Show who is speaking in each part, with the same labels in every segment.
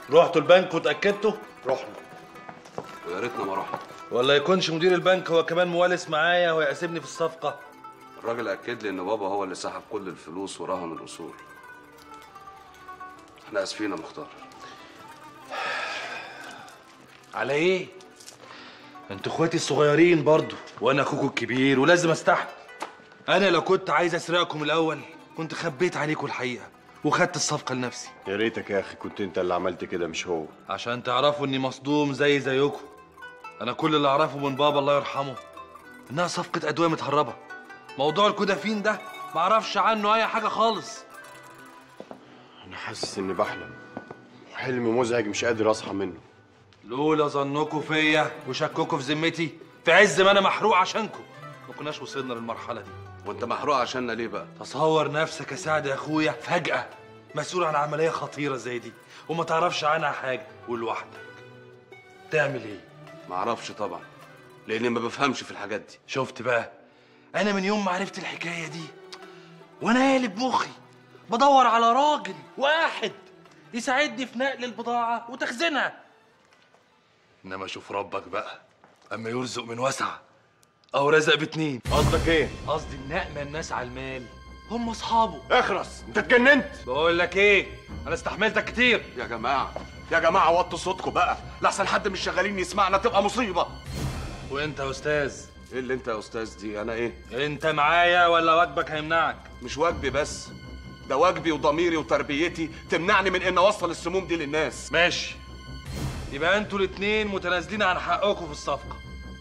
Speaker 1: رحتوا البنك وتاكدتوا
Speaker 2: رحنا
Speaker 3: ويا ريتنا ما رحنا
Speaker 1: ولا يكونش مدير البنك هو كمان موالس معايا ويقاسمني في الصفقه
Speaker 3: الراجل اكد لي ان بابا هو اللي سحب كل الفلوس ورهن الاصول احنا اسفين يا مختار
Speaker 1: على ايه انتوا اخواتي الصغيرين برضو وانا اخوكم الكبير ولازم استحمل انا لو كنت عايز اسرقكم الاول كنت خبيت عليكم الحقيقه وخدت الصفقه لنفسي
Speaker 2: يا ريتك يا اخي كنت انت اللي عملت كده مش هو
Speaker 1: عشان تعرفوا اني مصدوم زي زيكم انا كل اللي اعرفه من بابا الله يرحمه انها صفقه ادويه متهربه موضوع الكودافين ده معرفش عنه اي حاجه خالص
Speaker 2: انا حاسس اني بحلم حلم مزعج مش قادر اصحى منه
Speaker 1: لولا ظنكم فيا وشككوا في ذمتي في عز ما انا محروق عشانكم ما كناش وصلنا للمرحله دي
Speaker 3: وانت محروق عشاننا ليه بقى
Speaker 1: تصور نفسك يا سعد يا اخويا فجأة مسؤول عن عملية خطيرة زي دي وما تعرفش عنها حاجة ولوحدك تعمل ايه؟
Speaker 3: معرفش طبعا لاني ما بفهمش في الحاجات دي
Speaker 1: شفت بقى انا من يوم ما عرفت الحكاية دي وانا قالب مخي بدور على راجل واحد يساعدني في نقل البضاعة وتخزينها انما شوف ربك بقى اما يرزق من وسع او رزق باتنين
Speaker 2: قصدك ايه
Speaker 1: قصدي النقمة الناس على المال هم اصحابه
Speaker 2: اخرس انت اتجننت
Speaker 1: بقول لك ايه انا استحملتك كتير
Speaker 3: يا جماعه يا جماعه وطوا صوتكم بقى لحسن حد مش شغالين يسمعنا تبقى مصيبه
Speaker 1: وانت يا استاذ
Speaker 3: ايه اللي انت يا استاذ دي انا ايه
Speaker 1: انت معايا ولا واجبك هيمنعك
Speaker 3: مش واجبي بس ده واجبي وضميري وتربيتي تمنعني من ان اوصل السموم دي للناس
Speaker 1: ماشي يبقى انتوا الاتنين متنازلين عن حقكم في الصفقه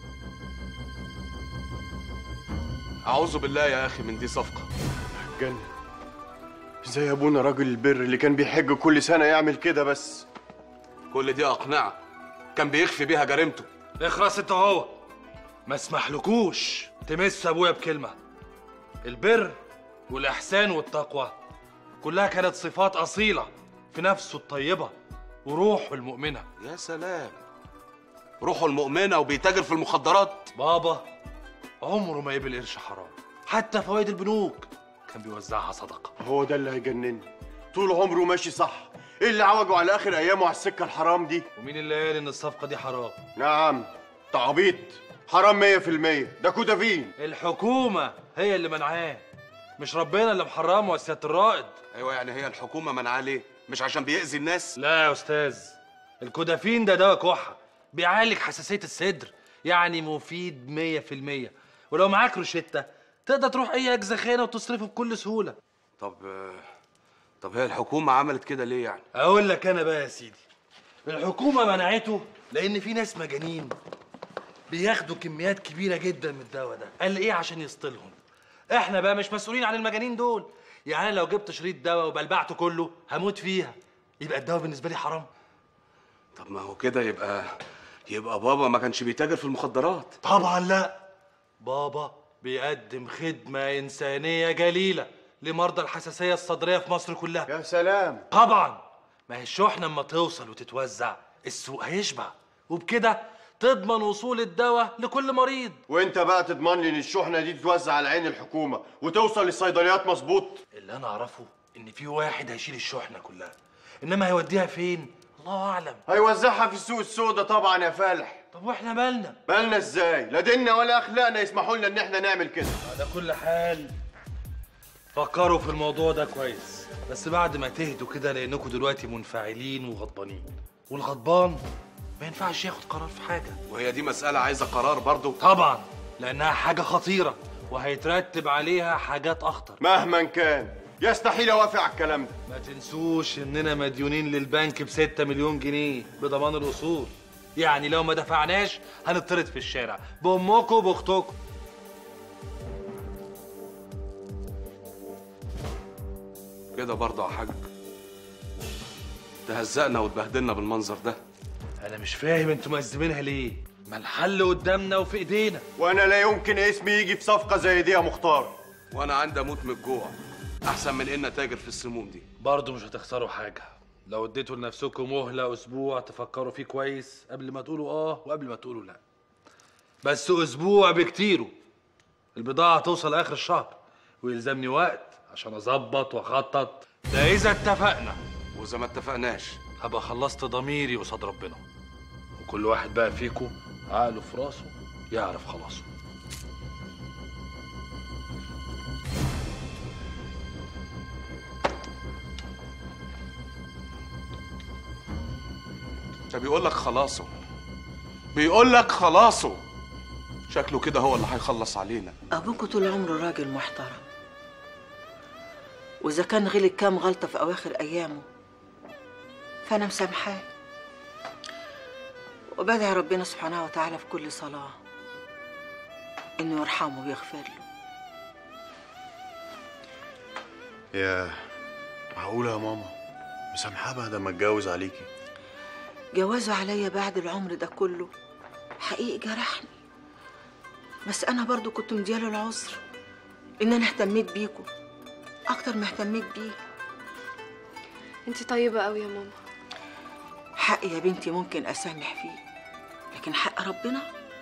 Speaker 3: اعوذ بالله يا اخي من دي صفقه
Speaker 2: اتجنن ازاي ابونا راجل البر اللي كان بيحج كل سنه يعمل كده بس
Speaker 3: كل دي اقنعه كان بيخفي بيها جريمته
Speaker 1: اخرس انت هو ما اسمحلكوش تمس ابويا بكلمه البر والاحسان والتقوى كلها كانت صفات اصيله في نفسه الطيبه وروحه المؤمنه
Speaker 3: يا سلام روحه المؤمنه وبيتاجر في المخدرات
Speaker 1: بابا عمره ما يقبل قرش حرام حتى فوائد البنوك كان بيوزعها صدقه
Speaker 2: هو ده اللي هيجنني طول عمره ماشي صح ايه اللي عوجه على اخر ايامه على السكه الحرام دي
Speaker 1: ومين اللي قال ان الصفقه دي حرام
Speaker 2: نعم تعبيط حرام مية في المية ده كودافين
Speaker 1: الحكومه هي اللي منعاه مش ربنا اللي محرمه يا سياده الرائد
Speaker 3: ايوه يعني هي الحكومه منعاه ليه مش عشان بيأذي الناس
Speaker 1: لا يا استاذ الكودافين ده دواء كحه بيعالج حساسيه الصدر يعني مفيد مية في المية ولو معاك روشتة تقدر تروح اي اجزخانه وتصرفه بكل سهوله
Speaker 3: طب طب هي الحكومه عملت كده ليه يعني
Speaker 1: اقول لك انا بقى يا سيدي الحكومه منعته لان في ناس مجانين بياخدوا كميات كبيره جدا من الدواء ده قال ايه عشان يسطلهم احنا بقى مش مسؤولين عن المجانين دول يعني أنا لو جبت شريط دواء وبلبعته كله هموت فيها يبقى الدواء بالنسبه لي حرام
Speaker 3: طب ما هو كده يبقى يبقى بابا ما كانش بيتاجر في المخدرات
Speaker 1: طبعا لا بابا بيقدم خدمه انسانيه جليله لمرضى الحساسيه الصدريه في مصر كلها
Speaker 2: يا سلام
Speaker 1: طبعا ما هي الشحنه اما توصل وتتوزع السوق هيشبع وبكده تضمن وصول الدواء لكل مريض
Speaker 2: وانت بقى تضمن لي ان الشحنه دي تتوزع على عين الحكومه وتوصل للصيدليات مظبوط
Speaker 1: اللي انا اعرفه ان في واحد هيشيل الشحنه كلها انما هيوديها فين الله اعلم
Speaker 2: هيوزعها في السوق السوداء طبعا يا فالح
Speaker 1: طب واحنا مالنا
Speaker 2: بالنا ازاي لا ديننا ولا اخلاقنا يسمحوا لنا ان احنا نعمل كده
Speaker 1: على كل حال فكروا في الموضوع ده كويس بس بعد ما تهدوا كده لانكم دلوقتي منفعلين وغضبانين والغضبان ما ينفعش ياخد قرار في حاجه
Speaker 3: وهي دي مساله عايزه قرار برضو
Speaker 1: طبعا لانها حاجه خطيره وهيترتب عليها حاجات اخطر
Speaker 2: مهما كان يستحيل اوافق على الكلام ده
Speaker 1: ما تنسوش اننا مديونين للبنك ب 6 مليون جنيه بضمان الاصول يعني لو ما دفعناش هنطرد في الشارع بامكم وباختكم
Speaker 3: كده برضه يا حاج تهزقنا وتبهدلنا بالمنظر ده
Speaker 1: انا مش فاهم انتوا مقزمينها ليه ما الحل قدامنا وفي ايدينا
Speaker 2: وانا لا يمكن اسمي يجي في صفقه زي دي يا مختار
Speaker 3: وانا عندي اموت من الجوع احسن من ان اتاجر في السموم دي
Speaker 1: برضه مش هتخسروا حاجه لو اديتوا لنفسكم مهله اسبوع تفكروا فيه كويس قبل ما تقولوا اه وقبل ما تقولوا لا بس اسبوع بكتيره البضاعه توصل اخر الشهر ويلزمني وقت عشان اظبط واخطط ده اذا اتفقنا
Speaker 3: واذا ما اتفقناش
Speaker 1: هبقى خلصت ضميري قصاد ربنا وكل واحد بقى فيكم عقله في راسه يعرف خلاصه
Speaker 3: ده بيقول لك خلاصه بيقول لك خلاصه شكله كده هو اللي هيخلص علينا
Speaker 4: أبوكوا طول عمره راجل محترم وإذا كان غلط كام غلطة في أواخر أيامه فأنا مسامحاه وبدعي ربنا سبحانه وتعالى في كل صلاة إنه يرحمه ويغفر له
Speaker 2: يا معقولة يا ماما مسامحاه بعد ما اتجوز عليكي
Speaker 4: جوازه عليا بعد العمر ده كله حقيقي جرحني بس أنا برضو كنت مدياله العذر إن أنا اهتميت بيكوا أكتر ما اهتميت بيه
Speaker 5: انتي طيبة قوي يا ماما
Speaker 4: حقي يا بنتي ممكن أسامح فيه لكن حق ربنا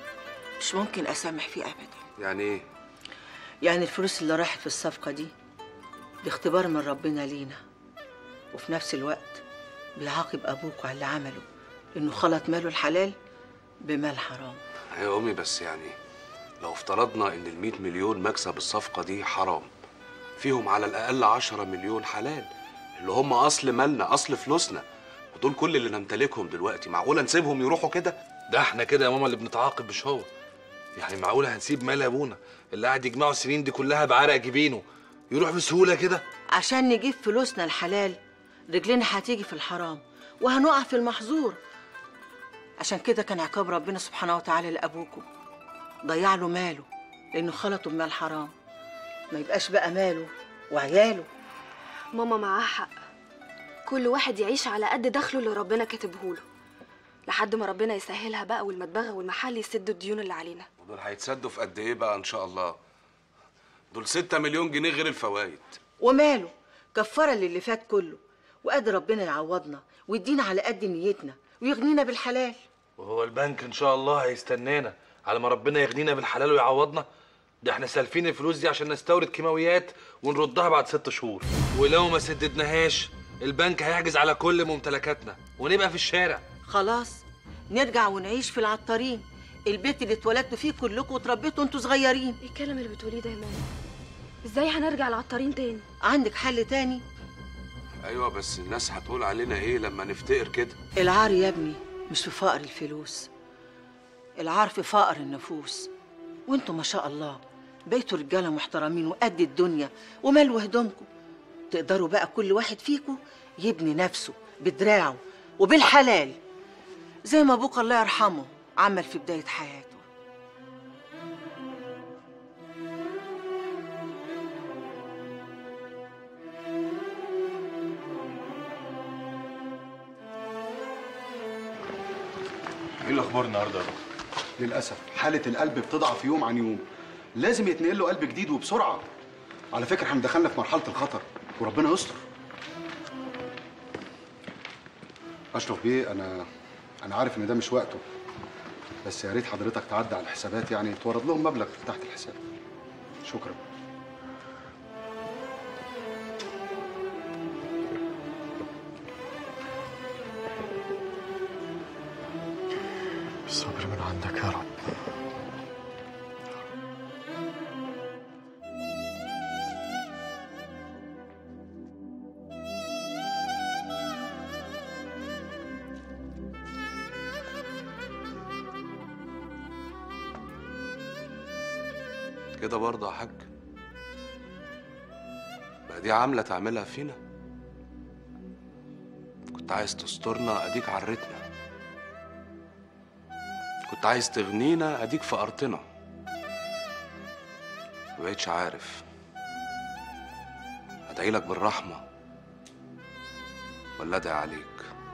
Speaker 4: مش ممكن أسامح فيه أبدا
Speaker 6: يعني ايه
Speaker 4: يعني الفلوس اللي راحت في الصفقة دي دي اختبار من ربنا لينا وفي نفس الوقت بيعاقب أبوك على اللي عمله إنه خلط ماله الحلال بمال حرام
Speaker 6: يا امي بس يعني لو افترضنا ان ال 100 مليون مكسب الصفقه دي حرام فيهم على الاقل 10 مليون حلال اللي هم اصل مالنا اصل فلوسنا ودول كل اللي نمتلكهم دلوقتي معقوله نسيبهم يروحوا كده
Speaker 1: ده احنا كده يا ماما اللي بنتعاقب مش هو يعني معقوله هنسيب مال ابونا اللي قاعد يجمعه السنين دي كلها بعرق جبينه يروح بسهوله كده
Speaker 4: عشان نجيب فلوسنا الحلال رجلنا هتيجي في الحرام وهنقع في المحظور عشان كده كان عقاب ربنا سبحانه وتعالى لأبوكم ضيع له ماله لأنه خلطه بمال حرام ما يبقاش بقى ماله وعياله
Speaker 5: ماما معاها حق كل واحد يعيش على قد دخله اللي ربنا كاتبهوله لحد ما ربنا يسهلها بقى والمدبغة والمحل يسدوا الديون اللي علينا
Speaker 6: ودول هيتسدوا في قد ايه بقى ان شاء الله دول 6 مليون جنيه غير الفوائد
Speaker 4: وماله كفارة للي فات كله وقادر ربنا يعوضنا ويدينا على قد نيتنا ويغنينا بالحلال
Speaker 1: وهو البنك ان شاء الله هيستنانا على ما ربنا يغنينا بالحلال ويعوضنا ده احنا سالفين الفلوس دي عشان نستورد كيماويات ونردها بعد ست شهور ولو ما سددناهاش البنك هيحجز على كل ممتلكاتنا ونبقى في الشارع
Speaker 4: خلاص نرجع ونعيش في العطارين البيت اللي اتولدتوا فيه كلكم وتربيتوا انتوا صغيرين
Speaker 5: ايه الكلام اللي بتقوليه ده يا ماما ازاي هنرجع العطارين تاني
Speaker 4: عندك حل تاني
Speaker 6: ايوه بس الناس هتقول علينا ايه لما نفتقر كده
Speaker 4: العار يا ابني مش في فقر الفلوس العار في فقر النفوس وانتوا ما شاء الله بقيتوا رجاله محترمين وقد الدنيا ومال هدومكم تقدروا بقى كل واحد فيكم يبني نفسه بدراعه وبالحلال زي ما ابوك الله يرحمه عمل في بدايه حياته
Speaker 2: ايه الاخبار النهارده يا دكتور
Speaker 7: للأسف حالة القلب بتضعف يوم عن يوم لازم يتنقل له قلب جديد وبسرعة على فكرة احنا دخلنا في مرحلة الخطر وربنا يستر أشرف بيه أنا أنا عارف إن ده مش وقته بس يا ريت حضرتك تعدي على الحسابات يعني تورد لهم مبلغ تحت الحساب شكرا
Speaker 2: الصبر من عندك يا رب
Speaker 6: كده برضه يا حاج بقى دي عامله تعملها فينا كنت عايز تسترنا اديك عرتنا كنت عايز تغنينا اديك فقرتنا مبقتش عارف ادعي لك بالرحمه ولا ادعي عليك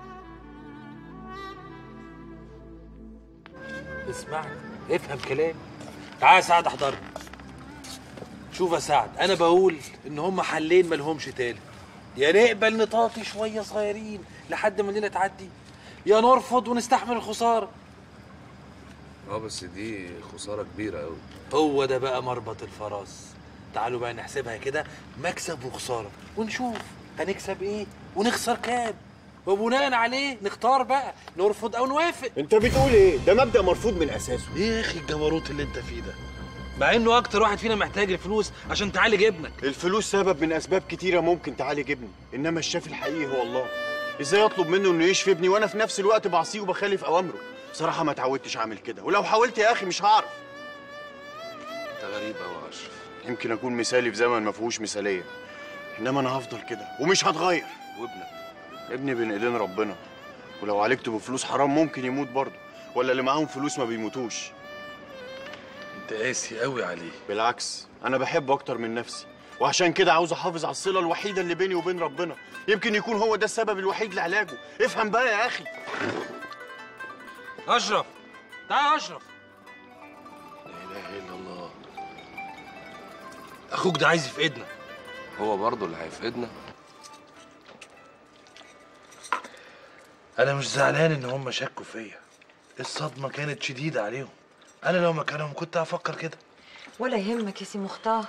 Speaker 1: اسمعني افهم كلامي تعال يا سعد احضرني شوف يا سعد انا بقول ان هم حلين مالهمش تالت يا نقبل نطاطي شويه صغيرين لحد ما الليله تعدي يا نرفض ونستحمل الخساره
Speaker 6: اه بس دي خساره كبيره قوي
Speaker 1: هو ده بقى مربط الفرس تعالوا بقى نحسبها كده مكسب وخساره ونشوف هنكسب ايه ونخسر كام وبناء عليه نختار بقى نرفض او نوافق
Speaker 2: انت بتقول ايه ده مبدا مرفوض من اساسه
Speaker 1: ايه يا اخي الجبروت اللي انت فيه ده مع انه اكتر واحد فينا محتاج الفلوس عشان تعالج ابنك
Speaker 2: الفلوس سبب من اسباب كتيره ممكن تعالج ابني انما الشافي الحقيقي هو الله ازاي اطلب منه انه يشفي ابني وانا في نفس الوقت بعصيه وبخالف اوامره بصراحه ما اتعودتش اعمل كده ولو حاولت يا اخي مش هعرف
Speaker 6: انت غريب قوي يا اشرف
Speaker 2: يمكن اكون مثالي في زمن ما فيهوش مثاليه انما انا هفضل كده ومش هتغير
Speaker 6: وابنك
Speaker 2: ابني بين ايدين ربنا ولو عالجته بفلوس حرام ممكن يموت برضه ولا اللي معاهم فلوس ما بيموتوش
Speaker 1: انت قاسي قوي عليه
Speaker 2: بالعكس انا بحبه اكتر من نفسي وعشان كده عاوز احافظ على الصله الوحيده اللي بيني وبين ربنا يمكن يكون هو ده السبب الوحيد لعلاجه افهم بقى يا اخي
Speaker 1: اشرف تعال يا اشرف لا اله الا الله اخوك ده عايز يفقدنا
Speaker 6: هو برضه اللي هيفقدنا
Speaker 1: انا مش زعلان ان هم شكوا فيا الصدمه كانت شديده عليهم انا لو مكانهم كنت هفكر كده
Speaker 8: ولا يهمك يا سي مختار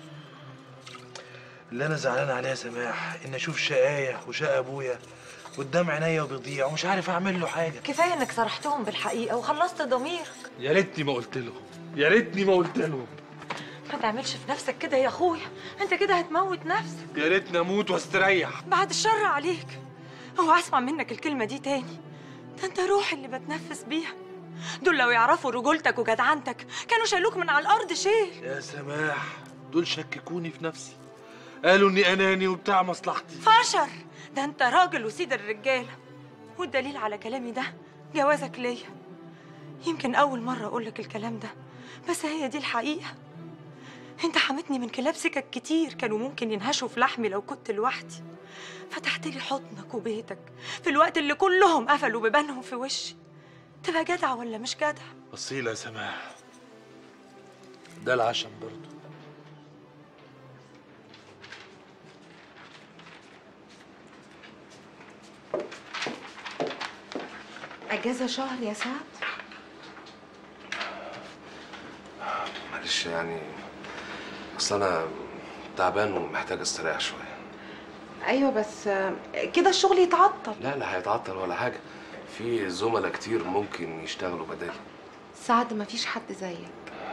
Speaker 1: اللي انا زعلان عليها يا سماح ان اشوف شقايه وشقى ابويا قدام عينيا وبيضيع ومش عارف اعمل له حاجه
Speaker 8: كفايه انك صرحتهم بالحقيقه وخلصت ضميرك
Speaker 1: يا ريتني ما قلت لهم يا ريتني ما قلت لهم
Speaker 8: ما تعملش في نفسك كده يا اخويا انت كده هتموت نفسك
Speaker 1: يا ريتني اموت واستريح
Speaker 8: بعد الشر عليك هو اسمع منك الكلمه دي تاني ده انت روحي اللي بتنفس بيها دول لو يعرفوا رجولتك وجدعنتك كانوا شالوك من على الارض شيل
Speaker 1: يا سماح دول شككوني في نفسي قالوا اني اناني وبتاع مصلحتي
Speaker 8: فشر ده انت راجل وسيد الرجاله والدليل على كلامي ده جوازك ليا يمكن اول مره اقول لك الكلام ده بس هي دي الحقيقه انت حمتني من كلاب سكك كتير كانوا ممكن ينهشوا في لحمي لو كنت لوحدي فتحت لي حضنك وبيتك في الوقت اللي كلهم قفلوا بيبانهم في وشي تبقى جدع ولا مش جدع
Speaker 1: اصيله يا سماح ده العشم برضه
Speaker 8: اجازه شهر يا سعد
Speaker 6: معلش يعني اصل انا تعبان ومحتاج استريح شويه
Speaker 8: ايوه بس كده الشغل يتعطل
Speaker 6: لا لا هيتعطل ولا حاجه في زملاء كتير ممكن يشتغلوا بدالي
Speaker 8: سعد مفيش حد زيك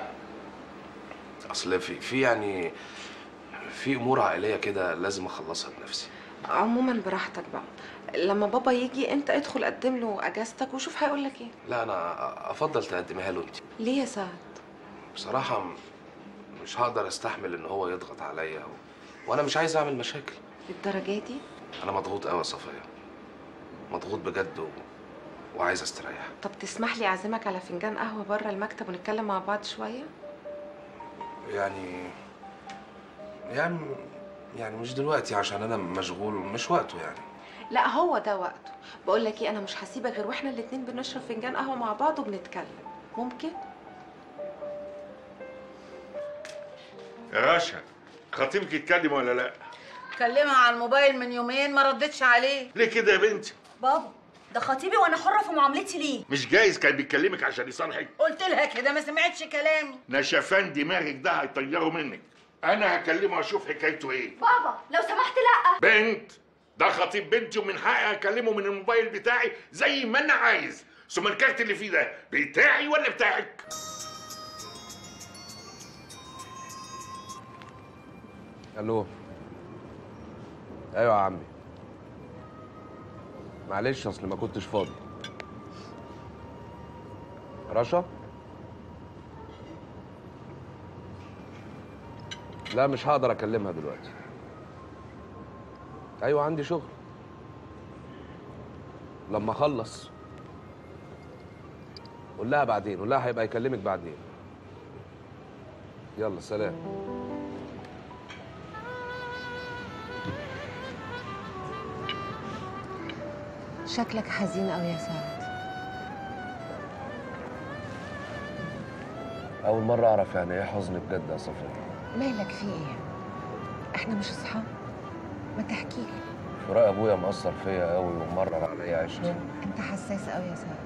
Speaker 6: اصل في في يعني في امور عائليه كده لازم اخلصها بنفسي
Speaker 8: عموما براحتك بقى لما بابا يجي انت ادخل قدم له اجازتك وشوف هيقول لك ايه
Speaker 6: لا انا افضل تقدميها له انت
Speaker 8: ليه يا سعد
Speaker 6: بصراحه م- مش هقدر استحمل ان هو يضغط عليا و... وانا مش عايز اعمل مشاكل
Speaker 8: للدرجه دي
Speaker 6: انا مضغوط قوي يا صفيه مضغوط بجد و... وعايز استريح
Speaker 8: طب تسمح لي اعزمك على فنجان قهوه بره المكتب ونتكلم مع بعض شويه
Speaker 6: يعني يعني يعني مش دلوقتي عشان انا مشغول مش وقته يعني
Speaker 8: لا هو ده وقته بقول لك ايه انا مش هسيبك غير واحنا الاتنين بنشرب فنجان قهوه مع بعض وبنتكلم ممكن
Speaker 9: يا رشا خطيبك يتكلم ولا لا؟
Speaker 4: كلمها على الموبايل من يومين ما ردتش عليه
Speaker 9: ليه كده يا بنتي؟
Speaker 10: بابا ده خطيبي وانا حره في معاملتي ليه
Speaker 9: مش جايز كان بيكلمك عشان يصالحك؟
Speaker 4: قلت لها كده ما سمعتش كلامي
Speaker 9: نشفان دماغك ده هيطيره منك. انا هكلمه اشوف حكايته ايه.
Speaker 10: بابا لو سمحت لا
Speaker 9: بنت ده خطيب بنتي ومن حقي اكلمه من الموبايل بتاعي زي ما انا عايز. ثم الكارت اللي فيه ده بتاعي ولا بتاعك؟
Speaker 6: الو ايوه يا عمي معلش اصل ما كنتش فاضي رشا لا مش هقدر اكلمها دلوقتي ايوه عندي شغل لما اخلص قول لها بعدين قول لها هيبقى يكلمك بعدين يلا سلام
Speaker 8: شكلك حزين قوي يا سعد
Speaker 6: اول مره اعرف يعني ايه حزن بجد يا صفيه
Speaker 8: مالك في ايه احنا مش اصحاب ما تحكي لي
Speaker 6: فراق ابويا مأثر فيا قوي ومرر عليا عيشتي
Speaker 8: انت حساس قوي يا سعد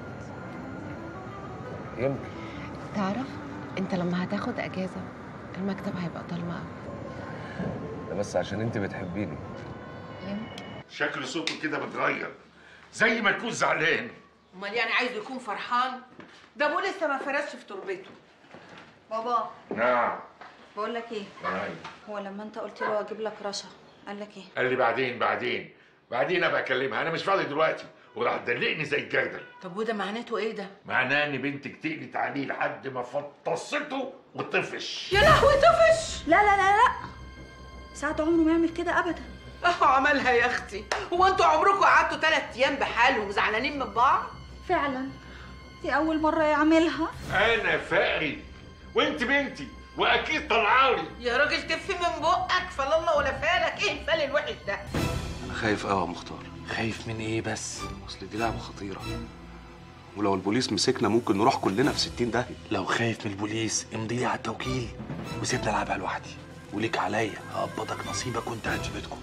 Speaker 6: يمكن
Speaker 8: تعرف انت لما هتاخد اجازه المكتب هيبقى ضلمه قوي
Speaker 6: ده بس عشان انت بتحبيني
Speaker 8: يمكن
Speaker 9: شكل صوته كده متغير. زي ما تكون زعلان
Speaker 4: امال يعني عايز يكون فرحان ده ابوه لسه ما فرشش في تربته
Speaker 10: بابا
Speaker 9: نعم
Speaker 10: بقول لك ايه
Speaker 9: أيوة.
Speaker 10: هو لما انت قلت له اجيب لك رشا قال لك ايه
Speaker 9: قال لي بعدين بعدين بعدين ابقى اكلمها انا مش فاضي دلوقتي وراح تدلقني زي الجردل
Speaker 4: طب وده معناته ايه ده
Speaker 9: معناه ان بنتك تقلت عليه لحد ما فطسته وطفش
Speaker 4: يا لهوي طفش
Speaker 10: لا لا لا لا سعد عمره ما يعمل كده ابدا
Speaker 4: اهو عملها يا اختي هو انتوا عمركم قعدتوا ثلاث ايام بحالهم زعلانين من بعض
Speaker 10: فعلا دي اول مره يعملها
Speaker 9: انا فقري وانت بنتي واكيد طلعالي
Speaker 4: يا راجل تف من بقك فلا الله ولا فالك ايه الفال الوحش ده
Speaker 6: انا خايف قوي يا مختار
Speaker 1: خايف من ايه بس
Speaker 6: اصل دي لعبه خطيره ولو البوليس مسكنا ممكن نروح كلنا في 60 داهيه
Speaker 1: لو خايف من البوليس امضي لي على التوكيل وسيبني العبها لوحدي وليك عليا هقبضك نصيبك وانت قاعد في بيتكم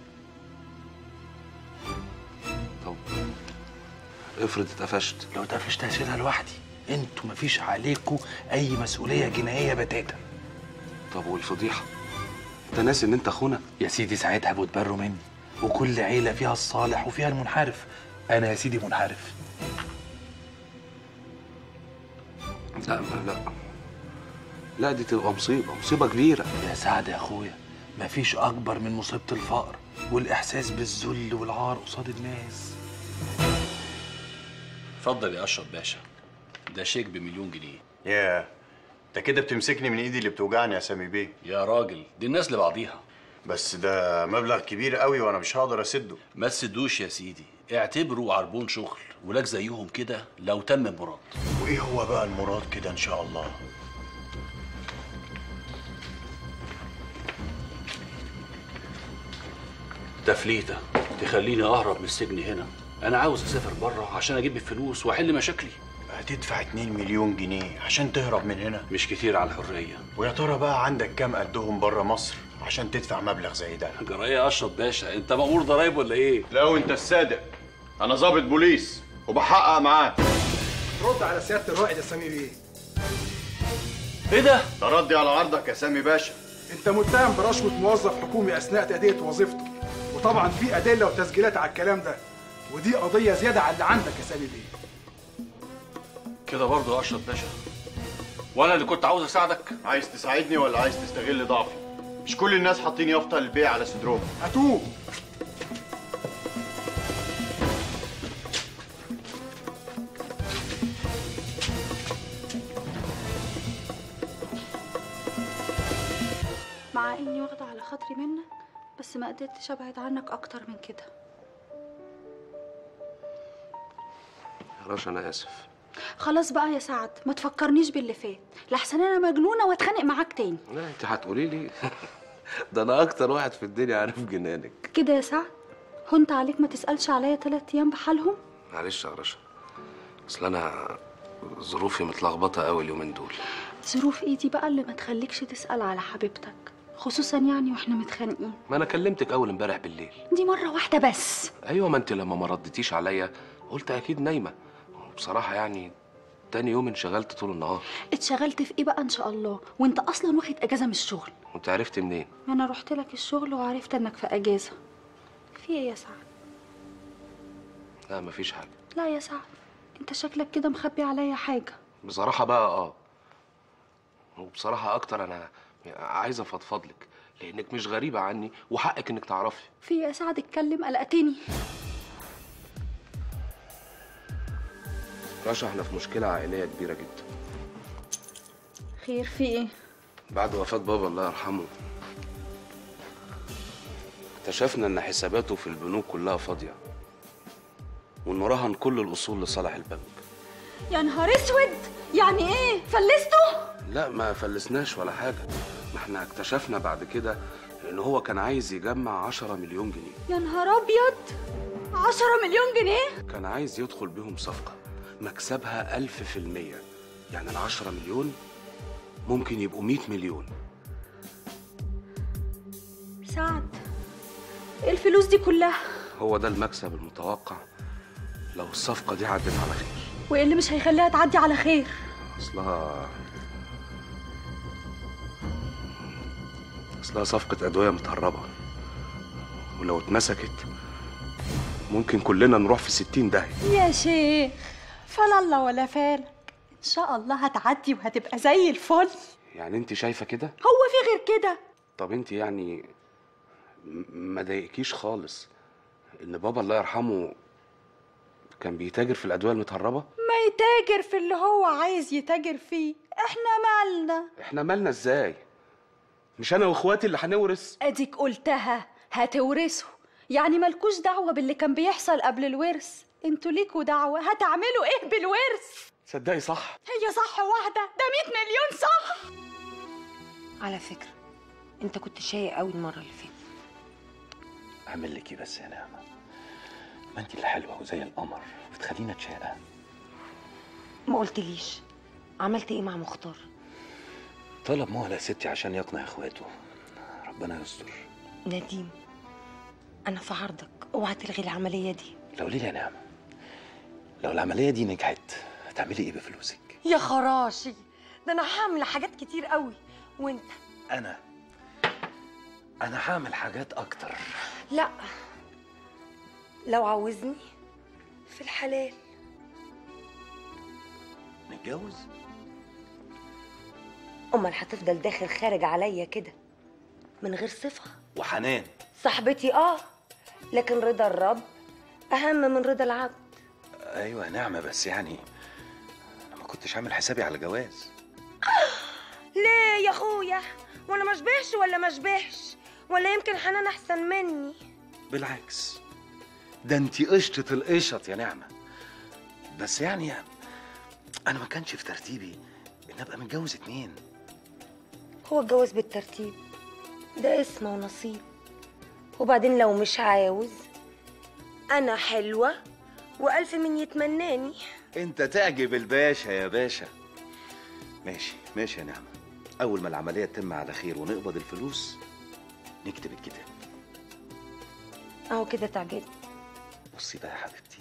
Speaker 6: طب افرض اتقفشت
Speaker 1: لو اتقفشت هشيلها لوحدي انتوا مفيش عليكم اي مسؤوليه جنائيه بتاتا
Speaker 6: طب والفضيحه انت ناسي ان انت اخونا
Speaker 1: يا سيدي ساعتها بتبروا مني وكل عيله فيها الصالح وفيها المنحرف انا يا سيدي منحرف
Speaker 6: لا ما لا لا دي تبقى مصيبه مصيبه كبيره
Speaker 1: يا سعد يا اخويا مفيش اكبر من مصيبه الفقر والاحساس بالذل والعار قصاد الناس
Speaker 11: اتفضل يا اشرف باشا ده شيك بمليون جنيه
Speaker 2: ياه انت كده بتمسكني من ايدي اللي بتوجعني يا سامي بيه
Speaker 11: يا راجل دي الناس لبعضيها
Speaker 2: بس ده مبلغ كبير قوي وانا مش هقدر اسده
Speaker 11: ما تسدوش يا سيدي اعتبره عربون شغل ولك زيهم كده لو تم مراد
Speaker 2: وايه هو بقى المراد كده ان شاء الله
Speaker 11: تفليته تخليني اهرب من السجن هنا انا عاوز اسافر بره عشان اجيب الفلوس واحل مشاكلي
Speaker 2: هتدفع 2 مليون جنيه عشان تهرب من هنا
Speaker 11: مش كتير على الحريه
Speaker 2: ويا ترى بقى عندك كام قدهم بره مصر عشان تدفع مبلغ زي ده
Speaker 11: جرايه يا اشرف باشا انت مأمور ضرايب ولا ايه
Speaker 2: لا وانت الصادق انا ضابط بوليس وبحقق معاك
Speaker 12: رد على سياده الرائد يا سامي بيه
Speaker 11: ايه ده
Speaker 2: ده ردي على عرضك يا سامي باشا
Speaker 12: انت متهم برشوه موظف حكومي اثناء تاديه وظيفته وطبعا في ادله وتسجيلات على الكلام ده ودي قضيه زياده على اللي عندك يا سامي بيه
Speaker 11: كده برضه يا اشرف باشا وانا اللي كنت عاوز اساعدك
Speaker 2: عايز تساعدني ولا عايز تستغل ضعفي مش كل الناس حاطين يافطه للبيع على صدرهم
Speaker 12: هاتوه
Speaker 10: مع اني واخده على خاطري منك بس ما قدرتش ابعد عنك اكتر من كده
Speaker 6: يا رشا انا اسف
Speaker 10: خلاص بقى يا سعد ما تفكرنيش باللي فات لحسن انا مجنونه واتخانق معاك تاني
Speaker 6: لا انت هتقولي لي ده انا اكتر واحد في الدنيا عارف جنانك
Speaker 10: كده يا سعد هنت عليك ما تسالش عليا تلات ايام بحالهم
Speaker 6: معلش يا رشا اصل انا ظروفي متلخبطه قوي اليومين دول
Speaker 10: ظروف ايدي بقى اللي ما تخليكش تسال على حبيبتك خصوصا يعني واحنا متخانقين
Speaker 6: ما انا كلمتك اول امبارح بالليل
Speaker 10: دي مره واحده بس
Speaker 6: ايوه ما انت لما ما ردتيش عليا قلت اكيد نايمه بصراحه يعني تاني يوم انشغلت طول النهار
Speaker 10: اتشغلت في ايه بقى ان شاء الله وانت اصلا واخد اجازه من الشغل
Speaker 6: وانت عرفت منين
Speaker 10: انا رحت لك الشغل وعرفت انك في اجازه في ايه يا سعد
Speaker 6: لا مفيش حاجه
Speaker 10: لا يا سعد انت شكلك كده مخبي عليا حاجه
Speaker 6: بصراحه بقى اه وبصراحه اكتر انا عايز افضفض لك لانك مش غريبه عني وحقك انك تعرفي
Speaker 10: في ايه يا سعد اتكلم قلقتني
Speaker 6: رشا احنا في مشكله عائليه كبيره جدا
Speaker 10: خير في ايه
Speaker 6: بعد وفاه بابا الله يرحمه اكتشفنا ان حساباته في البنوك كلها فاضيه وانه رهن كل الاصول لصالح البنك
Speaker 10: يا نهار اسود يعني ايه فلسته
Speaker 6: لا ما فلسناش ولا حاجه ما احنا اكتشفنا بعد كده ان هو كان عايز يجمع 10 مليون جنيه
Speaker 10: يا نهار ابيض عشرة مليون جنيه
Speaker 6: كان عايز يدخل بيهم صفقه مكسبها ألف في المية يعني العشرة مليون ممكن يبقوا مئة مليون
Speaker 10: سعد ايه الفلوس دي كلها
Speaker 6: هو ده المكسب المتوقع لو الصفقة دي عدت على خير
Speaker 10: وايه اللي مش هيخليها تعدي على خير
Speaker 6: أصلها أصلها صفقة أدوية متهربة ولو اتمسكت ممكن كلنا نروح في ستين داهية
Speaker 8: يا شيخ فلا الله ولا فالك ان شاء الله هتعدي وهتبقى زي الفل
Speaker 6: يعني انت شايفة كده
Speaker 8: هو في غير كده
Speaker 6: طب انت يعني م- ما ضايقكيش خالص ان بابا الله يرحمه كان بيتاجر في الادويه المتهربه
Speaker 8: ما يتاجر في اللي هو عايز يتاجر فيه احنا مالنا
Speaker 6: احنا مالنا ازاي مش انا واخواتي اللي هنورث
Speaker 10: اديك قلتها هتورثوا يعني مالكوش دعوة باللي كان بيحصل قبل الورث انتوا ليكوا دعوة هتعملوا ايه بالورث
Speaker 6: تصدقي صح
Speaker 8: هي صح واحده ده 100 مليون صح
Speaker 13: على فكرة انت كنت شايق قوي المرة اللي فاتت
Speaker 14: اعمل لك ايه بس يا نعمه ما انت اللي حلوه وزي القمر بتخلينا اتشاقى
Speaker 13: ما قلتليش عملت ايه مع مختار
Speaker 14: طلب مهله يا ستي عشان يقنع اخواته ربنا يستر
Speaker 13: نديم انا في عرضك اوعى تلغي العملية دي
Speaker 14: لو ليه يا نعمه لو العمليه دي نجحت هتعملي ايه بفلوسك
Speaker 8: يا خراشي ده انا هعمل حاجات كتير قوي وانت
Speaker 14: انا انا هعمل حاجات اكتر
Speaker 13: لا لو عاوزني في الحلال
Speaker 14: نتجوز
Speaker 13: امال هتفضل داخل خارج عليا كده من غير صفة
Speaker 14: وحنان
Speaker 13: صاحبتي اه لكن رضا الرب اهم من رضا العبد
Speaker 14: ايوه يا نعمه بس يعني انا ما كنتش عامل حسابي على جواز
Speaker 13: ليه يا اخويا وانا ما اشبهش ولا ما اشبهش ولا يمكن حنان احسن مني
Speaker 14: بالعكس ده انت قشطة القشط يا نعمة بس يعني انا ما كانش في ترتيبي ان ابقى متجوز اتنين
Speaker 13: هو الجواز بالترتيب ده اسم ونصيب وبعدين لو مش عاوز انا حلوة والف من يتمناني
Speaker 14: انت تعجب الباشا يا باشا ماشي ماشي يا نعمة اول ما العملية تتم على خير ونقبض الفلوس نكتب الكتاب
Speaker 13: اهو كده تعجبني
Speaker 14: بصي بقى يا حبيبتي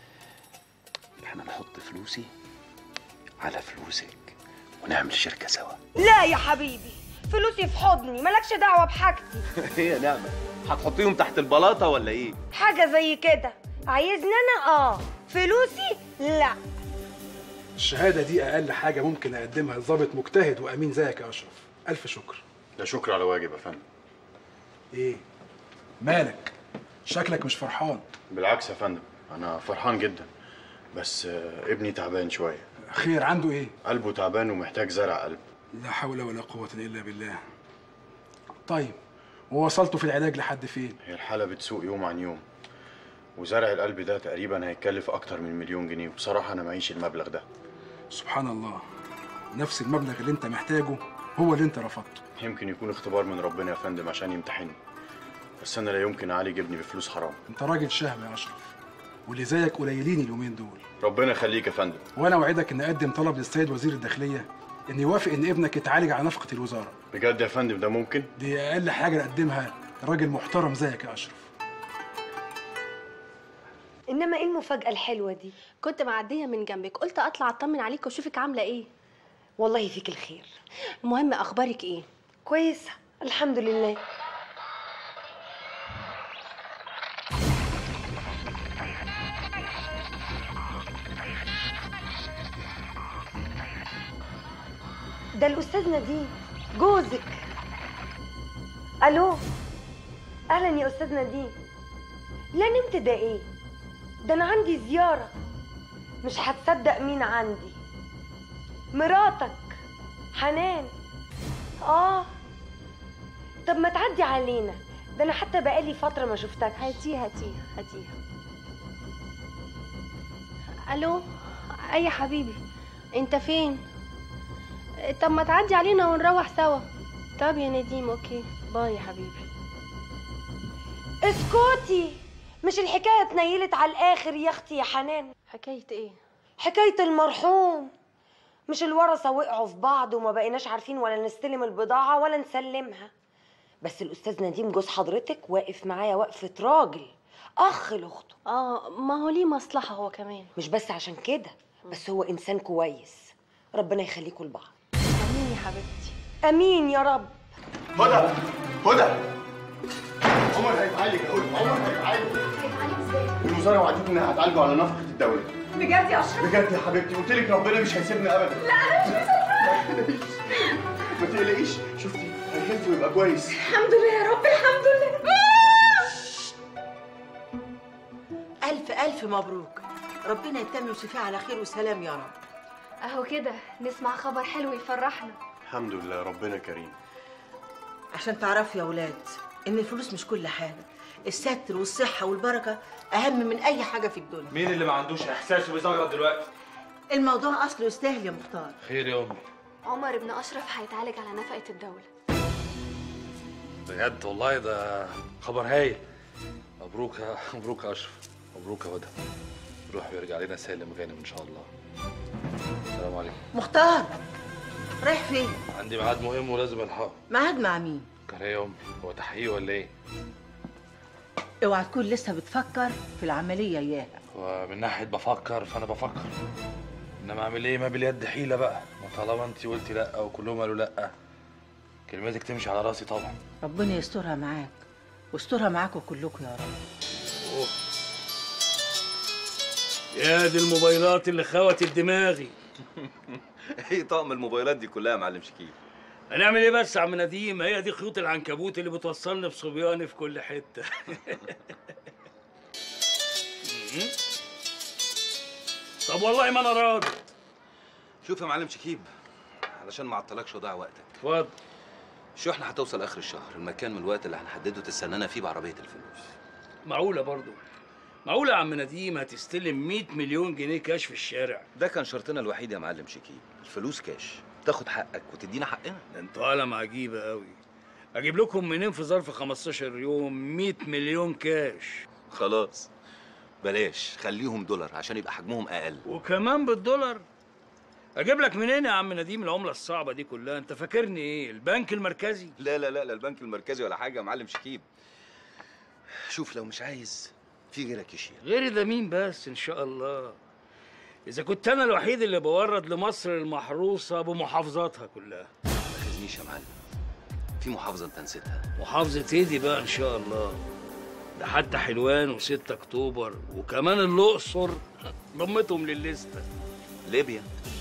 Speaker 14: احنا نحط فلوسي على فلوسك ونعمل شركة سوا
Speaker 13: لا يا حبيبي فلوسي في حضني مالكش دعوة بحاجتي
Speaker 14: ايه يا نعمة هتحطيهم تحت البلاطة ولا ايه
Speaker 13: حاجة زي كده عايزني انا اه فلوسي لا
Speaker 12: الشهادة دي أقل حاجة ممكن أقدمها لضابط مجتهد وأمين زيك يا أشرف ألف شكر
Speaker 2: ده شكر على واجب يا فندم
Speaker 12: إيه مالك شكلك مش فرحان
Speaker 2: بالعكس يا فندم انا فرحان جدا بس آه، ابني تعبان شويه
Speaker 12: خير عنده إيه
Speaker 2: قلبه تعبان ومحتاج زرع قلب
Speaker 12: لا حول ولا قوة إلا بالله طيب ووصلتوا في العلاج لحد فين
Speaker 2: هي الحاله بتسوق يوم عن يوم وزرع القلب ده تقريبا هيتكلف اكتر من مليون جنيه وبصراحه انا معيش المبلغ ده
Speaker 12: سبحان الله نفس المبلغ اللي انت محتاجه هو اللي انت رفضته
Speaker 2: يمكن يكون اختبار من ربنا يا فندم عشان يمتحني بس انا لا يمكن اعالج ابني بفلوس حرام
Speaker 12: انت راجل شهم يا اشرف واللي زيك قليلين اليومين دول
Speaker 2: ربنا يخليك يا فندم
Speaker 12: وانا اوعدك ان اقدم طلب للسيد وزير الداخليه ان يوافق ان ابنك يتعالج على نفقه الوزاره
Speaker 2: بجد يا فندم ده ممكن
Speaker 12: دي اقل حاجه نقدمها راجل محترم زيك يا اشرف
Speaker 13: انما ايه المفاجأة الحلوة دي
Speaker 10: كنت معدية من جنبك قلت اطلع اطمن عليك واشوفك عاملة ايه
Speaker 13: والله فيك الخير
Speaker 10: المهم اخبارك ايه
Speaker 13: كويسة الحمد لله ده الأستاذ نديم جوزك ألو أهلا يا أستاذ نديم لا نمت ده إيه ده أنا عندي زيارة مش هتصدق مين عندي مراتك حنان آه طب ما تعدي علينا ده أنا حتى بقالي فترة ما شفتك
Speaker 10: هاتيها هاتيها هاتيها الو اي يا حبيبي انت فين طب ما تعدي علينا ونروح سوا طب يا نديم اوكي باي يا حبيبي
Speaker 13: اسكتي مش الحكاية اتنيلت على الآخر يا أختي يا حنان
Speaker 10: حكاية ايه
Speaker 13: حكاية المرحوم مش الورثة وقعوا في بعض وما بقيناش عارفين ولا نستلم البضاعة ولا نسلمها بس الأستاذ نديم جوز حضرتك واقف معايا وقفة راجل أخ لأخته
Speaker 10: اه ما هو ليه مصلحة هو كمان
Speaker 13: مش بس عشان كده بس هو إنسان كويس ربنا يخليكم لبعض
Speaker 10: امين يا حبيبتي
Speaker 13: أمين يا رب
Speaker 2: هدى هدى عمر هيتعالج اقول عمر هيتعالج
Speaker 10: هيتعالج ازاي
Speaker 2: الوزاره وعدتني انها هتعالجه على نفقه الدوله
Speaker 15: بجد يا اشرف
Speaker 2: بجد يا حبيبتي قلت لك ربنا مش هيسيبني ابدا
Speaker 15: لا انا مش مصدقه
Speaker 2: ما تقلقيش شفتي هيخف ويبقى كويس
Speaker 15: الحمد لله يا رب الحمد لله
Speaker 4: ألف ألف مبروك ربنا يتم ويشفيه على خير وسلام يا رب
Speaker 10: اهو كده نسمع خبر حلو يفرحنا
Speaker 2: الحمد لله ربنا كريم
Speaker 4: عشان تعرفوا يا ولاد إن الفلوس مش كل حاجة الستر والصحة والبركة أهم من أي حاجة في الدنيا
Speaker 1: مين اللي ما عندوش احساس وبيزغرط دلوقتي
Speaker 4: الموضوع أصله يستاهل يا مختار
Speaker 1: خير يا امي
Speaker 5: عمر ابن اشرف هيتعالج على نفقه الدوله
Speaker 1: بجد والله ده خبر هايل مبروك يا مبروك يا اشرف مبروك يا هدى روح ويرجع لنا سالم غانم ان شاء الله السلام عليكم
Speaker 4: مختار رايح فين؟
Speaker 1: عندي ميعاد مهم ولازم الحقه
Speaker 4: ميعاد مع مين؟
Speaker 1: كان ايه يا امي هو تحقيق ولا ايه
Speaker 4: اوعى تكون لسه بتفكر في العملية إياها
Speaker 1: ومن ناحيه بفكر فانا بفكر انما اعمل ايه ما باليد حيله بقى ما طالما انت قلتي لا وكلهم قالوا لا كلمتك تمشي على راسي طبعا
Speaker 4: ربنا يسترها معاك واسترها معاكم كلكم يا رب
Speaker 16: يا دي الموبايلات اللي خوت دماغي
Speaker 17: ايه طقم الموبايلات دي كلها يا معلم شكيب
Speaker 16: هنعمل ايه بس يا عم نديم هي دي خيوط العنكبوت اللي بتوصلني بصبياني في كل حته طب والله ما انا راضي
Speaker 17: شوف يا معلم شكيب علشان ما اعطلكش وضيع وقتك
Speaker 16: اتفضل
Speaker 17: شو احنا هتوصل اخر الشهر المكان من الوقت اللي هنحدده تستنانا فيه بعربيه الفلوس
Speaker 16: معقوله برضو معقوله يا عم نديم هتستلم 100 مليون جنيه كاش في الشارع
Speaker 17: ده كان شرطنا الوحيد يا معلم شكيب الفلوس كاش تاخد حقك وتدينا حقنا
Speaker 16: ده انتوا عالم عجيبه قوي اجيب لكم منين في ظرف 15 يوم 100 مليون كاش
Speaker 17: خلاص بلاش خليهم دولار عشان يبقى حجمهم اقل
Speaker 16: وكمان بالدولار اجيب لك منين يا عم نديم العمله الصعبه دي كلها انت فاكرني ايه البنك المركزي
Speaker 17: لا لا لا لا البنك المركزي ولا حاجه يا معلم شكيب شوف لو مش عايز في غيرك يشيل
Speaker 16: غيري ده مين بس ان شاء الله اذا كنت انا الوحيد اللي بورد لمصر المحروسه بمحافظاتها كلها
Speaker 17: ما تاخذنيش يا معلم في محافظه انت نسيتها
Speaker 16: محافظه ايه دي بقى ان شاء الله ده حتى حلوان و6 اكتوبر وكمان الاقصر ضمتهم للليسته
Speaker 17: ليبيا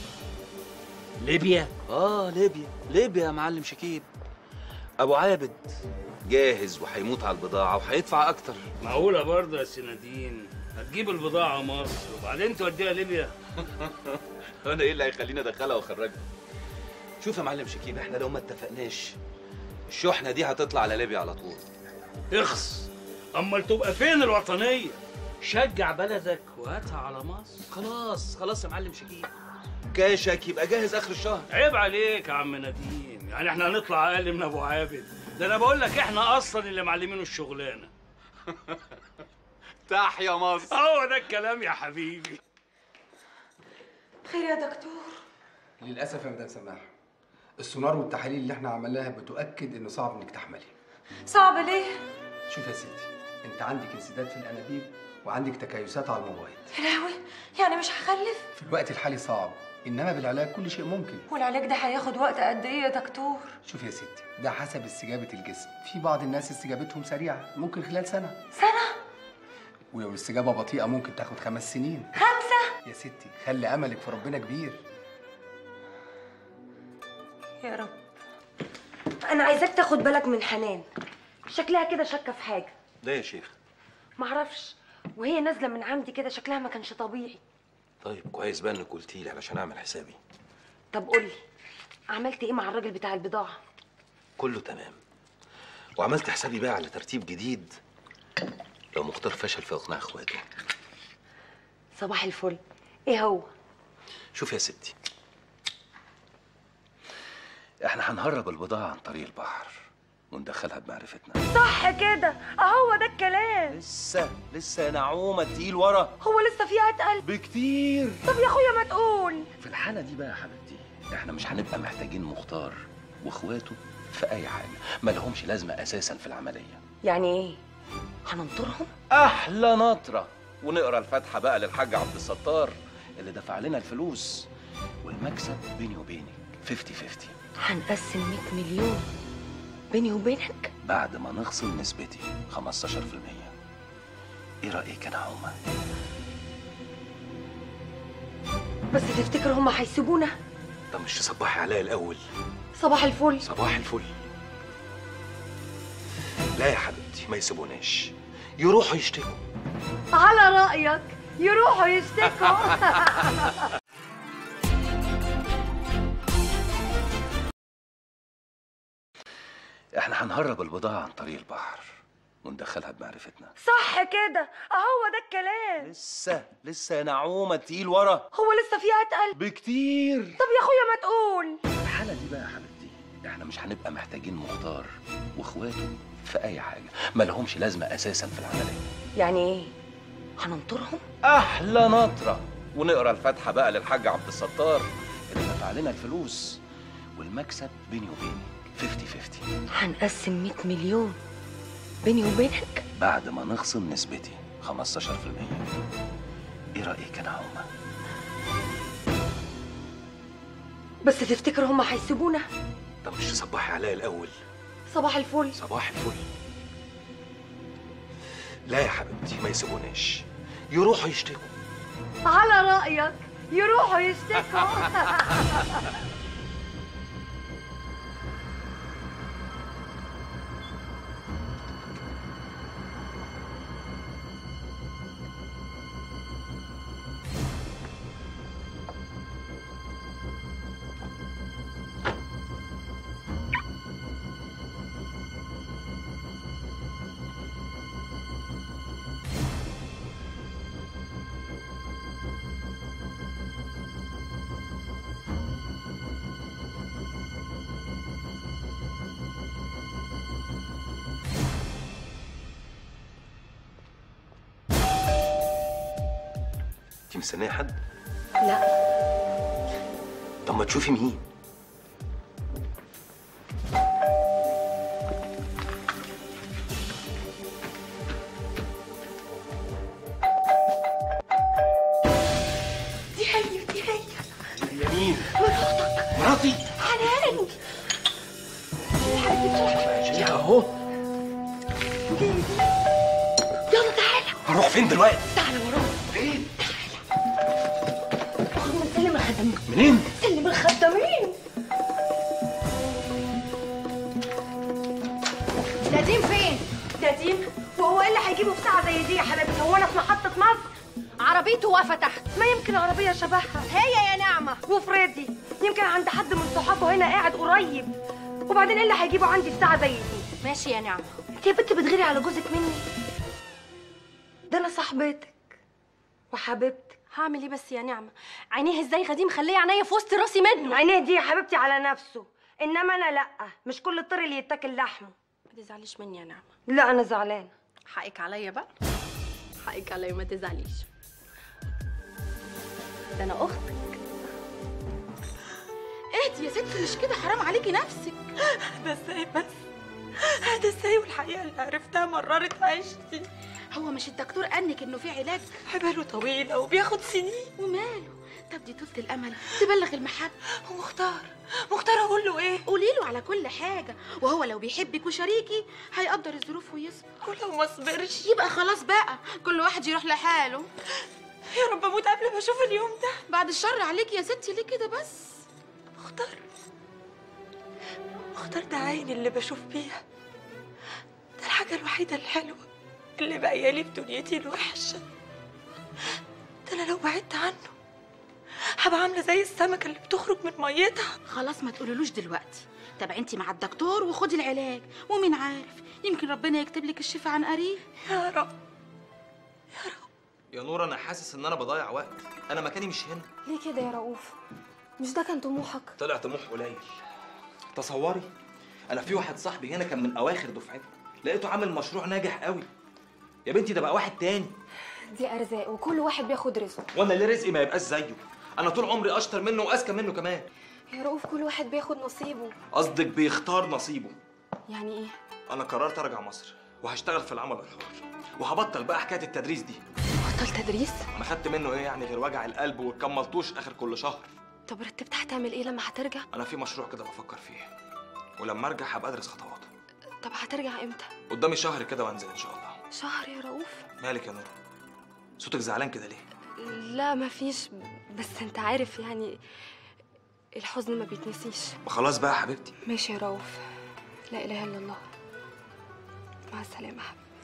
Speaker 16: ليبيا
Speaker 17: اه ليبيا ليبيا يا معلم شكيب ابو عابد جاهز وهيموت على البضاعه وهيدفع اكتر
Speaker 16: معقوله برضه يا سنادين هتجيب البضاعه مصر وبعدين توديها ليبيا
Speaker 17: انا ايه اللي هيخليني ادخلها واخرجها شوف يا معلم شكيب احنا لو ما اتفقناش الشحنه دي هتطلع على ليبيا على طول
Speaker 16: اخص امال تبقى فين الوطنيه شجع بلدك وهاتها على مصر
Speaker 17: خلاص خلاص يا معلم شكيب كاشك يبقى جاهز اخر الشهر
Speaker 16: عيب عليك يا عم نديم يعني احنا هنطلع اقل من ابو عابد ده انا بقول لك احنا اصلا اللي معلمينه الشغلانه
Speaker 17: تحيا مصر
Speaker 16: هو ده الكلام يا حبيبي
Speaker 8: خير يا دكتور
Speaker 12: للاسف يا مدام سماح السونار والتحاليل اللي احنا عملناها بتؤكد ان صعب انك تحملي
Speaker 8: صعب ليه
Speaker 12: شوف يا ستي انت عندك انسداد في الانابيب وعندك تكيسات على المبايض
Speaker 8: يا لهوي يعني مش هخلف
Speaker 12: في الوقت الحالي صعب انما بالعلاج كل شيء ممكن
Speaker 8: والعلاج ده هياخد وقت قد ايه يا دكتور
Speaker 12: شوف يا ستي ده حسب استجابه الجسم في بعض الناس استجابتهم سريعه ممكن خلال سنه
Speaker 8: سنه
Speaker 12: ولو الاستجابه بطيئه ممكن تاخد خمس سنين
Speaker 8: خمسه
Speaker 12: يا ستي خلي املك في ربنا كبير
Speaker 8: يا رب
Speaker 13: انا عايزاك تاخد بالك من حنان شكلها كده شاكه في حاجه
Speaker 17: ده يا شيخ
Speaker 13: معرفش وهي نازله من عندي كده شكلها ما كانش طبيعي
Speaker 17: طيب كويس بقى انك قلتي لي علشان اعمل حسابي
Speaker 13: طب قولي عملت ايه مع الراجل بتاع البضاعه
Speaker 17: كله تمام وعملت حسابي بقى على ترتيب جديد لو مختار فشل في اقناع اخواته
Speaker 13: صباح الفل ايه هو
Speaker 17: شوف يا ستي احنا هنهرب البضاعة عن طريق البحر وندخلها بمعرفتنا
Speaker 13: صح كده اهو ده الكلام
Speaker 17: لسه لسه يا نعومة تقيل ورا
Speaker 13: هو لسه فيها اتقل
Speaker 17: بكتير
Speaker 13: طب يا اخويا ما تقول
Speaker 17: في الحالة دي بقى يا حبيبتي احنا مش هنبقى محتاجين مختار واخواته في اي حاجة ما لهمش لازمة اساسا في العملية
Speaker 13: يعني ايه هننطرهم
Speaker 17: احلى نطرة ونقرا الفاتحة بقى للحاج عبد الستار اللي دفع لنا الفلوس والمكسب بيني وبينك 50 50
Speaker 13: هنقسم 100 مليون بيني وبينك
Speaker 17: بعد ما نخصم نسبتي 15%
Speaker 14: ايه رايك يا نعومه
Speaker 13: بس تفتكر هم هيسيبونا
Speaker 14: طب مش تصبحي عليا الاول
Speaker 13: صباح الفل
Speaker 14: صباح الفل لا يا حبيبتي ما يسيبوناش يروحوا يشتكوا
Speaker 13: على رأيك يروحوا يشتكوا
Speaker 14: احنا هنهرب البضاعه عن طريق البحر وندخلها بمعرفتنا
Speaker 13: صح كده اهو ده الكلام
Speaker 14: لسه لسه يا نعومه تقيل ورا
Speaker 13: هو لسه فيها اتقل
Speaker 14: بكتير
Speaker 13: طب يا اخويا ما تقول
Speaker 14: في الحاله دي بقى يا حبيبتي احنا مش هنبقى محتاجين مختار واخواته في اي حاجه ما لهمش لازمه اساسا في العمليه
Speaker 13: يعني ايه هننطرهم
Speaker 14: احلى نطره ونقرا الفاتحه بقى للحاج عبد الستار اللي دفع لنا الفلوس والمكسب بيني وبينك 50 50
Speaker 13: هنقسم 100 مليون بيني وبينك
Speaker 14: بعد ما نخصم نسبتي 15% ايه رايك يا نعومه
Speaker 13: بس تفتكر هم هيسيبونا
Speaker 14: طب مش تصبحي عليا الاول
Speaker 13: صباح الفل
Speaker 14: صباح الفل لا يا حبيبتي ما يسيبوناش يروحوا يشتكوا
Speaker 13: على رأيك يروحوا يشتكوا
Speaker 14: انت مستنيه حد
Speaker 13: لا
Speaker 14: طب ما تشوفي مين
Speaker 15: دي هي دي هي
Speaker 14: هي مين
Speaker 15: مراتك
Speaker 14: مراتي
Speaker 15: حنان حبيبتي
Speaker 14: اهو
Speaker 15: يلا تعالى
Speaker 14: هروح فين دلوقتي
Speaker 15: تعالى ورانا
Speaker 14: فين
Speaker 15: من سلم الخدمين
Speaker 14: منين
Speaker 15: سلم الخدامين
Speaker 13: نديم فين؟ نديم؟ وهو ايه اللي هيجيبه في ساعة زي دي يا حبيبتي؟ هو انا في محطة مصر؟ عربيته واقفة تحت ما يمكن عربية شبهها هي يا نعمة وفريدي يمكن عند حد من صحابه هنا قاعد قريب وبعدين ايه اللي هيجيبه عندي في ساعة زي دي؟ ماشي يا نعمة انت يا بنت بتغيري على جوزك مني ده انا صاحبتك وحبيبتك
Speaker 10: هعمل ايه بس يا نعمه عينيه ازاي غديم مخليه عينيا في وسط راسي منه
Speaker 13: عينيه دي يا حبيبتي على نفسه انما انا لا مش كل الطير اللي يتاكل لحمه
Speaker 10: ما تزعليش مني يا نعمه
Speaker 13: لا انا زعلانه
Speaker 10: حقك عليا بقى حقك عليا ما تزعليش ده انا اختك
Speaker 15: اهدي يا ستي مش كده حرام عليكي نفسك
Speaker 8: ده ازاي بس ده ازاي والحقيقه اللي عرفتها مررت عيشتي
Speaker 15: هو مش الدكتور قالك انه في علاج
Speaker 8: حباله طويله وبياخد سنين
Speaker 15: وماله طب دي طولة الامل تبلغ المحبه
Speaker 8: ومختار مختار اقول له ايه
Speaker 15: قولي له على كل حاجه وهو لو بيحبك وشريكي هيقدر الظروف ويصبر
Speaker 8: ولو ما صبرش
Speaker 15: يبقى خلاص بقى كل واحد يروح لحاله
Speaker 8: يا رب اموت قبل ما اشوف اليوم ده
Speaker 15: بعد الشر عليكي يا ستي ليه كده بس
Speaker 8: مختار مختار ده عيني اللي بشوف بيها ده الحاجة الوحيدة الحلوة اللي باقية لي في دنيتي الوحشة ده أنا لو بعدت عنه هبقى عاملة زي السمكة اللي بتخرج من ميتها
Speaker 15: خلاص ما تقولولوش دلوقتي تبقى انت مع الدكتور وخدي العلاج ومين عارف يمكن ربنا يكتب لك الشفاء عن قريب
Speaker 8: يا رب
Speaker 17: يا نور انا حاسس ان انا بضيع وقت انا مكاني مش هنا
Speaker 10: ليه كده يا رؤوف مش ده كان طموحك
Speaker 17: طلع طموح قليل تصوري انا في واحد صاحبي هنا كان من اواخر دفعتي لقيته عامل مشروع ناجح قوي يا بنتي ده بقى واحد تاني
Speaker 10: دي ارزاق وكل واحد بياخد رزقه
Speaker 17: وانا اللي رزقي ما يبقاش زيه انا طول عمري اشطر منه واذكى منه كمان
Speaker 10: يا رؤوف كل واحد بياخد نصيبه
Speaker 17: قصدك بيختار نصيبه
Speaker 10: يعني ايه
Speaker 17: انا قررت ارجع مصر وهشتغل في العمل الحر وهبطل بقى حكايه التدريس دي
Speaker 10: بطل تدريس
Speaker 17: انا خدت منه ايه يعني غير وجع القلب والكم ملطوش اخر كل شهر
Speaker 10: طب رتبت هتعمل ايه لما هترجع
Speaker 17: انا في مشروع كده بفكر فيه ولما ارجع هبقى ادرس خطواته
Speaker 10: طب هترجع امتى
Speaker 17: قدامي شهر كده وانزل ان شاء الله
Speaker 5: شهر يا رؤوف
Speaker 18: مالك يا نور صوتك زعلان كده ليه
Speaker 5: لا مفيش بس انت عارف يعني الحزن ما بيتنسيش
Speaker 18: ما خلاص بقى يا حبيبتي
Speaker 5: ماشي يا رؤوف لا اله الا الله مع السلامه يا حبيبي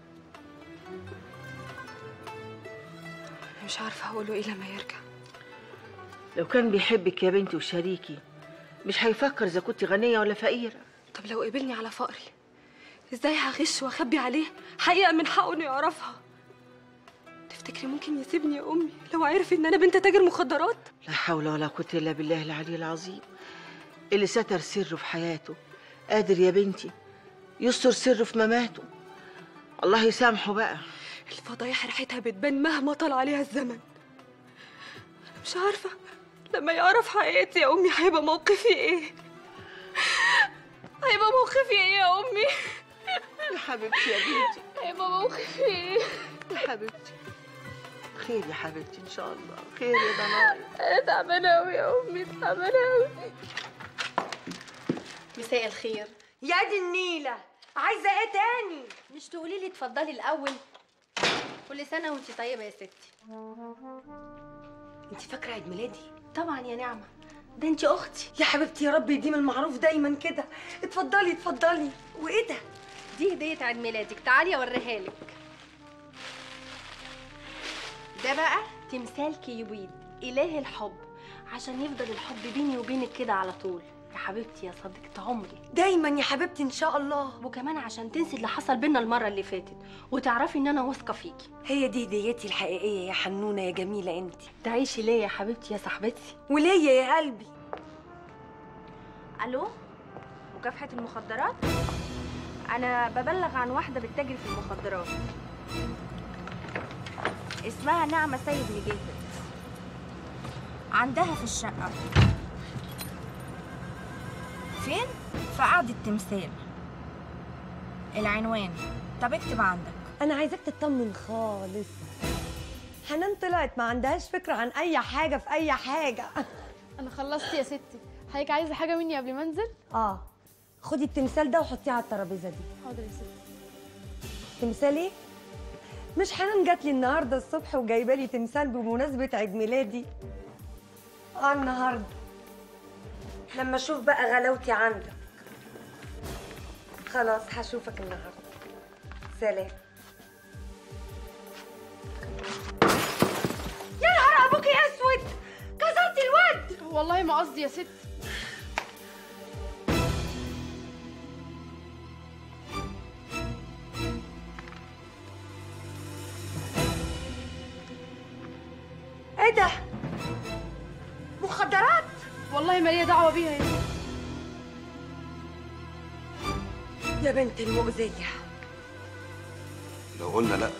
Speaker 5: مش عارفه هقوله ايه لما يرجع
Speaker 4: لو كان بيحبك يا بنتي وشريكي مش هيفكر اذا كنت غنيه ولا فقيره
Speaker 5: طب لو قبلني على فقري ازاي هغش واخبي عليه حقيقه من حقه انه يعرفها تفتكري ممكن يسيبني يا امي لو عرف ان انا بنت تاجر مخدرات
Speaker 4: لا حول ولا قوه الا بالله العلي العظيم اللي ستر سره في حياته قادر يا بنتي يستر سره في مماته الله يسامحه بقى
Speaker 5: الفضايح ريحتها بتبان مهما طال عليها الزمن انا مش عارفه لما يعرف حقيقتي يا امي هيبقى موقفي ايه هيبقى موقفي ايه يا امي
Speaker 4: يا حبيبتي يا بنتي
Speaker 5: هيبقى موقفي ايه
Speaker 4: يا حبيبتي خير يا حبيبتي ان شاء الله خير يا ضنايا
Speaker 5: انا تعبانه قوي يا امي تعبانه قوي
Speaker 10: مساء الخير
Speaker 13: يا دي النيلة عايزة ايه تاني؟
Speaker 10: مش تقولي لي اتفضلي الأول كل سنة وانت طيبة يا ستي
Speaker 13: انت فاكرة عيد ميلادي؟
Speaker 10: طبعا يا نعمة ده انت أختي
Speaker 13: يا حبيبتي يا رب يديم المعروف دايما كده اتفضلي اتفضلي وايه ده؟
Speaker 10: دي هدية عيد ميلادك تعالي أوريها لك ده بقى تمثال كيوبيد إله الحب عشان يفضل الحب بيني وبينك كده على طول يا حبيبتي يا صديقة عمري
Speaker 13: دايما يا حبيبتي ان شاء الله
Speaker 10: وكمان عشان تنسي اللي حصل بينا المرة اللي فاتت وتعرفي ان انا واثقة فيكي
Speaker 13: هي دي هديتي الحقيقية يا حنونة يا جميلة انت
Speaker 10: تعيشي ليه يا حبيبتي يا صاحبتي
Speaker 13: وليا يا قلبي
Speaker 10: الو مكافحة المخدرات انا ببلغ عن واحدة بتتاجر في المخدرات اسمها نعمة سيد نجيبت عندها في الشقة
Speaker 19: فين؟ في قعدة تمثال العنوان طب اكتب عندك
Speaker 13: انا عايزاك تطمن خالص حنان طلعت ما عندهاش فكرة عن اي حاجة في اي حاجة
Speaker 20: انا خلصت يا ستي حضرتك عايزه حاجه مني قبل ما انزل
Speaker 13: اه خدي التمثال ده وحطيه على الترابيزة دي
Speaker 20: حاضر يا ستي
Speaker 13: تمثال ايه؟ مش حنان جات لي النهارده الصبح وجايبه لي تمثال بمناسبة عيد ميلادي اه النهارده لما اشوف بقى غلاوتي عندك خلاص هشوفك النهارده سلام
Speaker 20: يا نهار ابوكي اسود كسرتي الواد والله ما قصدي يا ست
Speaker 13: ايه ده؟ مخدرات؟
Speaker 20: والله ما ليا دعوه بيها يا ست
Speaker 13: يا بنت المؤذية
Speaker 6: لو قلنا لا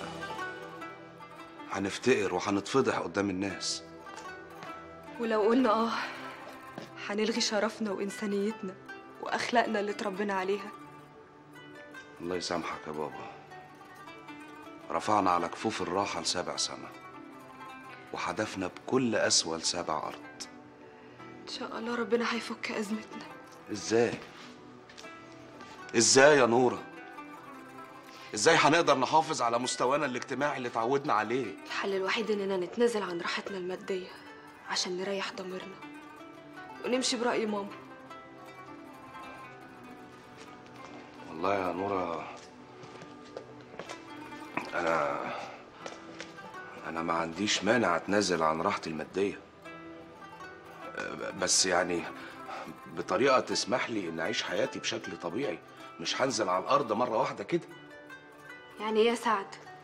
Speaker 6: هنفتقر وهنتفضح قدام الناس
Speaker 5: ولو قلنا اه هنلغي شرفنا وانسانيتنا واخلاقنا اللي اتربينا عليها
Speaker 6: الله يسامحك يا بابا رفعنا على كفوف الراحة لسبع سما وحدفنا بكل أسوأ لسبع أرض
Speaker 5: ان شاء الله ربنا هيفك ازمتنا
Speaker 6: إزاي؟ إزاي يا نورة؟ إزاي هنقدر نحافظ على مستوانا الاجتماعي اللي اتعودنا عليه؟
Speaker 5: الحل الوحيد اننا نتنازل عن راحتنا الماديه عشان نريح ضميرنا ونمشي برأي ماما
Speaker 6: والله يا نورة أنا أنا ما عنديش مانع أتنازل عن راحتي المادية أه، بس يعني بطريقة تسمح لي إن أعيش حياتي بشكل طبيعي مش هنزل على الأرض مرة واحدة كده
Speaker 5: يعني ايه يا سعد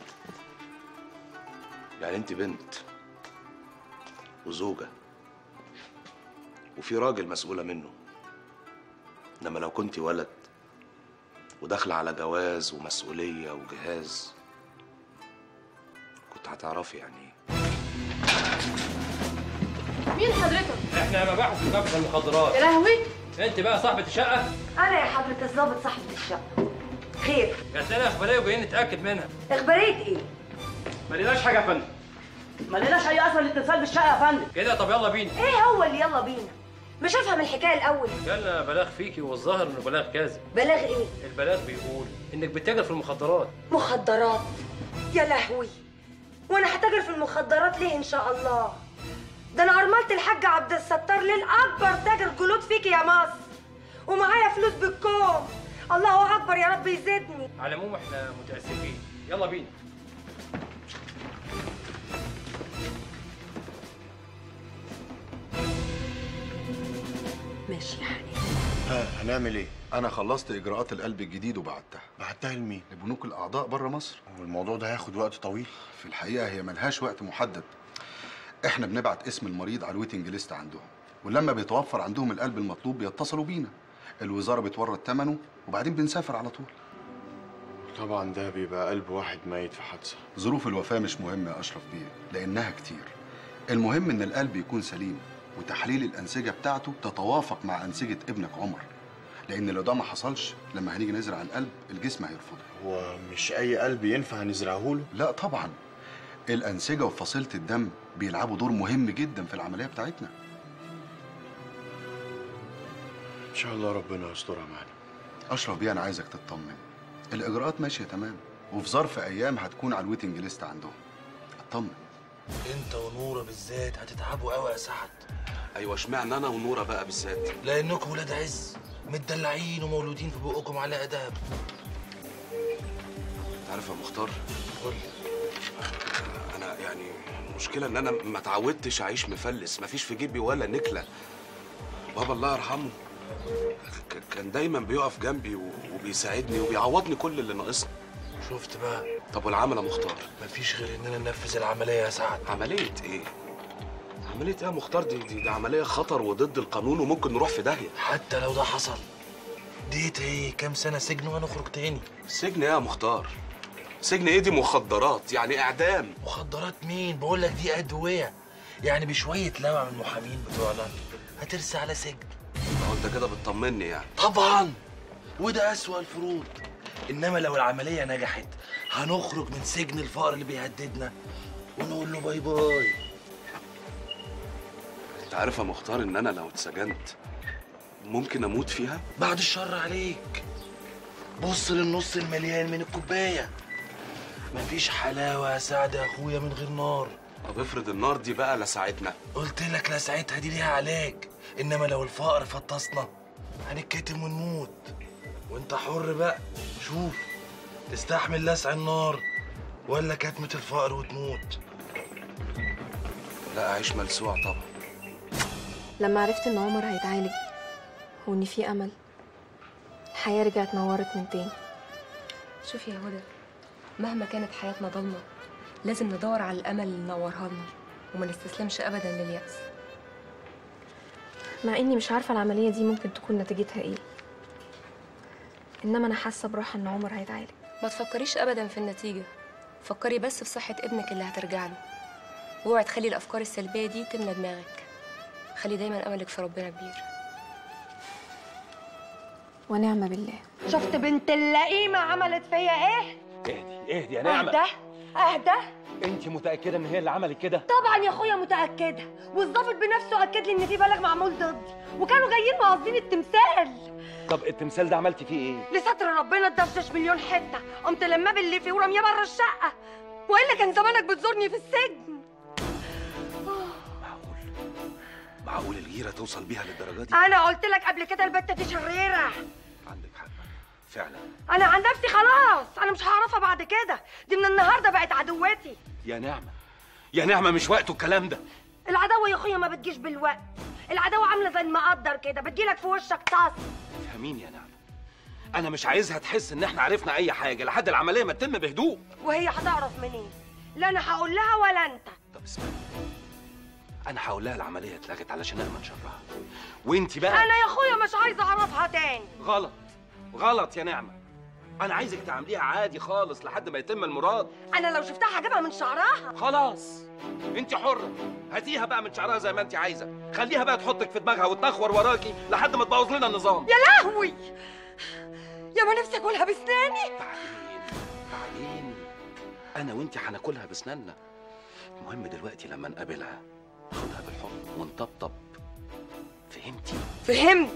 Speaker 6: يعني أنت بنت وزوجة وفي راجل مسؤولة منه إنما لو كنت ولد وداخلة على جواز ومسؤولية وجهاز كنت هتعرفي يعني ايه
Speaker 20: مين حضرتك
Speaker 1: احنا مباحث مكافحه المخدرات
Speaker 20: يا لهوي
Speaker 1: انت بقى صاحبة الشقة
Speaker 13: انا يا حضرة الظابط صاحبة الشقة خير
Speaker 1: جات لنا اخبارية وجايين نتأكد منها
Speaker 13: اخبارية ايه؟
Speaker 1: ما لقيناش حاجة يا فندم
Speaker 21: ما لناش اي اثر للاتصال بالشقه يا فندم
Speaker 1: كده طب يلا بينا
Speaker 13: ايه هو اللي يلا بينا؟ مش افهم الحكايه الاول
Speaker 21: جالنا بلاغ فيكي والظاهر انه بلاغ كاذب
Speaker 13: بلاغ ايه
Speaker 21: البلاغ بيقول انك بتتاجر في المخدرات
Speaker 13: مخدرات يا لهوي وانا هتاجر في المخدرات ليه ان شاء الله ده انا ارملت الحاج عبد الستار للاكبر تاجر جلود فيك يا مصر ومعايا فلوس بالكوم الله اكبر يا رب يزيدني
Speaker 21: على العموم احنا متاسفين يلا بينا
Speaker 4: ماشي يا حبيبي
Speaker 7: ها هنعمل ايه؟ انا خلصت اجراءات القلب الجديد وبعتها
Speaker 2: بعتها لمين؟
Speaker 7: لبنوك الاعضاء بره مصر
Speaker 2: والموضوع ده هياخد وقت طويل
Speaker 7: في الحقيقه هي ملهاش وقت محدد احنا بنبعت اسم المريض على الويتنج ليست عندهم ولما بيتوفر عندهم القلب المطلوب بيتصلوا بينا الوزاره بتورد ثمنه وبعدين بنسافر على طول
Speaker 2: طبعا ده بيبقى قلب واحد ميت في حادثه
Speaker 7: ظروف الوفاه مش مهمه يا اشرف بيه لانها كتير المهم ان القلب يكون سليم وتحليل الانسجه بتاعته تتوافق مع انسجه ابنك عمر لان لو ده ما حصلش لما هنيجي نزرع القلب الجسم هيرفضه
Speaker 2: هو مش اي قلب ينفع نزرعه له
Speaker 7: لا طبعا الانسجه وفصيله الدم بيلعبوا دور مهم جدا في العمليه بتاعتنا
Speaker 2: ان شاء الله ربنا يسترها معانا
Speaker 7: اشرف بيه انا عايزك تطمن الاجراءات ماشيه تمام وفي ظرف ايام هتكون على الويتنج ليست عندهم اطمن
Speaker 1: انت ونوره بالذات هتتعبوا قوي يا سعد
Speaker 6: ايوه اشمعنى انا ونوره بقى بالذات
Speaker 1: لانكم ولاد عز متدلعين ومولودين في بقكم على اداب
Speaker 6: عارف يا مختار انا يعني المشكله ان انا ما اتعودتش اعيش مفلس مفيش في جيبي ولا نكله بابا الله يرحمه ك- كان دايما بيقف جنبي و- وبيساعدني وبيعوضني كل اللي ناقصني
Speaker 1: شفت بقى
Speaker 6: طب والعمل يا مختار
Speaker 1: مفيش غير اننا ننفذ العمليه يا سعد
Speaker 6: عمليه ايه عمليه ايه يا مختار دي, دي, دي عمليه خطر وضد القانون وممكن نروح في داهيه
Speaker 1: حتى لو ده حصل ديت ايه كام سنه سجن وهنخرج تاني
Speaker 6: سجن ايه يا مختار سجن ايه دي مخدرات يعني اعدام
Speaker 1: مخدرات مين بقول لك دي ادويه يعني بشويه لمع من المحامين بتوعنا هترسى على سجن
Speaker 6: هو انت كده بتطمني يعني
Speaker 1: طبعا وده اسوأ الفروض انما لو العمليه نجحت هنخرج من سجن الفقر اللي بيهددنا ونقول له باي باي
Speaker 6: انت عارف يا مختار ان انا لو اتسجنت ممكن اموت فيها
Speaker 1: بعد الشر عليك بص للنص المليان من الكوبايه مفيش حلاوه يا سعد يا اخويا من غير نار
Speaker 6: طب افرض النار دي بقى لساعتنا
Speaker 1: قلت لك لا ساعتها دي ليها علاج انما لو الفقر فطسنا هنتكتم ونموت وانت حر بقى شوف تستحمل لسع النار ولا كتمة الفقر وتموت
Speaker 6: لا اعيش ملسوع طبعا
Speaker 5: لما عرفت ان عمر هيتعالج وان في امل الحياه رجعت نورت من تاني
Speaker 22: شوفي يا هدى مهما كانت حياتنا ضلمة لازم ندور على الأمل اللي ينورها لنا وما نستسلمش أبدا لليأس
Speaker 5: مع اني مش عارفه العمليه دي ممكن تكون نتيجتها ايه انما انا حاسه براحه ان عمر هيتعالج
Speaker 22: ما تفكريش أبدا في النتيجة فكري بس في صحة ابنك اللي هترجع له واوعي تخلي الأفكار السلبية دي تملى دماغك خلي دايما أملك في ربنا كبير
Speaker 5: ونعم بالله
Speaker 13: شفت بنت اللئيمه عملت فيا ايه
Speaker 23: اهدي اهدي يا نعمة
Speaker 13: اهدى اهدى
Speaker 23: انت متأكدة ان هي اللي عملت كده؟
Speaker 13: طبعا يا اخويا متاكده والظابط بنفسه اكد لي ان في بلاغ معمول ضدي وكانوا جايين مقاصدين التمثال
Speaker 23: طب التمثال ده عملتي فيه ايه؟
Speaker 13: لستر ربنا اتدفش مليون حته قمت لما باللي فيه ورميه بره الشقه والا كان زمانك بتزورني في السجن
Speaker 6: معقول الغيره توصل بيها للدرجه دي
Speaker 13: انا قلت لك قبل كده البته دي شريره
Speaker 6: فعلا
Speaker 13: انا عن نفسي خلاص انا مش هعرفها بعد كده دي من النهارده بقت عدوتي
Speaker 23: يا نعمة يا نعمة مش وقته الكلام ده
Speaker 13: العداوه يا اخويا ما بتجيش بالوقت العداوه عامله زي المقدر كده بتجيلك في وشك طاس
Speaker 23: فاهمين يا نعمة انا مش عايزها تحس ان احنا عرفنا اي حاجة لحد العملية ما تتم بهدوء
Speaker 13: وهي هتعرف منين لا انا هقول لها ولا انت
Speaker 23: طب اسمعي انا هقول لها العملية اتلغت علشان امن شرها وانت بقى
Speaker 13: انا يا اخويا مش عايزه اعرفها تاني
Speaker 23: غلط غلط يا نعمة انا عايزك تعمليها عادي خالص لحد ما يتم المراد
Speaker 13: انا لو شفتها هجيبها من شعرها
Speaker 23: خلاص انت حرة هاتيها بقى من شعرها زي ما انت عايزة خليها بقى تحطك في دماغها وتنخور وراكي لحد ما تبوظ لنا النظام
Speaker 13: يا لهوي يا ما نفسي اكلها بسناني
Speaker 23: بعدين انا وانت هناكلها بسناننا المهم دلوقتي لما نقابلها ناخدها بالحضن ونطبطب في
Speaker 14: فهمتي
Speaker 13: فهمت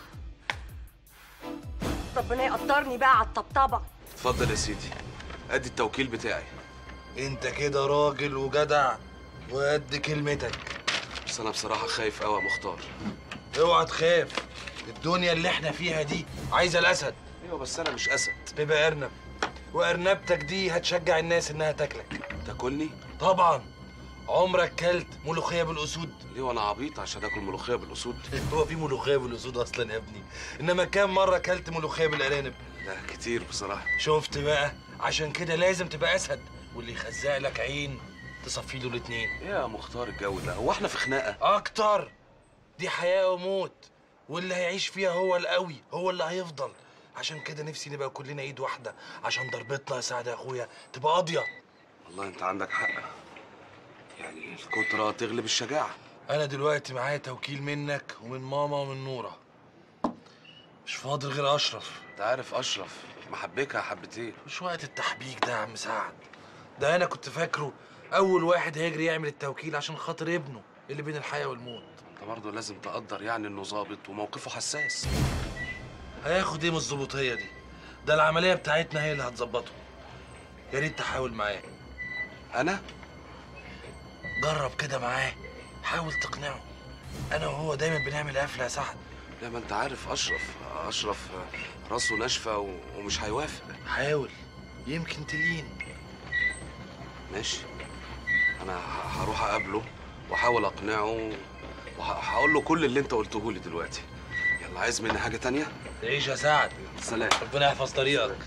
Speaker 13: ربنا يقدرني بقى على الطبطبه
Speaker 6: اتفضل يا سيدي ادي التوكيل بتاعي
Speaker 1: انت كده راجل وجدع وقد كلمتك
Speaker 6: بس انا بصراحه خايف قوي يا مختار
Speaker 1: اوعى تخاف الدنيا اللي احنا فيها دي عايزه الاسد
Speaker 6: ايوه بس انا مش اسد
Speaker 1: تبقى ارنب وارنبتك دي هتشجع الناس انها تاكلك
Speaker 6: تاكلني
Speaker 1: طبعا عمرك كلت ملوخيه بالاسود
Speaker 6: ليه وانا عبيط عشان اكل ملوخيه بالاسود
Speaker 1: هو في ملوخيه بالاسود اصلا يا ابني انما كام مره كلت ملوخيه بالارانب
Speaker 6: لا كتير بصراحه
Speaker 1: شفت بقى عشان كده لازم تبقى اسد واللي يخزق لك عين تصفي له الاتنين
Speaker 6: ايه يا مختار الجو ده هو احنا في خناقه
Speaker 1: اكتر دي حياه وموت واللي هيعيش فيها هو القوي هو اللي هيفضل عشان كده نفسي نبقى كلنا ايد واحده عشان ضربتنا يا سعد يا اخويا تبقى قاضيه
Speaker 6: والله انت عندك حق يعني الكتره تغلب الشجاعه
Speaker 1: انا دلوقتي معايا توكيل منك ومن ماما ومن نوره مش فاضل غير اشرف
Speaker 6: انت عارف اشرف محبكها حبتين
Speaker 1: مش وقت التحبيك ده يا عم سعد ده انا كنت فاكره اول واحد هيجري يعمل التوكيل عشان خاطر ابنه اللي بين الحياه والموت
Speaker 6: انت برضه لازم تقدر يعني انه ظابط وموقفه حساس
Speaker 1: هياخد ايه من الظبوطيه دي ده العمليه بتاعتنا هي اللي هتظبطه يا ريت تحاول معاه
Speaker 6: انا
Speaker 1: جرب كده معاه حاول تقنعه انا وهو دايما بنعمل قفله يا سعد
Speaker 6: لا ما انت عارف اشرف اشرف راسه ناشفه و- ومش هيوافق
Speaker 1: حاول يمكن تلين
Speaker 6: ماشي انا ه- هروح اقابله واحاول اقنعه وهقول له كل اللي انت قلته لي دلوقتي يلا عايز مني حاجه تانية
Speaker 1: تعيش يا سعد
Speaker 6: سلام
Speaker 1: ربنا يحفظ طريقك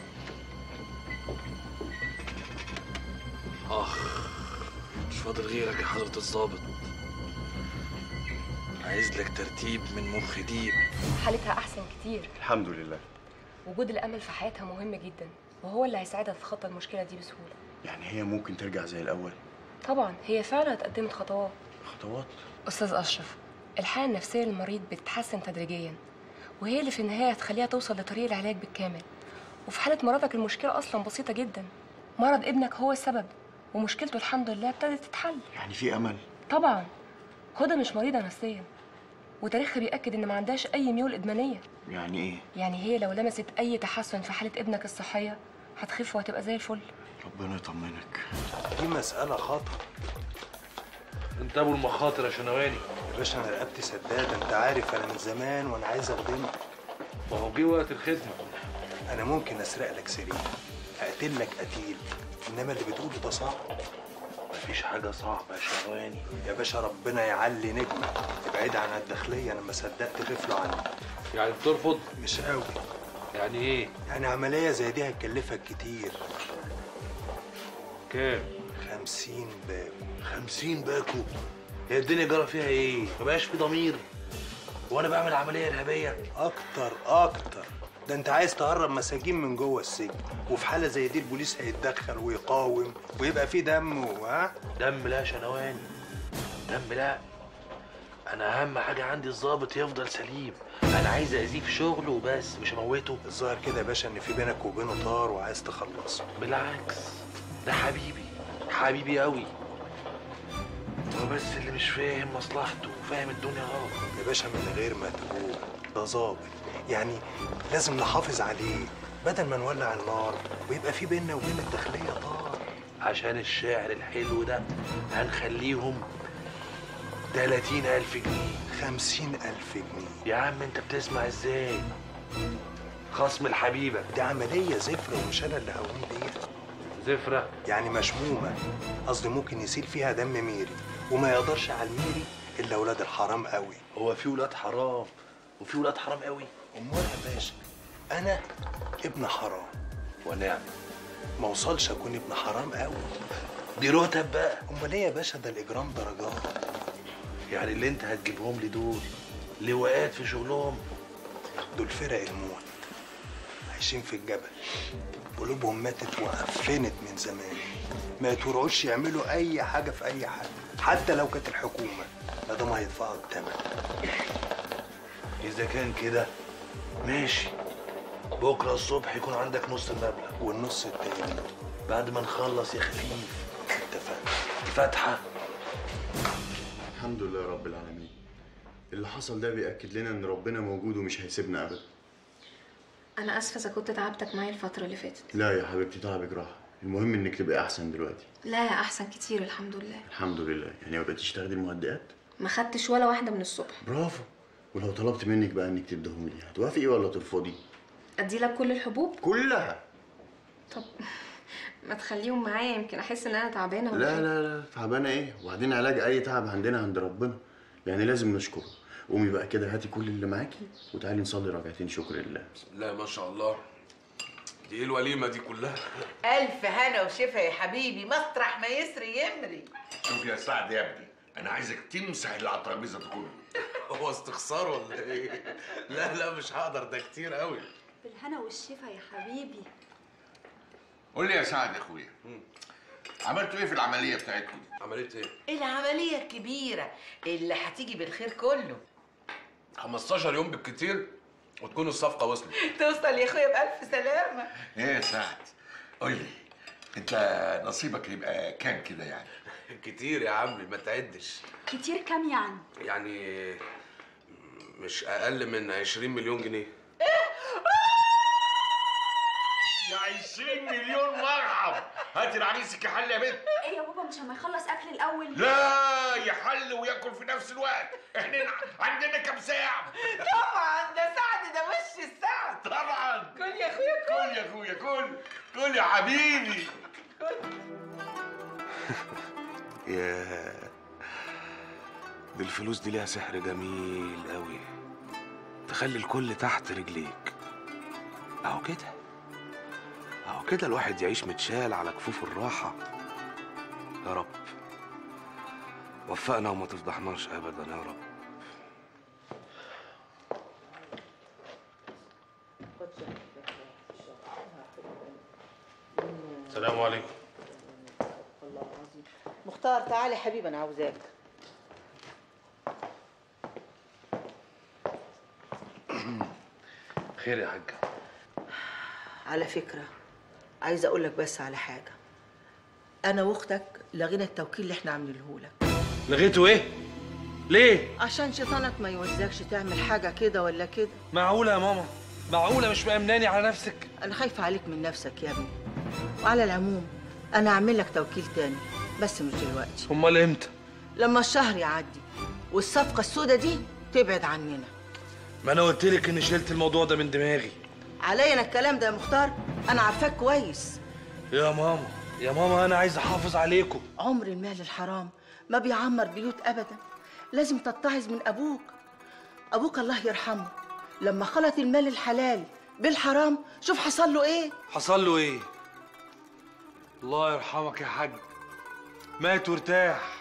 Speaker 1: اخ مش فاضل غيرك يا حضرة الظابط عايز لك ترتيب من مخ ديب
Speaker 22: حالتها احسن كتير
Speaker 2: الحمد لله
Speaker 22: وجود الامل في حياتها مهم جدا وهو اللي هيساعدها تتخطى المشكله دي بسهوله
Speaker 2: يعني هي ممكن ترجع زي الاول
Speaker 22: طبعا هي فعلا اتقدمت خطوات
Speaker 2: خطوات
Speaker 22: استاذ اشرف الحاله النفسيه للمريض بتتحسن تدريجيا وهي اللي في النهايه هتخليها توصل لطريق العلاج بالكامل وفي حاله مرضك المشكله اصلا بسيطه جدا مرض ابنك هو السبب ومشكلته الحمد لله ابتدت تتحل
Speaker 2: يعني في امل
Speaker 22: طبعا هدى مش مريضه نفسيا وتاريخها بيأكد ان ما عندهاش اي ميول ادمانيه
Speaker 2: يعني ايه
Speaker 22: يعني هي لو لمست اي تحسن في حاله ابنك الصحيه هتخف وهتبقى زي الفل
Speaker 2: ربنا يطمنك
Speaker 3: دي مسألة خطر
Speaker 1: انت ابو المخاطر يا شنواني
Speaker 3: يا باشا انا رقبتي سدادة انت عارف انا من زمان وانا عايز اخدمك
Speaker 1: ما هو جه وقت الخدمة
Speaker 3: انا ممكن اسرق لك سرير اقتل لك قتيل انما اللي بتقوله ده صعب
Speaker 1: مفيش حاجة صعبة يا شنواني
Speaker 3: يا باشا ربنا يعلي نجمك ابعد عن الداخلية انا ما صدقت غفلوا عني
Speaker 1: يعني بترفض
Speaker 3: مش قوي
Speaker 1: يعني ايه
Speaker 3: يعني عملية زي دي هتكلفك كتير
Speaker 1: كام
Speaker 3: خمسين باكو
Speaker 1: خمسين باكو هي الدنيا جرى فيها ايه مبقاش في ضمير وانا بعمل عملية ارهابية
Speaker 3: اكتر اكتر ده انت عايز تهرب مساجين من جوه السجن وفي حاله زي دي البوليس هيتدخل ويقاوم ويبقى في دم ها
Speaker 1: دم لا يا شنواني دم لا انا اهم حاجة عندي الظابط يفضل سليم انا عايز اذيه في شغله وبس مش اموته
Speaker 3: الظاهر كده يا باشا ان في بينك وبينه طار وعايز تخلصه
Speaker 1: بالعكس ده حبيبي حبيبي قوي هو بس اللي مش فاهم مصلحته وفاهم الدنيا غلط
Speaker 3: يا باشا من غير ما تقول ده ظابط يعني لازم نحافظ عليه بدل ما نولع النار ويبقى في بيننا وبين الداخليه طار
Speaker 1: عشان الشعر الحلو ده هنخليهم تلاتين ألف جنيه
Speaker 3: خمسين ألف جنيه
Speaker 1: يا عم انت بتسمع ازاي خصم الحبيبة
Speaker 3: دي عملية زفرة ومش أنا اللي هقوم بيها
Speaker 1: زفرة
Speaker 3: يعني مشمومة قصدي ممكن يسيل فيها دم ميري وما يقدرش على الميري إلا ولاد الحرام قوي
Speaker 1: هو في ولاد حرام وفي ولاد حرام قوي
Speaker 3: أمال يا باشا أنا ابن حرام
Speaker 1: ونعم
Speaker 3: ما وصلش أكون ابن حرام قوي
Speaker 1: دي رتب بقى
Speaker 3: أمال إيه يا باشا ده الإجرام درجات
Speaker 1: يعني اللي انت هتجيبهم لي دول لواءات في شغلهم
Speaker 3: دول فرق الموت عايشين في الجبل قلوبهم ماتت وقفنت من زمان ما يتورعوش يعملوا اي حاجه في اي حد حتى لو كانت الحكومه ما دام هيدفعوا الثمن
Speaker 1: اذا كان كده ماشي بكره الصبح يكون عندك نص المبلغ
Speaker 3: والنص التاني
Speaker 1: بعد ما نخلص يا خفيف
Speaker 3: اتفقنا
Speaker 1: فاتحه
Speaker 2: الحمد لله رب العالمين اللي حصل ده بيأكد لنا ان ربنا موجود ومش هيسيبنا ابدا
Speaker 10: انا اسفه اذا كنت تعبتك معايا الفتره اللي فاتت
Speaker 2: لا يا حبيبتي تعبك راحه المهم انك تبقي احسن دلوقتي
Speaker 10: لا احسن كتير الحمد لله
Speaker 2: الحمد لله يعني ما بقيتيش تاخدي المهدئات
Speaker 10: ما خدتش ولا واحده من الصبح
Speaker 2: برافو ولو طلبت منك بقى انك تديهم لي هتوافقي ولا ترفضي
Speaker 10: ادي لك كل الحبوب
Speaker 2: كلها
Speaker 10: طب ما تخليهم معايا يمكن احس ان انا تعبانه ولا
Speaker 2: لا
Speaker 10: حاجة.
Speaker 2: لا لا تعبانه ايه وبعدين علاج اي تعب عندنا عند ربنا يعني لازم نشكره قومي بقى كده هاتي كل اللي معاكي وتعالي نصلي ركعتين شكر لله
Speaker 6: لا ما شاء الله دي ايه الوليمه دي كلها
Speaker 9: ألف هنا وشفا يا حبيبي مطرح ما يسري يمري
Speaker 11: شوف يا سعد يا ابني انا عايزك تمسح اللي على الترابيزه ده كله
Speaker 6: هو استخسار ولا ايه لا لا مش هقدر ده كتير قوي
Speaker 5: بالهنا والشفا يا حبيبي
Speaker 11: قول لي يا سعد يا اخويا عملتوا ايه في العمليه بتاعتكم دي
Speaker 6: عمليه ايه
Speaker 9: العملية الكبيرة اللي هتيجي بالخير كله
Speaker 6: 15 يوم بالكتير وتكون الصفقه وصلت
Speaker 9: توصل يا اخويا بألف سلامة
Speaker 11: ايه يا سعد قول لي انت نصيبك يبقى كام كده يعني
Speaker 6: كتير يا عمي ما تعدش
Speaker 5: كتير كام يعني
Speaker 6: يعني مش اقل من 20 مليون جنيه
Speaker 11: يا 20 مليون مرحب هات العريسك يحل يا بنت
Speaker 5: ايه يا بابا مش لما يخلص اكل الاول
Speaker 11: لا يحل وياكل في نفس الوقت احنا عندنا كام ساعه
Speaker 9: طبعا ده سعد ده وش السعد
Speaker 11: طبعا
Speaker 9: كل يا اخويا
Speaker 11: كل يا اخويا كل كل يا حبيبي
Speaker 6: يا دي الفلوس دي ليها سحر جميل قوي تخلي الكل تحت رجليك اهو كده اهو كده الواحد يعيش متشال على كفوف الراحة يا رب وفقنا وما تفضحناش ابدا يا رب
Speaker 1: السلام عليكم
Speaker 4: مختار تعالي حبيبي انا عاوزاك
Speaker 1: خير يا حاج
Speaker 4: على فكرة عايزة أقول لك بس على حاجة أنا وأختك لغينا التوكيل اللي إحنا عاملينه لك
Speaker 1: لغيته ايه ليه
Speaker 4: عشان شيطانك ما يوزكش تعمل حاجة كده ولا كده
Speaker 1: معقوله يا ماما معقوله مش مأمناني على نفسك
Speaker 4: أنا خايفة عليك من نفسك يا ابني وعلى العموم أنا أعمل لك توكيل تاني بس مش دلوقتي
Speaker 1: امال امتى
Speaker 4: لما الشهر يعدي والصفقة السودة دي تبعد عننا
Speaker 1: ما انا قلت لك اني شلت الموضوع ده من دماغي
Speaker 4: عليا أنا الكلام ده يا مختار أنا عارفاك كويس
Speaker 1: يا ماما يا ماما انا عايز احافظ عليكم
Speaker 4: عمر المال الحرام ما بيعمر بيوت ابدا لازم تتعظ من ابوك ابوك الله يرحمه لما خلط المال الحلال بالحرام شوف حصل له ايه
Speaker 1: حصل له ايه الله يرحمك يا حاج مات وارتاح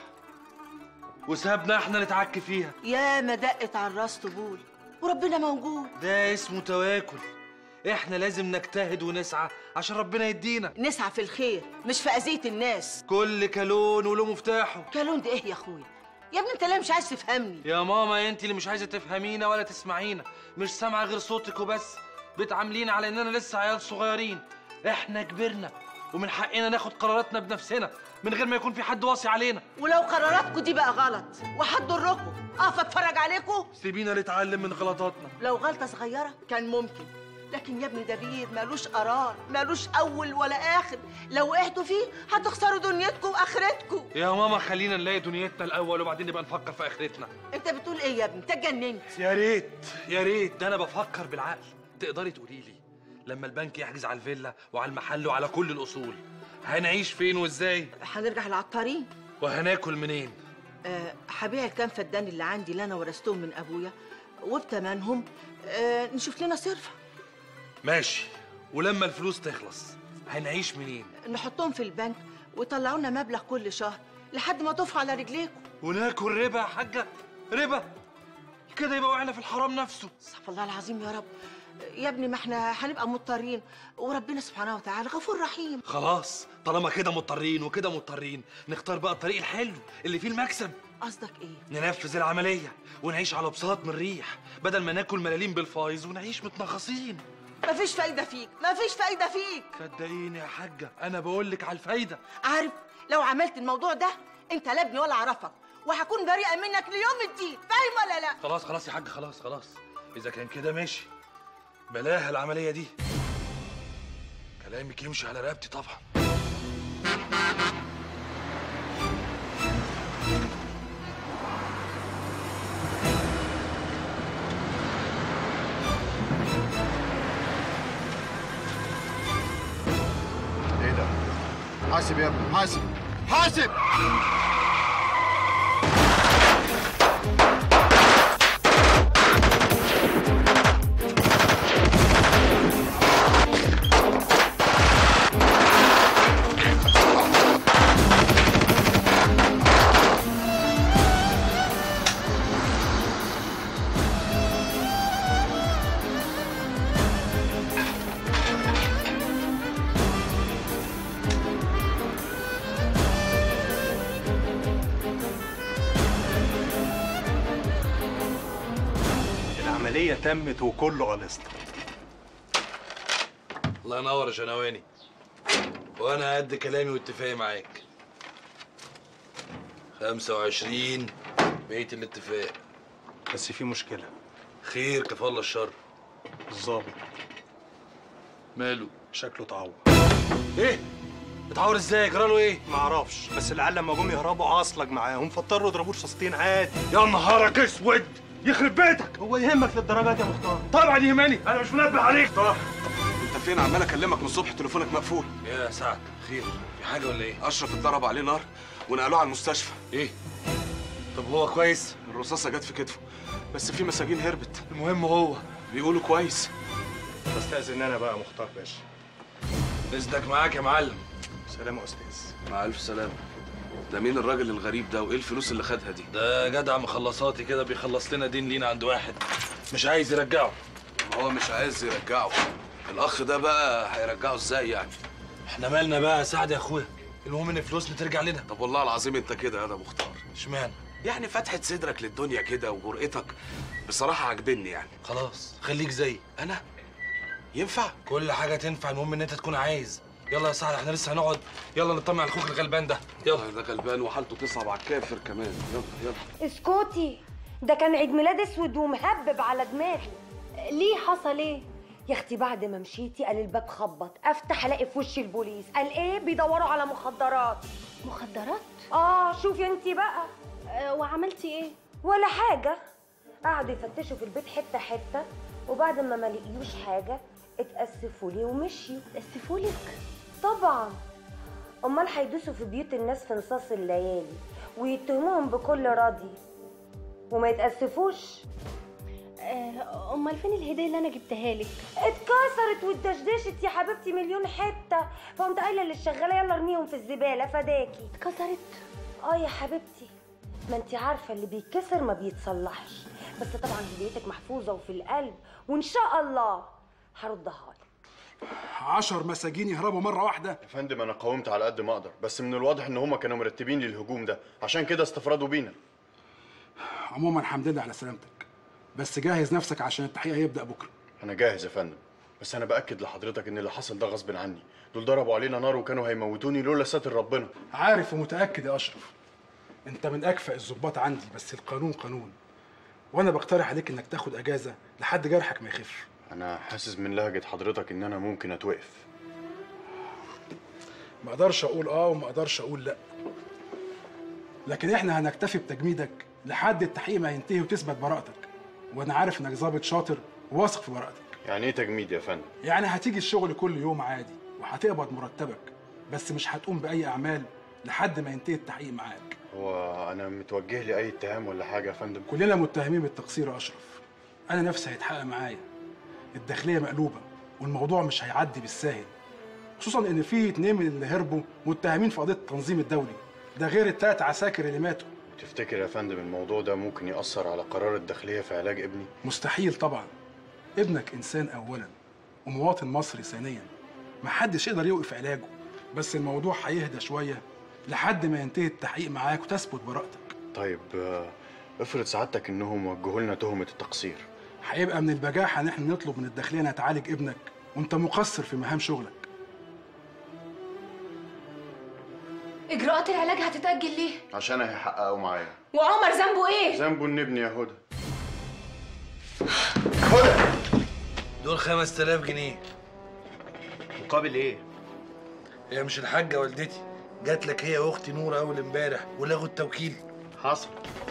Speaker 1: وسابنا احنا نتعك فيها
Speaker 4: يا ما دقت على الراس طبول وربنا موجود
Speaker 1: ده اسمه تواكل احنا لازم نجتهد ونسعى عشان ربنا يدينا
Speaker 4: نسعى في الخير مش في اذيه الناس
Speaker 1: كل كالون وله مفتاحه
Speaker 4: كالون ده ايه يا اخويا يا ابني انت ليه مش عايز تفهمني
Speaker 1: يا ماما انت اللي مش عايزه تفهمينا ولا تسمعينا مش سامعه غير صوتك وبس بتعاملينا على اننا لسه عيال صغيرين احنا كبرنا ومن حقنا ناخد قراراتنا بنفسنا من غير ما يكون في حد واصي علينا
Speaker 4: ولو قراراتكم دي بقى غلط وهتضركم اقف اتفرج عليكم
Speaker 1: سيبينا نتعلم من غلطاتنا
Speaker 4: لو غلطه صغيره كان ممكن لكن يا ابني ده بير مالوش قرار مالوش اول ولا اخر لو وقعتوا فيه هتخسروا دنيتكم واخرتكم
Speaker 1: يا ماما خلينا نلاقي دنيتنا الاول وبعدين نبقى نفكر في اخرتنا
Speaker 4: انت بتقول ايه يا ابني انت اتجننت
Speaker 1: يا ريت يا ريت ده انا بفكر بالعقل تقدري تقولي لي لما البنك يحجز على الفيلا وعلى المحل وعلى كل الاصول هنعيش فين وازاي
Speaker 4: هنرجع العطارين
Speaker 1: وهناكل منين
Speaker 4: أه هبيع الكام فدان اللي عندي اللي انا ورثتهم من ابويا وبتمنهم أه نشوف لنا صرفه
Speaker 1: ماشي ولما الفلوس تخلص هنعيش منين
Speaker 4: نحطهم في البنك ويطلعوا لنا مبلغ كل شهر لحد ما تقفوا على رجليكم
Speaker 1: وناكل ربا يا حاجه ربا كده يبقى وقعنا في الحرام نفسه
Speaker 4: استغفر الله العظيم يا رب يا ابني ما احنا هنبقى مضطرين وربنا سبحانه وتعالى غفور رحيم
Speaker 1: خلاص طالما كده مضطرين وكده مضطرين نختار بقى الطريق الحلو اللي فيه المكسب
Speaker 4: قصدك ايه
Speaker 1: ننفذ العمليه ونعيش على بساط من الريح بدل ما ناكل ملاليم بالفايز ونعيش متنغصين
Speaker 4: مفيش فايده فيك مفيش فايده فيك
Speaker 1: صدقيني يا حاجه انا بقول لك على الفايده
Speaker 4: عارف لو عملت الموضوع ده انت لا ابني ولا اعرفك وهكون بريئه منك ليوم الدين فاهم ولا لا
Speaker 1: خلاص خلاص يا حاج خلاص خلاص اذا كان كده ماشي بلاها العمليه دي كلامك يمشي على رقبتي طبعا
Speaker 2: ايه ده حاسب يا ابني حاسب حاسب
Speaker 3: العملية تمت وكله خلصت
Speaker 1: الله ينور يا شنواني وانا قد كلامي واتفاقي معاك 25 بقية الاتفاق
Speaker 3: بس في مشكلة
Speaker 1: خير كفى الله الشر
Speaker 3: الظابط
Speaker 1: ماله
Speaker 3: شكله اتعور
Speaker 1: ايه اتعور ازاي جراله ايه
Speaker 3: معرفش بس العيال لما جم يهربوا عصلك معاهم فاضطروا يضربوه رصاصتين عادي
Speaker 1: يا نهارك اسود يخرب بيتك
Speaker 3: هو يهمك للدرجات يا مختار
Speaker 1: طبعا يهمني انا مش منبه عليك طبعا
Speaker 6: انت فين عمال اكلمك من الصبح تليفونك مقفول
Speaker 1: يا سعد خير في حاجه ولا ايه
Speaker 6: اشرف اتضرب عليه نار ونقلوه على المستشفى
Speaker 1: ايه طب هو كويس
Speaker 6: الرصاصه جت في كتفه بس في مساجين هربت
Speaker 1: المهم هو
Speaker 6: بيقولوا كويس
Speaker 3: بستأذن انا بقى مختار باشا
Speaker 1: اذنك معاك يا معلم
Speaker 3: سلام يا استاذ
Speaker 6: مع الف سلامه ده مين الراجل الغريب ده وايه الفلوس اللي خدها دي
Speaker 1: ده جدع مخلصاتي كده بيخلص لنا دين لينا عند واحد مش عايز يرجعه
Speaker 6: هو مش عايز يرجعه الاخ ده بقى هيرجعه ازاي يعني
Speaker 1: احنا مالنا بقى يا سعد يا اخويا المهم ان فلوسنا ترجع لنا
Speaker 6: طب والله العظيم انت كده يا ده مختار
Speaker 1: اشمعنى
Speaker 6: يعني فتحة صدرك للدنيا كده وجرأتك بصراحة عجبني يعني
Speaker 1: خلاص خليك زيي
Speaker 6: انا ينفع
Speaker 1: كل حاجه تنفع المهم ان انت تكون عايز يلا يا سعد احنا لسه هنقعد يلا نطمن على اخوك الغلبان ده يلا
Speaker 6: ده غلبان وحالته تصعب على الكافر كمان يلا يلا
Speaker 13: اسكتي ده كان عيد ميلاد اسود ومهبب على دماغي ليه حصل ايه يا اختي بعد ما مشيتي قال الباب خبط افتح الاقي في وشي البوليس قال ايه بيدوروا على مخدرات
Speaker 10: مخدرات
Speaker 13: اه شوفي انت بقى
Speaker 10: أه وعملتي ايه
Speaker 13: ولا حاجه قعدوا يفتشوا في البيت حته حته وبعد ما ما لقيوش حاجه اتاسفوا لي ومشيوا
Speaker 10: اتاسفوا لك
Speaker 13: طبعا امال هيدوسوا في بيوت الناس في نصاص الليالي ويتهموهم بكل راضي وما يتاسفوش
Speaker 10: أه امال فين الهديه اللي انا جبتها لك
Speaker 13: اتكسرت واتدشدشت يا حبيبتي مليون حته فقمت قايله للشغاله يلا ارميهم في الزباله فداكي
Speaker 10: اتكسرت
Speaker 13: اه يا حبيبتي ما انت عارفه اللي بيتكسر ما بيتصلحش بس طبعا هديتك محفوظه وفي القلب وان شاء الله هردها لك
Speaker 12: عشر مساجين يهربوا مرة واحدة
Speaker 2: يا فندم انا قاومت على قد ما اقدر بس من الواضح ان هما كانوا مرتبين للهجوم ده عشان كده استفردوا بينا
Speaker 12: عموما الحمد لله على سلامتك بس جهز نفسك عشان التحقيق هيبدأ بكرة
Speaker 2: انا جاهز يا فندم بس انا باكد لحضرتك ان اللي حصل ده غصب عني دول ضربوا علينا نار وكانوا هيموتوني لولا ساتر ربنا
Speaker 12: عارف ومتأكد يا أشرف أنت من أكفأ الظباط عندي بس القانون قانون وأنا بقترح عليك إنك تاخد أجازة لحد جرحك ما يخف
Speaker 2: انا حاسس من لهجه حضرتك ان انا ممكن اتوقف
Speaker 12: ما اقدرش اقول اه وما اقدرش اقول لا لكن احنا هنكتفي بتجميدك لحد التحقيق ما ينتهي وتثبت براءتك وانا عارف انك ظابط شاطر وواثق في براءتك
Speaker 2: يعني ايه تجميد يا فندم
Speaker 12: يعني هتيجي الشغل كل يوم عادي وهتقبض مرتبك بس مش هتقوم باي اعمال لحد ما ينتهي التحقيق معاك
Speaker 2: هو انا متوجه لي اي اتهام ولا حاجه يا فندم
Speaker 12: كلنا متهمين بالتقصير يا اشرف انا نفسي هيتحقق معايا الداخليه مقلوبه والموضوع مش هيعدي بالساهل خصوصا ان في اتنين من اللي هربوا متهمين في قضيه التنظيم الدولي ده غير التلات عساكر اللي ماتوا
Speaker 2: تفتكر يا فندم الموضوع ده ممكن ياثر على قرار الداخليه في علاج ابني
Speaker 12: مستحيل طبعا ابنك انسان اولا ومواطن مصري ثانيا محدش يقدر يوقف علاجه بس الموضوع هيهدى شويه لحد ما ينتهي التحقيق معاك وتثبت براءتك
Speaker 2: طيب آه، افرض سعادتك انهم وجهوا لنا تهمه التقصير
Speaker 12: هيبقى من البجاحه ان احنا نطلب من الداخليه انها تعالج ابنك وانت مقصر في مهام شغلك
Speaker 10: اجراءات العلاج هتتاجل ليه
Speaker 2: عشان هيحققوا معايا
Speaker 10: وعمر ذنبه ايه
Speaker 2: ذنبه ان ابني يا هدى
Speaker 1: دول 5000 جنيه
Speaker 2: مقابل ايه؟
Speaker 1: هي مش الحاجة والدتي جات لك هي واختي نور اول امبارح ولغوا التوكيل
Speaker 8: حصل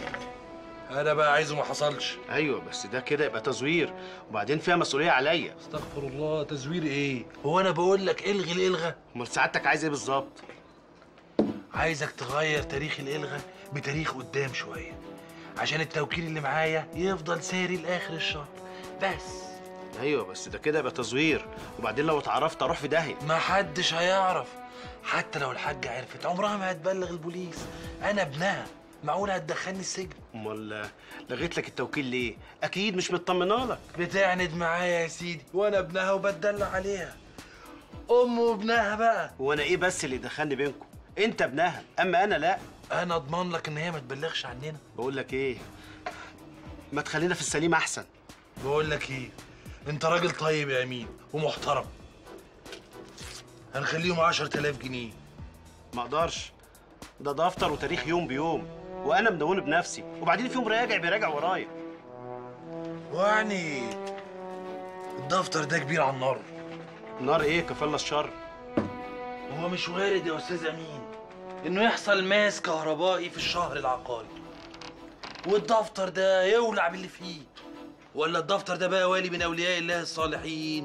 Speaker 1: انا بقى عايزه ما حصلش
Speaker 8: ايوه بس ده كده يبقى تزوير وبعدين فيها مسؤوليه عليا
Speaker 1: استغفر الله تزوير ايه هو انا بقول لك الغي الالغى
Speaker 8: امال سعادتك عايز ايه بالظبط
Speaker 1: عايزك تغير تاريخ الالغى بتاريخ قدام شويه عشان التوكيل اللي معايا يفضل ساري لاخر الشهر بس
Speaker 8: ايوه بس ده كده يبقى تزوير وبعدين لو اتعرفت اروح في داهيه
Speaker 1: ما حدش هيعرف حتى لو الحاجة عرفت عمرها ما هتبلغ البوليس انا ابنها معقول هتدخلني السجن
Speaker 8: امال لغيت لك التوكيل ليه اكيد مش مطمنه لك
Speaker 1: بتعند معايا يا سيدي وانا ابنها وبتدلع عليها ام وابنها بقى
Speaker 8: وانا ايه بس اللي دخلني بينكم انت ابنها اما انا لا
Speaker 1: انا اضمن لك ان هي ما تبلغش عننا
Speaker 8: بقول لك ايه ما تخلينا في السليم احسن
Speaker 1: بقول لك ايه انت راجل طيب يا امين ومحترم هنخليهم 10000 جنيه
Speaker 8: ما اقدرش ده دفتر وتاريخ يوم بيوم وانا مدون بنفسي وبعدين فيهم راجع بيراجع ورايا
Speaker 1: ويعني الدفتر ده كبير على النار
Speaker 8: نار ايه كفالة الشر
Speaker 1: هو مش وارد يا استاذ امين انه يحصل ماس كهربائي في الشهر العقاري والدفتر ده يولع باللي فيه ولا الدفتر ده بقى والي من اولياء الله الصالحين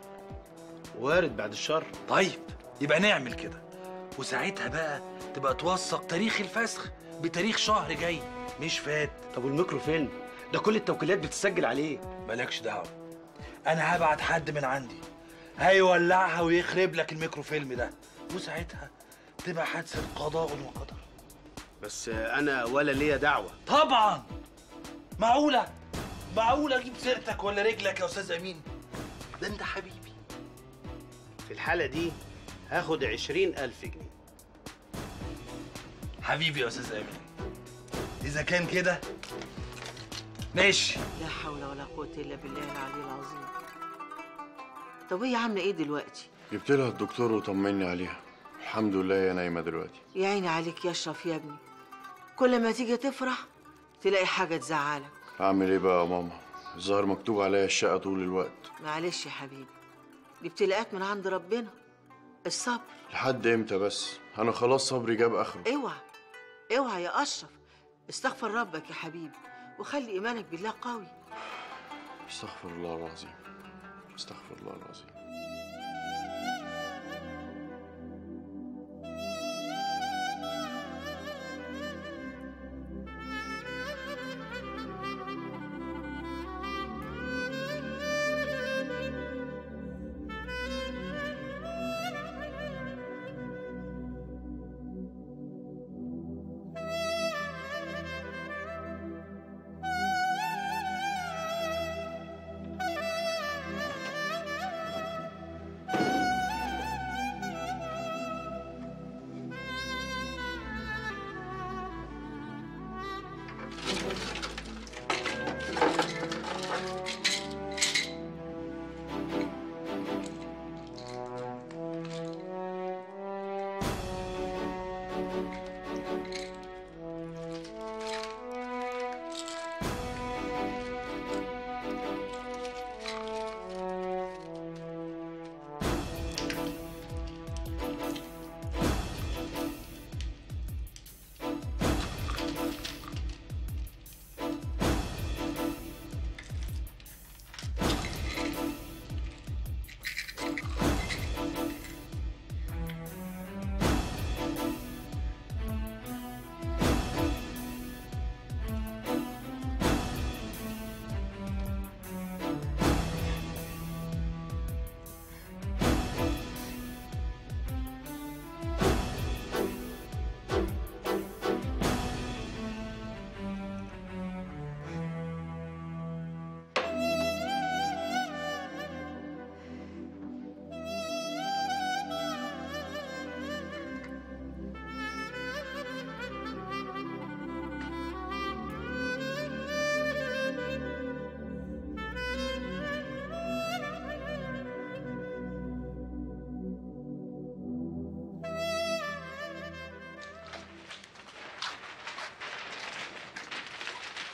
Speaker 8: وارد بعد الشر
Speaker 1: طيب يبقى نعمل كده وساعتها بقى تبقى توثق تاريخ الفسخ بتاريخ شهر جاي مش فات
Speaker 8: طب والميكرو فيلم ده كل التوكيلات بتسجل عليه
Speaker 1: مالكش دعوه انا هبعت حد من عندي هيولعها ويخرب لك الميكروفيلم ده وساعتها تبقى حادثه قضاء وقدر
Speaker 8: بس انا ولا ليا دعوه
Speaker 1: طبعا معقوله معقوله اجيب سيرتك ولا رجلك يا استاذ امين ده انت حبيبي
Speaker 8: في الحاله دي هاخد عشرين ألف جنيه
Speaker 1: حبيبي يا استاذ امين اذا كان كده ماشي
Speaker 4: لا حول ولا قوة إلا بالله العلي العظيم طب وهي عاملة إيه دلوقتي؟
Speaker 2: جبت لها الدكتور وطمني عليها الحمد لله هي نايمه دلوقتي
Speaker 4: يا عيني عليك يا أشرف يا ابني كل ما تيجي تفرح تلاقي حاجة تزعلك
Speaker 2: اعمل ايه بقى يا ماما الظاهر مكتوب عليا الشقه طول الوقت
Speaker 4: معلش يا حبيبي دي ابتلاءات من عند ربنا الصبر
Speaker 2: لحد امتى بس انا خلاص صبري جاب اخره
Speaker 4: اوعى اوعى يا أشرف استغفر ربك يا حبيبي وخلي إيمانك بالله قوي
Speaker 2: استغفر الله العظيم استغفر الله العظيم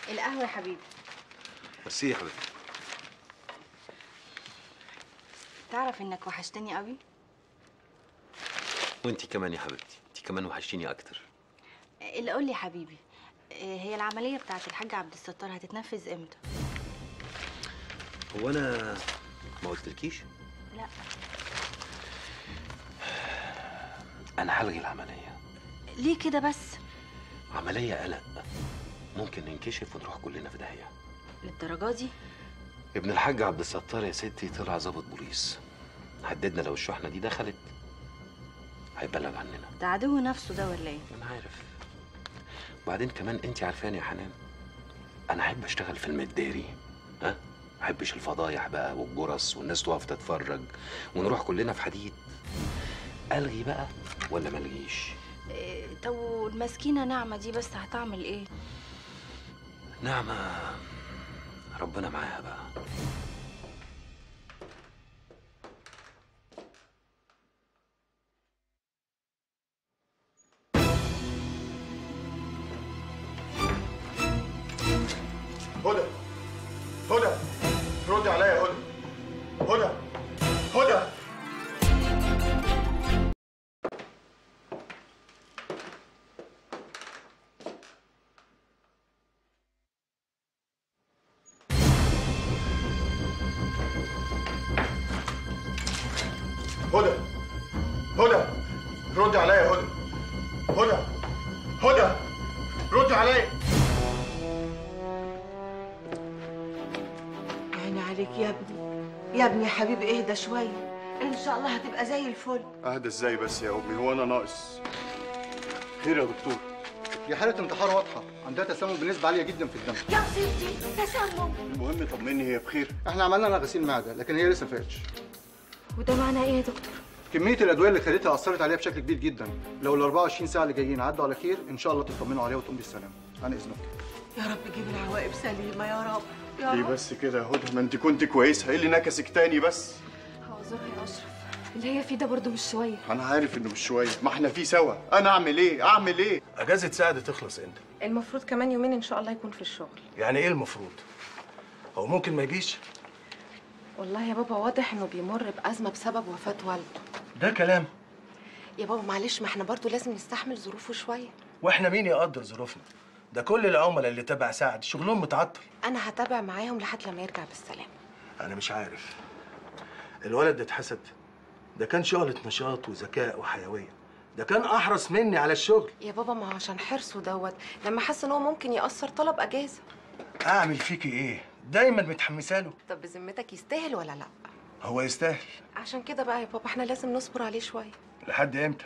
Speaker 19: القهوه يا حبيبي
Speaker 6: ميرسي يا حبيبتي
Speaker 19: تعرف انك وحشتني قوي
Speaker 15: وانتي كمان يا حبيبتي انتي كمان وحشتيني اكتر
Speaker 19: اللي قول لي يا حبيبي آه، هي العمليه بتاعت الحاج عبد الستار هتتنفذ امتى
Speaker 15: هو انا ما قلتلكيش
Speaker 19: لا
Speaker 15: انا هلغي العمليه
Speaker 19: ليه كده بس
Speaker 15: عمليه قلق ممكن ننكشف ونروح كلنا في داهيه
Speaker 19: للدرجه دي
Speaker 15: ابن الحاج عبد الستار يا ستي طلع ضابط بوليس هددنا لو الشحنه دي دخلت هيبلغ عننا
Speaker 19: ده عدو نفسه ده ولا ايه
Speaker 15: انا عارف وبعدين كمان انت عارفاني يا حنان انا احب اشتغل في المداري ها ما احبش الفضايح بقى والجرس والناس تقف تتفرج ونروح كلنا في حديد الغي بقى ولا ملغيش
Speaker 19: آه، طب والمسكينه نعمه دي بس هتعمل ايه
Speaker 15: نعمة ربنا معاها بقى
Speaker 2: هدى هدى ردي عليا يا هدى هدى هدى هدى هدى ردي عليا يا هدى هدى هدى ردي عليا
Speaker 4: عيني عليك يا ابني يا ابني يا حبيبي اهدى شويه ان شاء الله هتبقى زي الفل
Speaker 2: اهدى ازاي بس يا امي هو انا ناقص خير يا دكتور
Speaker 16: دي حالة انتحار واضحة عندها تسمم بنسبة عالية جدا في الدم
Speaker 4: يا ستي تسمم
Speaker 2: المهم طمني هي بخير
Speaker 16: احنا عملنا لها غسيل معدة لكن هي لسه فاتش
Speaker 19: وده معناه ايه يا دكتور
Speaker 16: كمية الأدوية اللي خدتها أثرت عليها بشكل كبير جدا لو ال 24 ساعة اللي جايين عدوا على خير إن شاء الله تطمنوا عليها وتقوم بالسلامة عن إذنك
Speaker 4: يا رب جيب العواقب سليمه يا رب يا
Speaker 2: ليه
Speaker 4: رب
Speaker 2: بس كده يا هدى ما انت كنت كويسه ايه اللي نكسك تاني بس
Speaker 5: هعذرها يا اشرف اللي هي فيه ده برضه مش شويه
Speaker 2: انا عارف انه مش شويه ما احنا فيه سوا انا اعمل ايه اعمل ايه
Speaker 1: اجازه سعد تخلص امتى
Speaker 22: المفروض كمان يومين ان شاء الله يكون في الشغل
Speaker 1: يعني ايه المفروض هو ممكن ما يجيش
Speaker 22: والله يا بابا واضح انه بيمر بازمه بسبب وفاه والده
Speaker 1: ده كلام
Speaker 22: يا بابا معلش ما احنا برضو لازم نستحمل ظروفه شويه
Speaker 1: واحنا مين يقدر ظروفنا ده كل العملاء اللي تبع سعد شغلهم متعطل
Speaker 22: انا هتابع معاهم لحد لما يرجع بالسلامه
Speaker 1: انا مش عارف الولد ده اتحسد ده كان شغلة نشاط وذكاء وحيوية ده كان احرص مني على الشغل
Speaker 22: يا بابا ما هو عشان حرصه دوت لما حس ان هو ممكن ياثر طلب اجازه
Speaker 1: اعمل فيكي ايه دايما متحمسه له
Speaker 22: طب بذمتك يستاهل ولا لا
Speaker 1: هو يستاهل
Speaker 22: عشان كده بقى يا بابا احنا لازم نصبر عليه شويه
Speaker 1: لحد امتى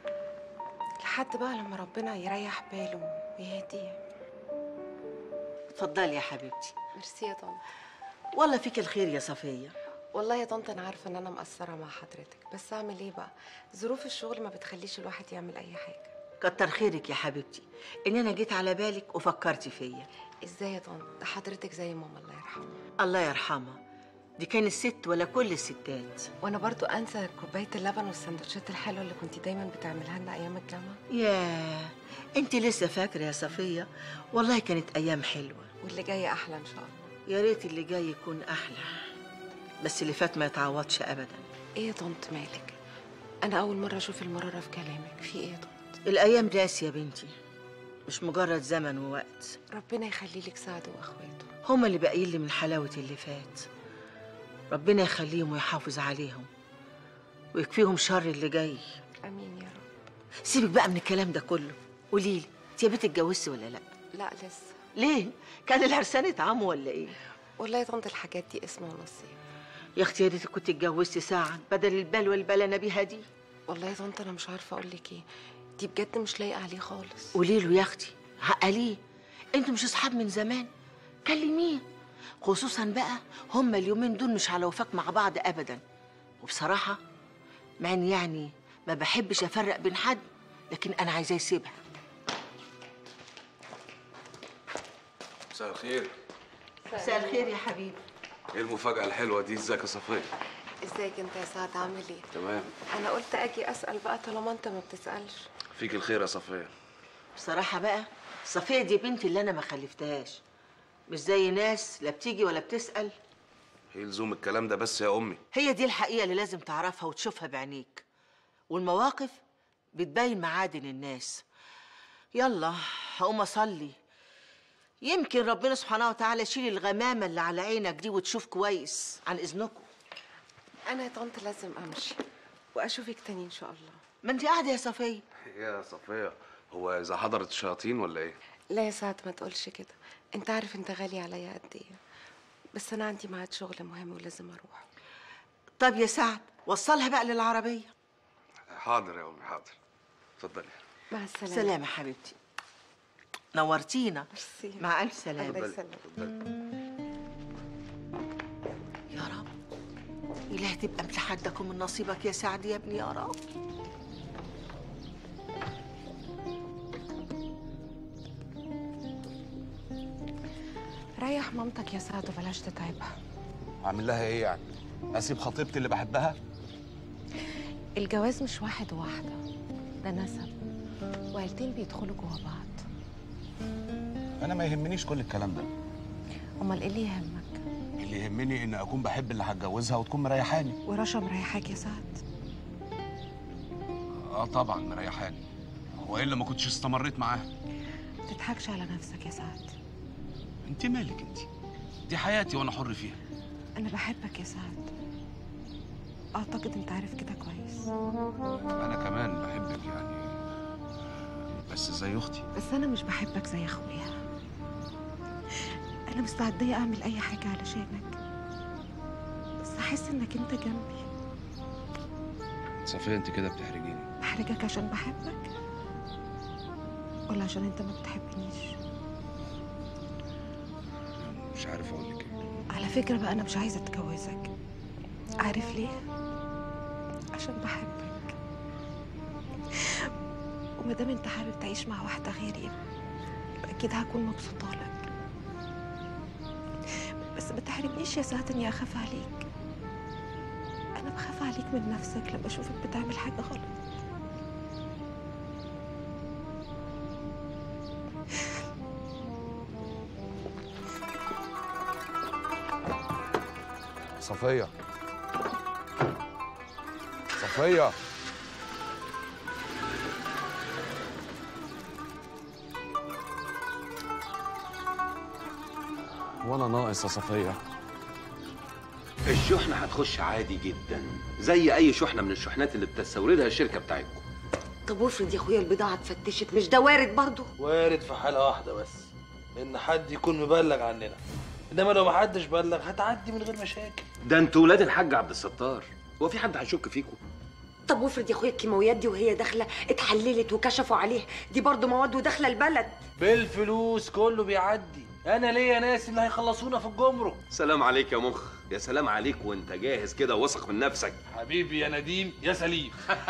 Speaker 22: لحد بقى لما ربنا يريح باله ويهديه
Speaker 4: اتفضلي يا حبيبتي
Speaker 22: ميرسي يا طنط
Speaker 4: والله فيك الخير يا صفيه
Speaker 22: والله يا طنط انا عارفه ان انا مقصره مع حضرتك بس اعمل ايه بقى ظروف الشغل ما بتخليش الواحد يعمل اي حاجه
Speaker 4: كتر خيرك يا حبيبتي ان انا جيت على بالك وفكرتي فيا
Speaker 22: ازاي يا طنط ده حضرتك زي ماما الله يرحمها
Speaker 4: الله يرحمها دي كانت ست ولا كل الستات
Speaker 22: وانا برضو انسى كوبايه اللبن والسندوتشات الحلوه اللي كنت دايما بتعملها لنا ايام الجامعه
Speaker 4: ياه انت لسه فاكره يا صفيه والله كانت ايام حلوه
Speaker 22: واللي جاي احلى ان شاء الله
Speaker 4: يا ريت اللي جاي يكون احلى بس اللي فات ما يتعوضش ابدا
Speaker 22: ايه يا طنط مالك انا اول مره اشوف المراره في كلامك في ايه يا طنط
Speaker 4: الايام دي يا بنتي مش مجرد زمن ووقت
Speaker 22: ربنا يخلي لك سعد واخواته
Speaker 4: هما اللي باقيين لي من حلاوه اللي فات ربنا يخليهم ويحافظ عليهم ويكفيهم شر اللي جاي
Speaker 22: امين يا رب
Speaker 4: سيبك بقى من الكلام ده كله قولي لي انت يا بنت اتجوزتي ولا لا
Speaker 22: لا لسه
Speaker 4: ليه كان العرسان اتعموا ولا ايه
Speaker 22: والله يا طنط الحاجات دي اسمه ونصيب
Speaker 4: يا اختي يا ريتك كنت اتجوزتي ساعه بدل البلوه اللي بلانا بيها دي
Speaker 22: والله يا طنط انا مش عارفه اقول لك ايه دي بجد مش لايقه عليه خالص
Speaker 4: قولي له يا اختي عقليه انتوا مش اصحاب من زمان كلميه خصوصا بقى هما اليومين دول مش على وفاق مع بعض ابدا وبصراحه مع اني يعني ما بحبش افرق بين حد لكن انا عايزاه يسيبها
Speaker 6: مساء الخير
Speaker 4: مساء الخير يا حبيبي
Speaker 6: ايه المفاجأة الحلوة دي ازيك يا صفية
Speaker 22: ازيك انت يا سعد عامل ايه
Speaker 6: تمام
Speaker 22: انا قلت اجي اسال بقى طالما انت ما بتسالش
Speaker 6: فيك الخير يا صفية
Speaker 4: بصراحه بقى صفيه دي بنتي اللي انا ما خلفتهاش مش زي ناس لا بتيجي ولا بتسأل
Speaker 6: ايه لزوم الكلام ده بس يا امي
Speaker 4: هي دي الحقيقة اللي لازم تعرفها وتشوفها بعينيك والمواقف بتبين معادن الناس يلا هقوم أصلي يمكن ربنا سبحانه وتعالى يشيل الغمامة اللي على عينك دي وتشوف كويس عن إذنكم
Speaker 17: انا يا طنط لازم امشي واشوفك تاني ان شاء الله
Speaker 4: ما انت قاعدة يا صفية
Speaker 6: يا صفيه هو اذا حضرت الشياطين ولا ايه
Speaker 17: لا يا سعد ما تقولش كده انت عارف انت غالي عليا قد ايه بس انا عندي ميعاد شغل مهم ولازم اروح
Speaker 4: طب يا سعد وصلها بقى للعربية
Speaker 6: حاضر يا امي حاضر اتفضلي
Speaker 17: مع السلامه
Speaker 4: سلامة حبيبتي نورتينا مع ألف سلامة
Speaker 17: الله يسلمك
Speaker 4: يا رب إله تبقى متحدكم من نصيبك يا سعد يا ابني يا رب
Speaker 17: ريح مامتك يا سعد وبلاش تتعبها
Speaker 6: اعمل لها ايه يعني اسيب خطيبتي اللي بحبها
Speaker 17: الجواز مش واحد وواحدة ده نسب وعيلتين بيدخلوا جوا بعض
Speaker 6: انا ما يهمنيش كل الكلام ده
Speaker 17: امال ايه اللي يهمك
Speaker 6: اللي يهمني ان اكون بحب اللي هتجوزها وتكون مريحاني
Speaker 17: ورشا مريحاك يا سعد
Speaker 6: اه طبعا مريحاني هو الا ما كنتش استمريت معاها
Speaker 17: ما تضحكش على نفسك يا سعد
Speaker 6: انت مالك انت دي حياتي وانا حر فيها
Speaker 17: انا بحبك يا سعد اعتقد انت عارف كده كويس
Speaker 6: انا كمان بحبك يعني بس زي اختي
Speaker 17: بس انا مش بحبك زي اخويا انا مستعديه اعمل اي حاجه علشانك بس احس انك انت جنبي
Speaker 6: صفيه انت كده بتحرجيني
Speaker 17: بحرجك عشان بحبك ولا عشان انت ما بتحبنيش
Speaker 6: مش عارف اقول لك ايه
Speaker 17: على فكره بقى انا مش عايزه اتجوزك عارف ليه عشان بحبك وما دام انت حابب تعيش مع واحده غيري اكيد هكون مبسوطه لك بس ما تحرجنيش يا سعد اني اخاف عليك انا بخاف عليك من نفسك لما اشوفك بتعمل حاجه غلط
Speaker 6: صفيه صفيه وانا ناقص يا صفيه
Speaker 15: الشحنة هتخش عادي جدا زي أي شحنة من الشحنات اللي بتستوردها الشركة بتاعتكم
Speaker 13: طب وافرض يا اخويا البضاعه اتفتشت مش ده وارد برضه
Speaker 1: وارد في حالة واحدة بس إن حد يكون مبلغ عننا إنما لو محدش بلغ هتعدي من غير مشاكل
Speaker 15: ده انتوا ولاد الحاج عبد الستار هو في حد هيشك فيكم
Speaker 13: طب وافرض يا اخويا الكيماويات دي وهي داخله اتحللت وكشفوا عليها دي برضه مواد وداخله البلد
Speaker 1: بالفلوس كله بيعدي أنا ليا ناس اللي هيخلصونا في الجمرك
Speaker 15: سلام عليك يا مخ يا سلام عليك وانت جاهز كده واثق من نفسك
Speaker 1: حبيبي يا نديم يا سليم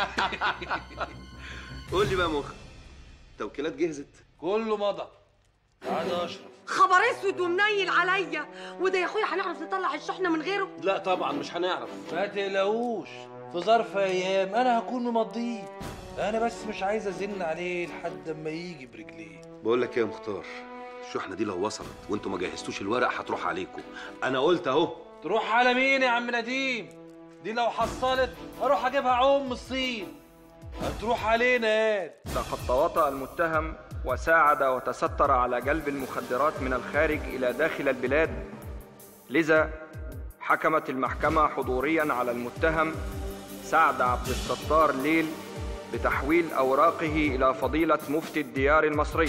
Speaker 15: قول لي بقى يا مخ توكيلات جهزت
Speaker 1: كله مضى تعالى يا أشرف
Speaker 13: خبر اسود ومنيل عليا وده يا اخويا هنعرف نطلع الشحنه من غيره
Speaker 1: لا طبعا مش هنعرف ما تقلقوش في ظرف ايام انا هكون ممضيه انا بس مش عايز ازن عليه لحد اما يجي برجليه
Speaker 15: بقول لك ايه يا مختار الشحنة دي لو وصلت وانتوا ما جهزتوش الورق هتروح عليكم انا قلت اهو
Speaker 1: تروح على مين يا عم نديم دي لو حصلت اروح اجيبها عم من الصين هتروح علينا ياد
Speaker 18: لقد تواطأ المتهم وساعد وتستر على جلب المخدرات من الخارج إلى داخل البلاد لذا حكمت المحكمة حضوريا على المتهم سعد عبد الستار ليل بتحويل أوراقه إلى فضيلة مفتي الديار المصري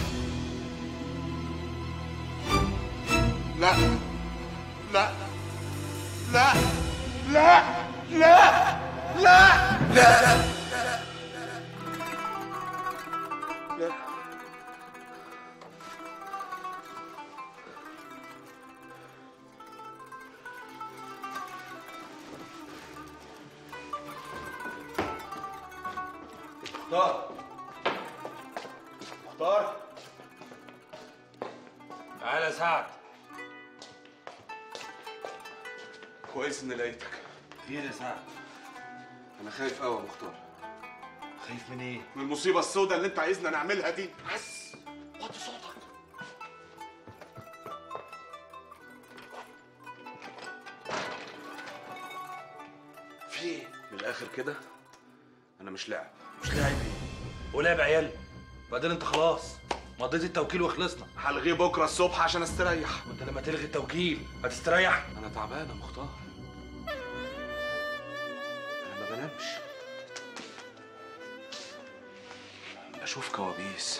Speaker 11: لا لا لا لا لا لا لا لا
Speaker 2: مختار مختار
Speaker 1: تعالى يا سعد
Speaker 6: كويس اني لقيتك
Speaker 1: خير يا سعد
Speaker 6: انا خايف قوي يا مختار
Speaker 1: خايف من ايه
Speaker 11: من المصيبة السوداء اللي انت عايزنا نعملها دي
Speaker 1: بس وطي صوتك
Speaker 6: ايه من الاخر كده انا مش لاعب
Speaker 1: مش لاعب ايه ولعب عيال بعدين انت خلاص مضيت التوكيل وخلصنا
Speaker 6: هلغيه بكره الصبح عشان استريح
Speaker 1: وانت لما تلغي التوكيل هتستريح
Speaker 6: انا تعبان يا مختار انا ما بنامش بشوف كوابيس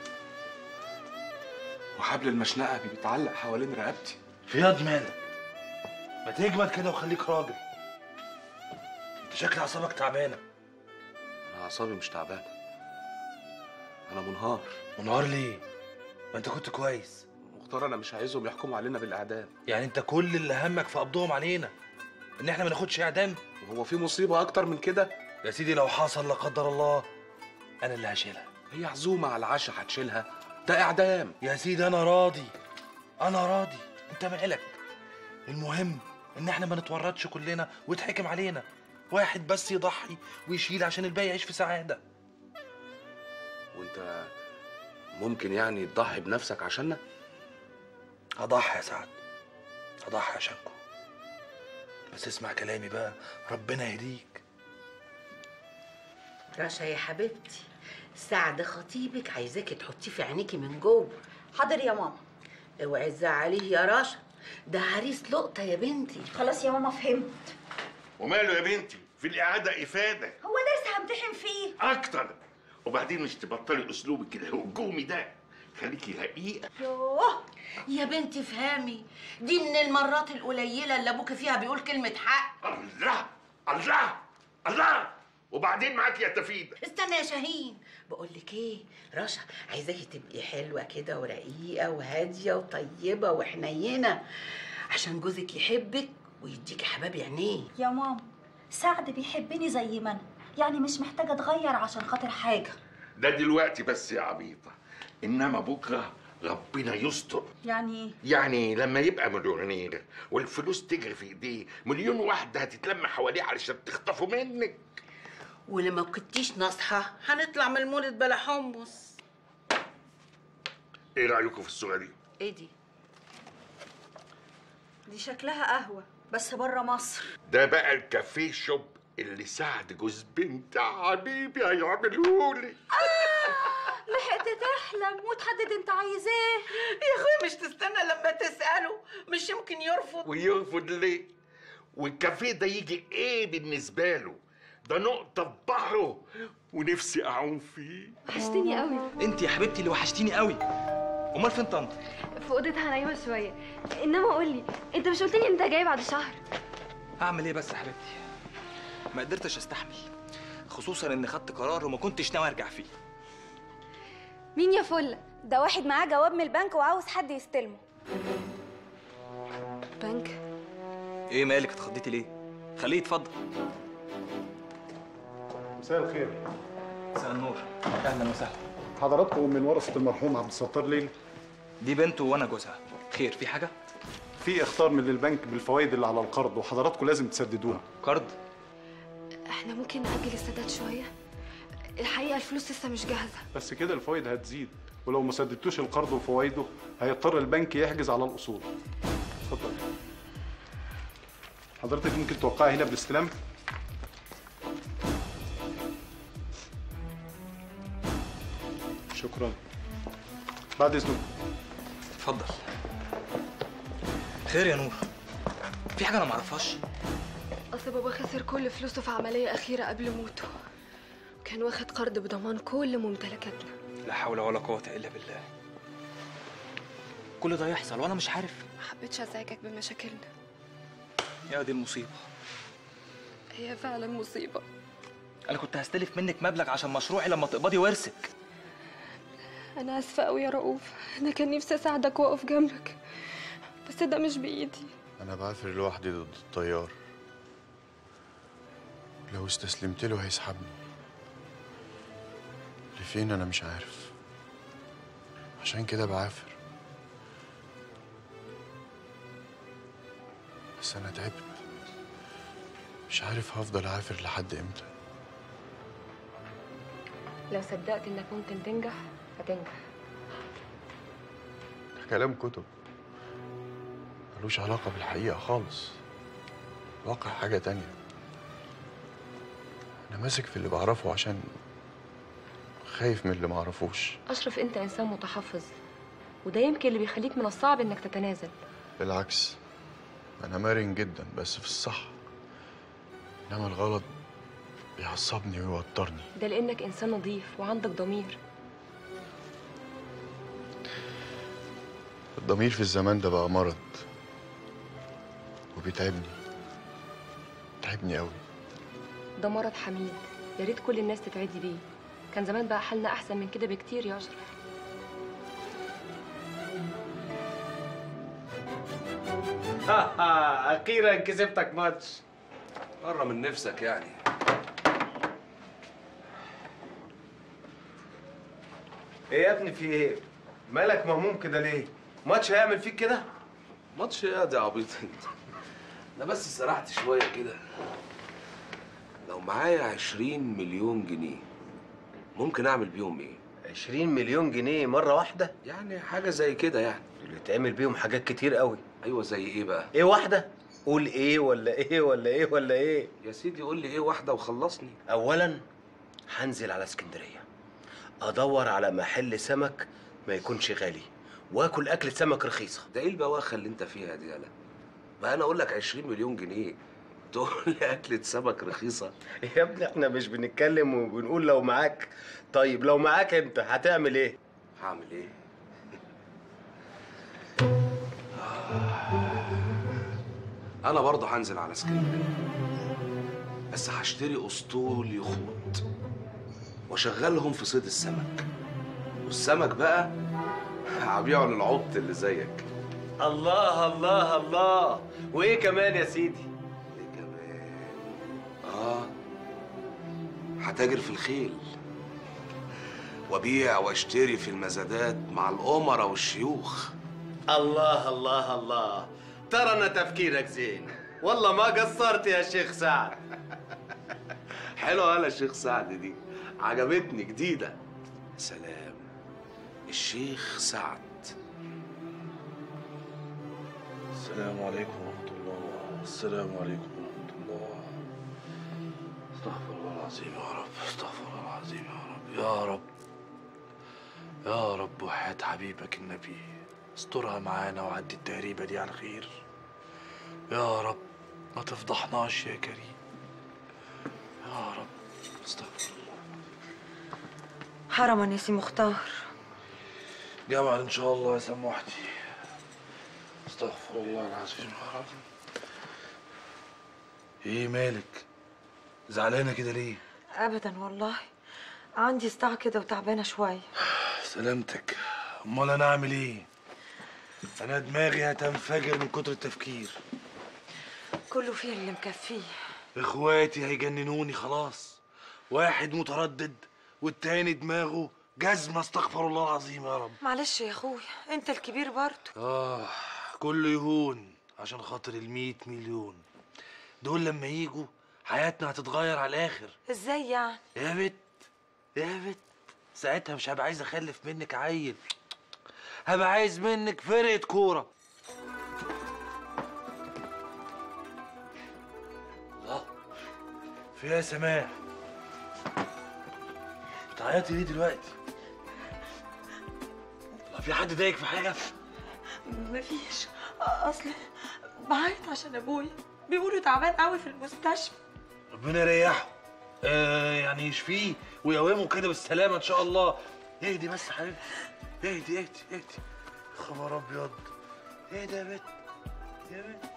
Speaker 6: وحبل المشنقه بيتعلق حوالين رقبتي
Speaker 1: فياض مالك ما تجمد كده وخليك راجل انت شكل اعصابك تعبانه
Speaker 6: انا اعصابي مش تعبانه انا منهار
Speaker 1: منهار ليه ما انت كنت كويس
Speaker 6: مختار انا مش عايزهم يحكموا علينا بالاعدام
Speaker 1: يعني انت كل اللي همك في قبضهم علينا ان احنا ما ناخدش اعدام
Speaker 6: هو في مصيبه اكتر من كده
Speaker 1: يا سيدي لو حصل لا قدر الله انا اللي هشيلها
Speaker 6: هي عزومه على العشاء هتشيلها ده اعدام
Speaker 1: يا سيدي انا راضي انا راضي انت مالك المهم ان احنا ما نتورطش كلنا ويتحكم علينا واحد بس يضحي ويشيل عشان الباقي يعيش في سعاده
Speaker 6: وانت ممكن يعني تضحي بنفسك عشاننا
Speaker 1: هضحي يا سعد هضحي عشانكم بس اسمع كلامي بقى ربنا يهديك
Speaker 9: رشا يا حبيبتي سعد خطيبك عايزاكي تحطيه في عينيكي من جوه حاضر يا ماما اوعي تزعليه يا رشا ده عريس لقطه يا بنتي
Speaker 7: خلاص يا ماما فهمت
Speaker 11: وماله يا بنتي في الإعادة إفادة
Speaker 7: هو درس همتحن فيه
Speaker 11: أكتر وبعدين مش تبطلي أسلوبك الهجومي ده خليكي رقيقة
Speaker 9: يوه يا بنتي افهمي دي من المرات القليله اللي ابوك فيها بيقول كلمه حق
Speaker 11: الله الله الله وبعدين معاك يا تفيدة
Speaker 9: استنى يا شاهين بقول لك ايه رشا عايزاكي تبقي حلوه كده ورقيقه وهاديه وطيبه وحنينه عشان جوزك يحبك ويديكي حباب عينيه
Speaker 7: يا ماما سعد بيحبني زي ما انا يعني مش محتاجه اتغير عشان خاطر حاجه
Speaker 11: ده دلوقتي بس يا عبيطة إنما بكرة ربنا يستر
Speaker 7: يعني ايه
Speaker 11: يعني لما يبقى مليونير والفلوس تجري في ايديه مليون واحدة هتتلم حواليه علشان تخطفوا منك
Speaker 9: ولما كنتيش ناصحه هنطلع من المولد بلا حمص
Speaker 11: ايه رأيكم في الصورة دي؟
Speaker 9: ايه دي
Speaker 7: دي شكلها قهوه بس بره مصر
Speaker 11: ده بقى الكافيه شوب اللي سعد جوز بنت حبيبي هيعملهولي
Speaker 7: لحقت تحلم وتحدد انت عايز ايه
Speaker 9: يا اخويا مش تستنى لما تساله مش يمكن يرفض
Speaker 11: ويرفض ليه؟ والكافيه ده يجي ايه بالنسبة له؟ ده نقطة في بحره ونفسي أعوم فيه
Speaker 5: وحشتني قوي
Speaker 20: انت يا حبيبتي اللي وحشتيني قوي امال فين طنط
Speaker 5: في اوضتها نايمه شويه انما قول لي انت مش قلت لي انت جاي بعد شهر
Speaker 20: اعمل ايه بس يا حبيبتي ما قدرتش استحمل خصوصا ان خدت قرار وما كنتش ناوي ارجع فيه
Speaker 5: مين يا فله
Speaker 7: ده واحد معاه جواب من البنك وعاوز حد يستلمه
Speaker 5: بنك
Speaker 20: ايه مالك اتخضيتي ليه خليه يتفضل
Speaker 16: مساء الخير
Speaker 20: مساء النور اهلا وسهلا
Speaker 16: حضراتكم من ورثة المرحوم عبد الستار ليل
Speaker 20: دي بنته وانا جوزها خير في حاجه
Speaker 16: في اختار من البنك بالفوائد اللي على القرض وحضراتكم لازم تسددوها
Speaker 20: قرض
Speaker 5: احنا ممكن نأجل السداد شويه الحقيقه الفلوس لسه مش جاهزه
Speaker 16: بس كده الفوائد هتزيد ولو ما سددتوش القرض وفوائده هيضطر البنك يحجز على الاصول اتفضل حضرتك ممكن توقعي هنا بالاستلام شكرا بعد اذنكم
Speaker 20: اتفضل خير يا نور في حاجه انا ما اعرفهاش
Speaker 5: اصل بابا خسر كل فلوسه في عمليه اخيره قبل موته كان واخد قرض بضمان كل ممتلكاتنا
Speaker 20: لا حول ولا قوه الا بالله كل ده يحصل وانا مش عارف
Speaker 5: ما حبيتش ازعجك بمشاكلنا
Speaker 20: يا دي المصيبه
Speaker 5: هي فعلا مصيبه
Speaker 20: انا كنت هستلف منك مبلغ عشان مشروعي لما تقبضي ورثك
Speaker 5: انا اسفه قوي يا رؤوف انا كان نفسي اساعدك واقف جنبك بس ده مش بايدي
Speaker 2: أنا بعافر لوحدي ضد الطيار لو استسلمت له هيسحبني لفين أنا مش عارف عشان كده بعافر بس أنا تعبت مش عارف هفضل عافر لحد إمتى
Speaker 22: لو صدقت انك ممكن تنجح هتنجح
Speaker 2: ده كلام كتب ملوش علاقة بالحقيقة خالص الواقع حاجة تانية انا ماسك في اللي بعرفه عشان خايف من اللي معرفوش
Speaker 22: اشرف انت انسان متحفظ وده يمكن اللي بيخليك من الصعب انك تتنازل
Speaker 2: بالعكس انا مرن جدا بس في الصح انما الغلط بيعصبني ويوترني
Speaker 22: ده لانك انسان نظيف وعندك ضمير
Speaker 2: الضمير في الزمان ده بقى مرض وبيتعبني تعبني قوي
Speaker 22: ده مرض حميد يا ريت كل الناس تتعدي بيه كان زمان بقى حالنا احسن من كده بكتير يا اشرف
Speaker 6: اخيرا كسبتك ماتش بره من نفسك يعني
Speaker 14: ايه يا ابني في ايه؟ مالك مهموم كده ليه؟ ماتش هيعمل فيك كده؟
Speaker 6: ماتش ايه يا دي عبيط انت انا بس سرحت شويه كده لو معايا 20 مليون جنيه ممكن اعمل بيهم ايه
Speaker 14: 20 مليون جنيه مرة واحدة؟
Speaker 6: يعني حاجه زي كده يعني
Speaker 14: اللي تعمل بيهم حاجات كتير قوي
Speaker 6: ايوه زي ايه بقى
Speaker 14: ايه واحدة؟ قول ايه ولا ايه ولا ايه ولا ايه؟
Speaker 6: يا سيدي قول لي ايه واحده وخلصني
Speaker 14: اولا هنزل على اسكندرية ادور على محل سمك ما يكونش غالي واكل اكلة سمك رخيصة
Speaker 6: ده ايه البواخه اللي انت فيها دي يالا بقى انا اقول لك 20 مليون جنيه تقول لي اكله سمك رخيصه
Speaker 14: يا ابني احنا مش بنتكلم وبنقول لو معاك طيب لو معاك انت هتعمل ايه؟
Speaker 6: هعمل ايه انا برضه هنزل على اسكندريه بس هشتري اسطول يخوت واشغلهم في صيد السمك والسمك بقى هبيعه للعبط اللي زيك
Speaker 14: الله الله الله وايه كمان يا سيدي؟
Speaker 6: اه هتاجر في الخيل وابيع واشتري في المزادات مع الامراء والشيوخ
Speaker 14: الله الله الله ترى انا تفكيرك زين والله ما قصرت يا شيخ سعد
Speaker 6: حلوه يالا الشيخ سعد دي عجبتني جديده سلام الشيخ سعد
Speaker 1: السلام عليكم ورحمة الله السلام عليكم ورحمة الله استغفر الله العظيم يا رب استغفر الله العظيم يا رب يا رب يا رب وحياة حبيبك النبي استرها معانا وعدي التهريبة دي على خير يا رب ما تفضحناش يا كريم يا رب استغفر الله
Speaker 13: حرما يا سي مختار
Speaker 1: جمال ان شاء الله يا سموحتي استغفر الله العظيم يا رب ايه مالك زعلانه كده ليه
Speaker 13: ابدا والله عندي صداع كده وتعبانه شويه
Speaker 1: سلامتك امال انا اعمل ايه انا دماغي هتنفجر من كتر التفكير
Speaker 13: كله فيه اللي مكفيه
Speaker 1: اخواتي هيجننوني خلاص واحد متردد والتاني دماغه جزمه استغفر الله العظيم يا رب
Speaker 13: معلش يا اخويا انت الكبير برضه
Speaker 1: اه كله يهون عشان خاطر المية مليون دول لما يجوا حياتنا هتتغير على الاخر
Speaker 13: ازاي يعني
Speaker 1: يا بت يا بت ساعتها مش هبقى عايز اخلف منك عيل هبقى عايز منك فرقة كورة الله في إيه يا سماح بتعيطي ليه دلوقتي؟ الله في حد ضايقك في حاجة؟
Speaker 13: مفيش اصل بعيط عشان ابويا بيقولوا تعبان قوي في المستشفى
Speaker 1: ربنا يريحه آه يعني يشفيه ويقومه كده بالسلامة إن شاء الله اهدي بس يا حبيبتي اهدي اهدي اهدي خبر أبيض اهدي يا بت يا بت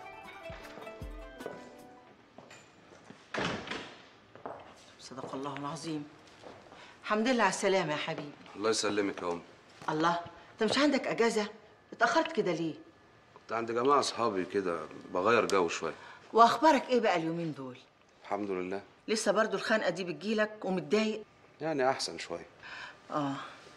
Speaker 4: صدق الله العظيم الحمد لله على السلامة يا حبيبي
Speaker 6: الله يسلمك يا امي
Speaker 4: الله انت مش عندك اجازة اتأخرت كده ليه
Speaker 6: كنت عند جماعه اصحابي كده بغير جو شويه
Speaker 4: واخبارك ايه بقى اليومين دول
Speaker 6: الحمد لله
Speaker 4: لسه برضو الخنقة دي بتجيلك ومتضايق
Speaker 6: يعني احسن شويه
Speaker 4: اه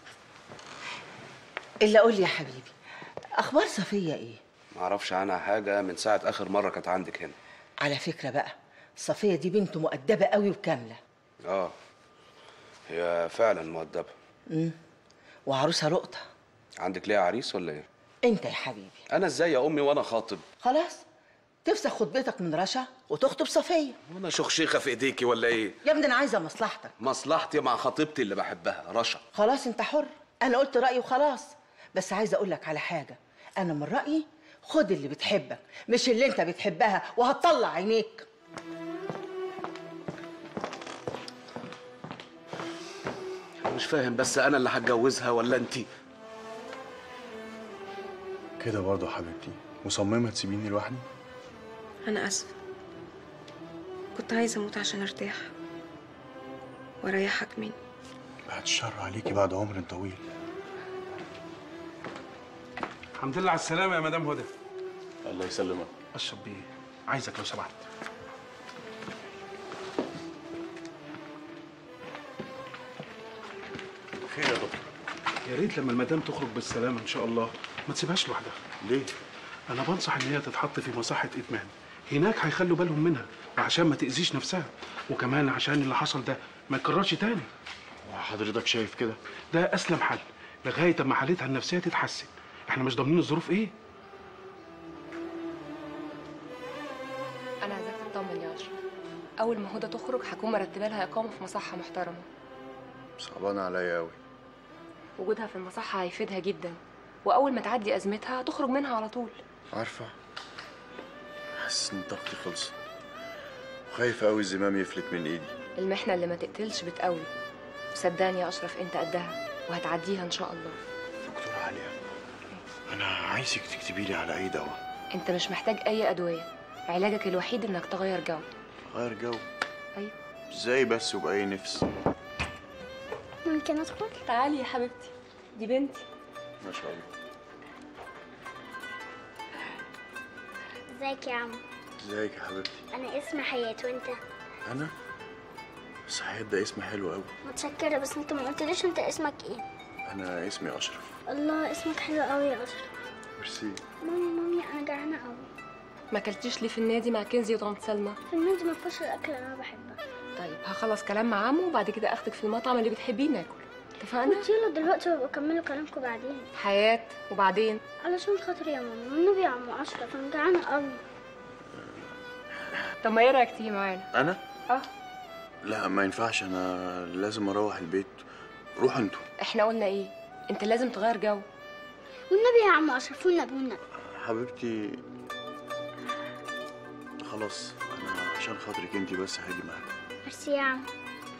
Speaker 4: الا قول لي يا حبيبي اخبار صفية ايه
Speaker 6: معرفش عنها حاجه من ساعه اخر مره كانت عندك هنا
Speaker 4: على فكرة بقى صفية دي بنت مؤدبة قوي وكاملة
Speaker 6: اه هي فعلا مؤدبه
Speaker 4: امم وعروسها لقطة
Speaker 6: عندك ليها عريس ولا ايه
Speaker 4: انت يا حبيبي
Speaker 6: انا ازاي يا امي وانا خاطب
Speaker 4: خلاص تفسخ خطبتك من رشا وتخطب صفيه
Speaker 6: وانا شخشيخه في ايديكي ولا ايه
Speaker 4: يا ابني انا عايزه مصلحتك
Speaker 6: مصلحتي مع خطيبتي اللي بحبها رشا
Speaker 4: خلاص انت حر انا قلت رايي وخلاص بس عايزه اقول لك على حاجه انا من رايي خد اللي بتحبك مش اللي انت بتحبها وهتطلع عينيك
Speaker 6: مش فاهم بس انا اللي هتجوزها ولا انتي
Speaker 2: كده برضه يا حبيبتي مصممة تسيبيني لوحدي
Speaker 17: أنا آسفة كنت عايزة أموت عشان أرتاح وأريحك مني
Speaker 2: بعد الشر عليكي بعد عمر طويل
Speaker 12: الحمد لله على السلامة يا مدام هدى
Speaker 2: الله يسلمك
Speaker 12: اشرب بيه عايزك لو سمحت
Speaker 2: خير يا دكتور
Speaker 12: يا ريت لما المدام تخرج بالسلامة إن شاء الله ما تسيبهاش لوحدها
Speaker 2: ليه؟
Speaker 12: أنا بنصح إن هي تتحط في مصحة إدمان هناك هيخلوا بالهم منها وعشان ما تأذيش نفسها وكمان عشان اللي حصل ده ما يتكررش تاني
Speaker 2: وحضرتك شايف كده
Speaker 12: ده أسلم حل لغاية أما حالتها النفسية تتحسن إحنا مش ضامنين الظروف إيه
Speaker 22: انا عايزاك تطمن يا اشرف اول ما هدى تخرج هكون مرتبه لها اقامه في مصحه محترمه
Speaker 2: صعبان عليا قوي
Speaker 22: وجودها في المصحه هيفيدها جدا واول ما تعدي ازمتها هتخرج منها على طول
Speaker 2: عارفة حاسس إن طاقتي خلصت وخايف قوي الزمام يفلت من إيدي
Speaker 22: المحنه اللي ما تقتلش بتقوي وصدقني يا اشرف انت قدها وهتعديها ان شاء الله
Speaker 2: دكتور عليا أنا عايزك تكتبي لي على أي دواء
Speaker 22: انت مش محتاج اي ادويه علاجك الوحيد انك تغير جو
Speaker 2: غير جو
Speaker 22: ايوه
Speaker 2: إزاي بس وبأي نفس
Speaker 22: ممكن ادخل تعالي يا حبيبتي دي بنتي
Speaker 2: ما شاء الله
Speaker 3: ازيك يا عم
Speaker 2: ازيك يا حبيبتي
Speaker 3: انا اسمي حياة وانت
Speaker 2: أنا بس حياة ده اسم حلو قوي
Speaker 3: متشكرة بس انت ما قلتليش انت اسمك ايه
Speaker 2: أنا اسمي أشرف
Speaker 3: الله اسمك حلو قوي يا اشرف
Speaker 2: ميرسي
Speaker 3: مامي مامي انا جعانة قوي
Speaker 22: ما اكلتيش ليه في النادي مع كنزي وطنط سلمى
Speaker 3: في النادي ما فيهاش الاكل اللي انا بحبه
Speaker 22: طيب هخلص كلام مع عمو وبعد كده اخدك في المطعم اللي بتحبيه ناكل اتفقنا
Speaker 3: يلا دلوقتي وابقوا كملوا كلامكم بعدين
Speaker 22: حياه وبعدين
Speaker 3: علشان خاطر يا ماما والنبي يا عم اشرف انا جعانة قوي
Speaker 22: طب ما ايه رايك تيجي معانا
Speaker 2: أنا؟
Speaker 22: اه
Speaker 2: لا ما ينفعش أنا لازم أروح البيت روحوا أنتوا
Speaker 22: احنا قلنا ايه انت لازم تغير جو
Speaker 3: والنبي يا عم اشرف والنبي والنبي
Speaker 2: حبيبتي خلاص أنا عشان خاطرك أنت بس هاجي معاك
Speaker 3: ميرسي يا عم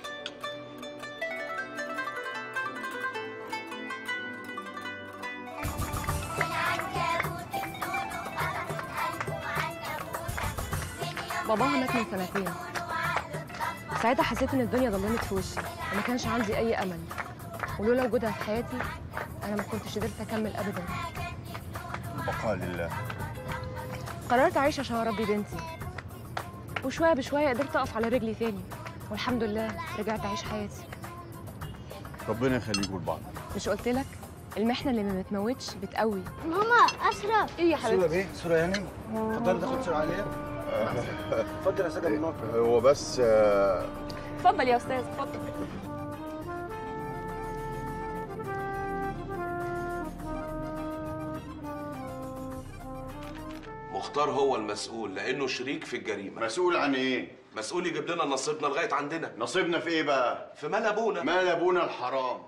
Speaker 22: باباها مات من سنتين ساعتها حسيت ان الدنيا ضلمت في وشي وما كانش عندي اي امل ولولا وجودها في حياتي انا ما كنتش قدرت اكمل ابدا
Speaker 2: بقاء لله
Speaker 22: قررت اعيش عشان اربي بنتي وشويه بشويه قدرت اقف على رجلي تاني والحمد لله رجعت اعيش حياتي
Speaker 2: ربنا يخليكم لبعض
Speaker 22: مش قلت لك المحنه اللي ما بتموتش بتقوي
Speaker 3: ماما اشرف
Speaker 22: ايه يا
Speaker 16: صورة
Speaker 22: حبيبتي
Speaker 16: بيه صورة يعني اتفضل تاخد صورة عليها اتفضل يا سيدة منور
Speaker 2: هو بس آه،
Speaker 22: اتفضل يا استاذ اتفضل
Speaker 6: مختار هو المسؤول لانه شريك في الجريمه
Speaker 2: مسؤول عن ايه
Speaker 6: مسؤول يجيب لنا نصيبنا لغايه عندنا
Speaker 2: نصيبنا في ايه بقى
Speaker 6: في مال ابونا
Speaker 2: مال ابونا الحرام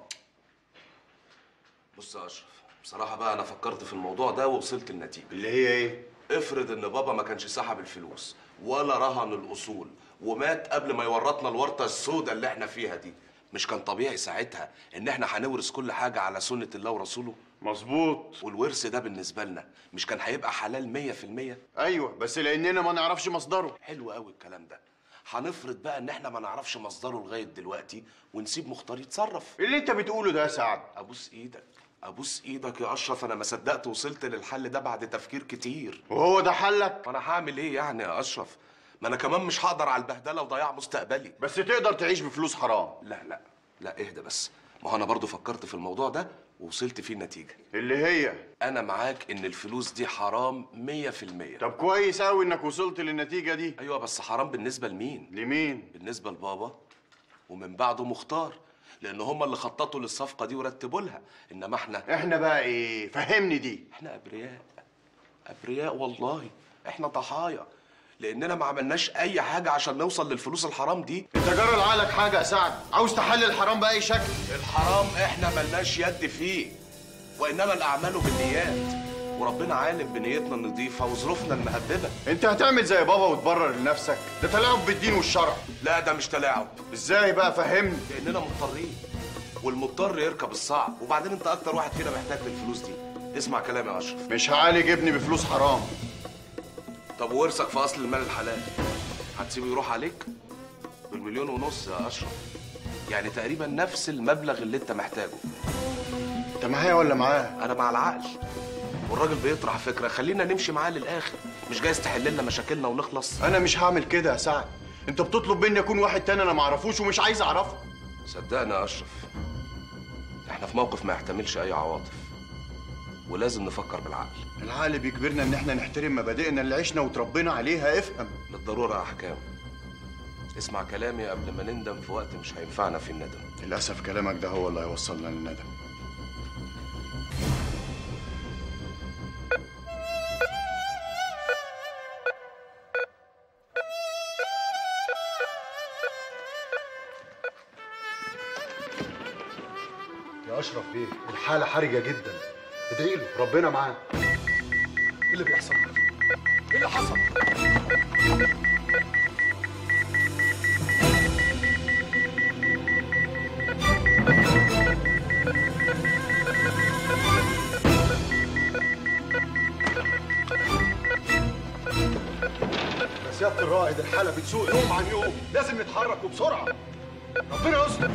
Speaker 6: بص يا اشرف بصراحه بقى انا فكرت في الموضوع ده ووصلت لنتيجه
Speaker 2: اللي هي ايه
Speaker 6: افرض ان بابا ما كانش سحب الفلوس ولا رهن الاصول ومات قبل ما يورطنا الورطه السوداء اللي احنا فيها دي مش كان طبيعي ساعتها ان احنا هنورث كل حاجه على سنه الله ورسوله
Speaker 2: مظبوط
Speaker 6: والورث ده بالنسبه لنا مش كان هيبقى حلال 100%
Speaker 2: ايوه بس لاننا ما نعرفش مصدره
Speaker 6: حلو قوي الكلام ده هنفرض بقى ان احنا ما نعرفش مصدره لغايه دلوقتي ونسيب مختار يتصرف
Speaker 2: اللي انت بتقوله ده يا سعد
Speaker 6: ابوس ايدك ابوس ايدك يا اشرف انا ما صدقت وصلت للحل ده بعد تفكير كتير
Speaker 2: وهو ده حلك
Speaker 6: وانا هعمل ايه يعني يا اشرف ما انا كمان مش هقدر على البهدله وضياع مستقبلي
Speaker 2: بس تقدر تعيش بفلوس حرام
Speaker 6: لا لا لا اهدى بس ما هو انا برضو فكرت في الموضوع ده ووصلت فيه النتيجه
Speaker 2: اللي هي
Speaker 6: انا معاك ان الفلوس دي حرام 100%
Speaker 2: طب كويس قوي انك وصلت للنتيجه دي
Speaker 6: ايوه بس حرام بالنسبه لمين
Speaker 2: لمين
Speaker 6: بالنسبه لبابا ومن بعده مختار لان هم اللي خططوا للصفقه دي ورتبوا لها انما احنا
Speaker 2: احنا بقى ايه فهمني دي
Speaker 6: احنا ابرياء ابرياء والله احنا ضحايا لاننا ما عملناش اي حاجه عشان نوصل للفلوس الحرام دي
Speaker 2: انت جرى لعقلك حاجه يا سعد عاوز تحلل الحرام باي شكل
Speaker 6: الحرام احنا ملناش يد فيه وانما الاعمال بالنيات وربنا عالم بنيتنا النظيفه وظروفنا المهببه
Speaker 2: انت هتعمل زي بابا وتبرر لنفسك ده تلاعب بالدين والشرع
Speaker 6: لا ده مش تلاعب
Speaker 2: ازاي بقى فهمني
Speaker 6: لاننا مضطرين والمضطر يركب الصعب وبعدين انت اكتر واحد فينا محتاج للفلوس دي اسمع كلامي يا اشرف
Speaker 2: مش هعالج ابني بفلوس حرام
Speaker 6: طب ورثك في اصل المال الحلال هتسيبه يروح عليك بالمليون ونص يا اشرف يعني تقريبا نفس المبلغ اللي انت محتاجه
Speaker 2: انت معايا ولا معاه
Speaker 6: انا مع العقل والراجل بيطرح فكره خلينا نمشي معاه للاخر مش جايز تحل لنا مشاكلنا ونخلص
Speaker 2: انا مش هعمل كده يا سعد انت بتطلب مني اكون واحد تاني انا معرفوش ومش عايز اعرفه
Speaker 6: صدقني يا اشرف احنا في موقف ما يحتملش اي عواطف ولازم نفكر بالعقل
Speaker 2: العقل بيجبرنا ان احنا نحترم مبادئنا اللي عشنا وتربينا عليها افهم
Speaker 6: بالضروره احكام اسمع كلامي قبل ما نندم في وقت مش هينفعنا فيه الندم
Speaker 2: للاسف كلامك ده هو اللي هيوصلنا للندم
Speaker 16: يا اشرف بيه الحاله حرجه جدا ادعي له ربنا معاه
Speaker 1: ايه اللي بيحصل ايه اللي حصل
Speaker 16: يا سياده الرائد الحاله بتسوق يوم عن يوم لازم نتحرك وبسرعه ربنا يستر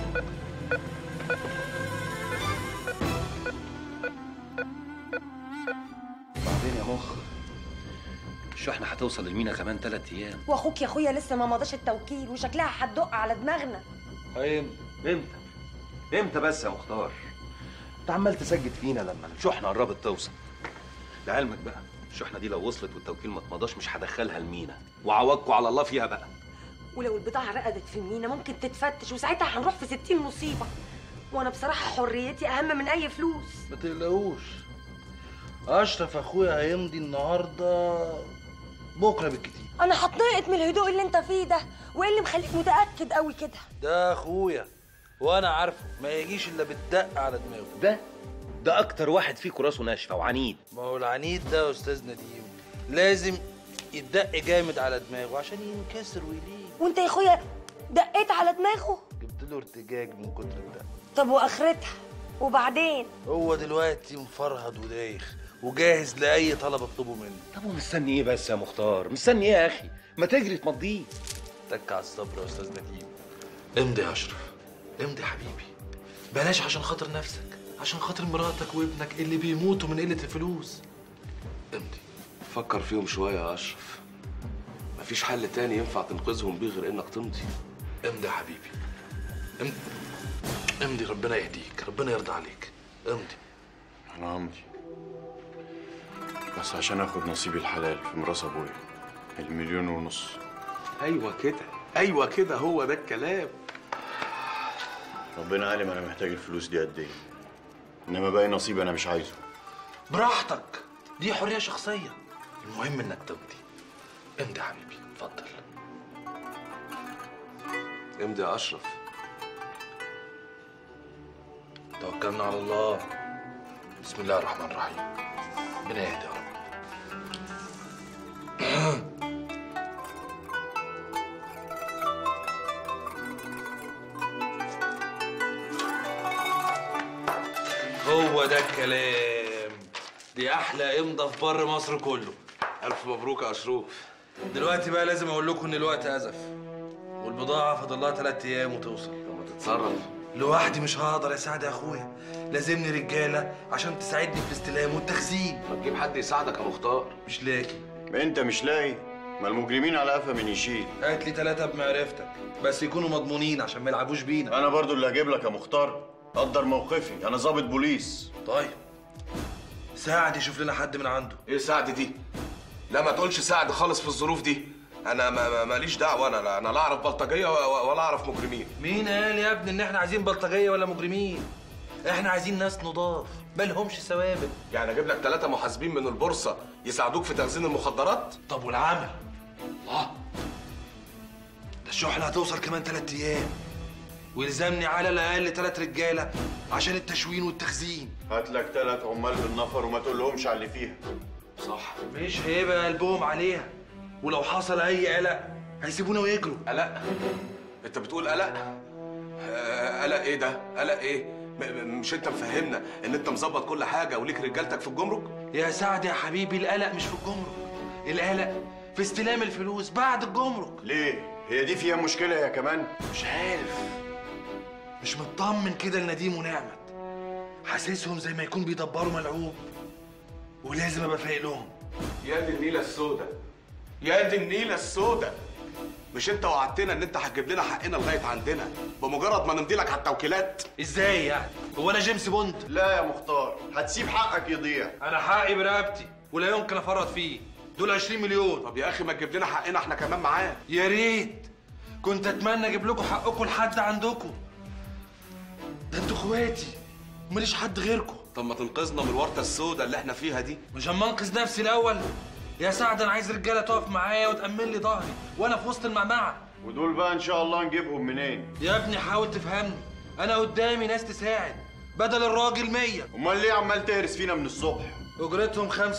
Speaker 15: بعدين يا مخ الشحنة هتوصل المينا كمان ثلاث أيام
Speaker 13: واخوك يا اخويا لسه ما مضاش التوكيل وشكلها هتدق على دماغنا
Speaker 14: طيب امتى؟ امتى بس يا مختار؟ انت عمال تسجد فينا لما الشحنه قربت توصل
Speaker 15: لعلمك بقى الشحنة دي لو وصلت والتوكيل ما اتمضاش مش هدخلها المينا وعوضكوا على الله فيها بقى
Speaker 13: ولو البضاعة رقدت في المينا ممكن تتفتش وساعتها هنروح في ستين مصيبة وانا بصراحة حريتي اهم من اي فلوس
Speaker 1: ما تقلقوش اشرف اخويا هيمضي النهارده بكره بالكتير
Speaker 13: انا هتنقط من الهدوء اللي انت فيه ده وايه اللي مخليك متأكد قوي كده
Speaker 1: ده اخويا وانا عارفه ما يجيش الا بالدق على دماغه
Speaker 14: ده ده اكتر واحد فيكوا راسه ناشفه وعنيد
Speaker 1: ما هو العنيد ده يا استاذ نديم لازم يدق جامد على دماغه عشان ينكسر ويلين
Speaker 13: وانت يا اخويا دقيت على دماغه
Speaker 1: جبت له ارتجاج من كتر الدق
Speaker 13: طب واخرتها وبعدين
Speaker 1: هو دلوقتي مفرهد ودايخ وجاهز لاي طلب اطلبه منه
Speaker 14: طب ومستني ايه بس يا مختار مستني ايه يا اخي ما تجري تمضيه
Speaker 1: تك على الصبر يا استاذ نديم امضي يا اشرف امضي يا حبيبي بلاش عشان خاطر نفسك عشان خاطر مراتك وابنك اللي بيموتوا من قله الفلوس امضي
Speaker 6: فكر فيهم شويه يا اشرف مفيش حل تاني ينفع تنقذهم بيه غير انك تمضي
Speaker 1: امضي يا حبيبي امضي امضي ربنا يهديك ربنا يرضى عليك امضي
Speaker 2: انا همضي بس عشان اخد نصيبي الحلال في ميراث ابويا المليون ونص
Speaker 6: ايوه كده ايوه كده هو ده الكلام
Speaker 2: ربنا عالم انا محتاج الفلوس دي قد ايه انما باقي نصيبي انا مش عايزه
Speaker 1: براحتك دي حريه شخصيه المهم انك تمضي امضي يا حبيبي اتفضل
Speaker 6: امضي يا اشرف
Speaker 1: توكلنا على الله بسم الله الرحمن الرحيم ربنا يهدي يا رب هو ده الكلام دي احلى امضه في بر مصر كله
Speaker 6: الف مبروك يا اشرف
Speaker 1: دلوقتي بقى لازم اقول لكم ان الوقت ازف والبضاعه فاضل لها ثلاث ايام وتوصل
Speaker 6: لما تتصرف
Speaker 1: لوحدي مش هقدر يا سعد يا اخويا لازمني رجاله عشان تساعدني في الاستلام والتخزين
Speaker 6: ما تجيب حد يساعدك يا مختار
Speaker 1: مش لاقي
Speaker 2: ما انت مش لاقي ما المجرمين على قفا من يشيل
Speaker 1: هات لي ثلاثه بمعرفتك بس يكونوا مضمونين عشان ما يلعبوش بينا
Speaker 2: انا برضو اللي هجيب لك يا مختار قدر موقفي انا ضابط بوليس
Speaker 1: طيب ساعد يشوف لنا حد من عنده
Speaker 6: ايه سعد دي لا ما تقولش سعد خالص في الظروف دي انا ما ما- ماليش دعوه انا لا انا لا اعرف بلطجيه و- ولا اعرف مجرمين
Speaker 1: مين قال يا ابني ان احنا عايزين بلطجيه ولا مجرمين احنا عايزين ناس نضاف مالهمش ثوابت
Speaker 6: يعني اجيب لك ثلاثة محاسبين من البورصة يساعدوك في تخزين المخدرات؟
Speaker 1: طب والعمل؟ الله ده الشحنة هتوصل كمان تلات أيام ويلزمني على الأقل تلات رجالة عشان التشوين والتخزين
Speaker 2: هات لك ثلاث عمال بالنفر وما تقولهمش على اللي فيها
Speaker 1: صح مش هيبقى قلبهم عليها ولو حصل أي قلق هيسيبونا ويجروا
Speaker 6: قلق؟ انت بتقول قلق؟ آه، قلق ايه ده؟ قلق ايه؟ م- م- مش انت مفهمنا ان انت مظبط كل حاجة وليك رجالتك في الجمرك؟
Speaker 1: يا سعد يا حبيبي القلق مش في الجمرك القلق في استلام الفلوس بعد الجمرك
Speaker 2: ليه؟ هي دي فيها مشكلة يا كمان؟
Speaker 1: مش عارف مش مطمن كده لنديم ونعمت حاسسهم زي ما يكون بيدبروا ملعوب ولازم ابقى فايق لهم
Speaker 6: يا دي النيلة السودة يا دي النيلة السودة مش انت وعدتنا ان انت هتجيب لنا حقنا لغاية عندنا بمجرد ما نمضي لك على التوكيلات
Speaker 1: ازاي يعني؟ هو انا جيمس بوند؟
Speaker 2: لا يا مختار هتسيب حقك يضيع
Speaker 1: انا حقي برقبتي ولا يمكن افرط فيه دول 20 مليون
Speaker 6: طب يا اخي ما تجيب لنا حقنا احنا كمان معاه
Speaker 1: يا ريت كنت اتمنى اجيب لكم حقكم لحد عندكم ده انتوا اخواتي وماليش حد غيركم
Speaker 6: طب ما تنقذنا من الورطة السودة اللي احنا فيها دي
Speaker 1: مش اما انقذ نفسي الاول يا سعد انا عايز رجاله تقف معايا وتامن لي ظهري وانا في وسط المعمعه
Speaker 2: ودول بقى ان شاء الله نجيبهم منين؟
Speaker 1: يا ابني حاول تفهمني انا قدامي ناس تساعد بدل الراجل 100
Speaker 2: امال ليه عمال تهرس فينا من الصبح؟
Speaker 1: اجرتهم 25%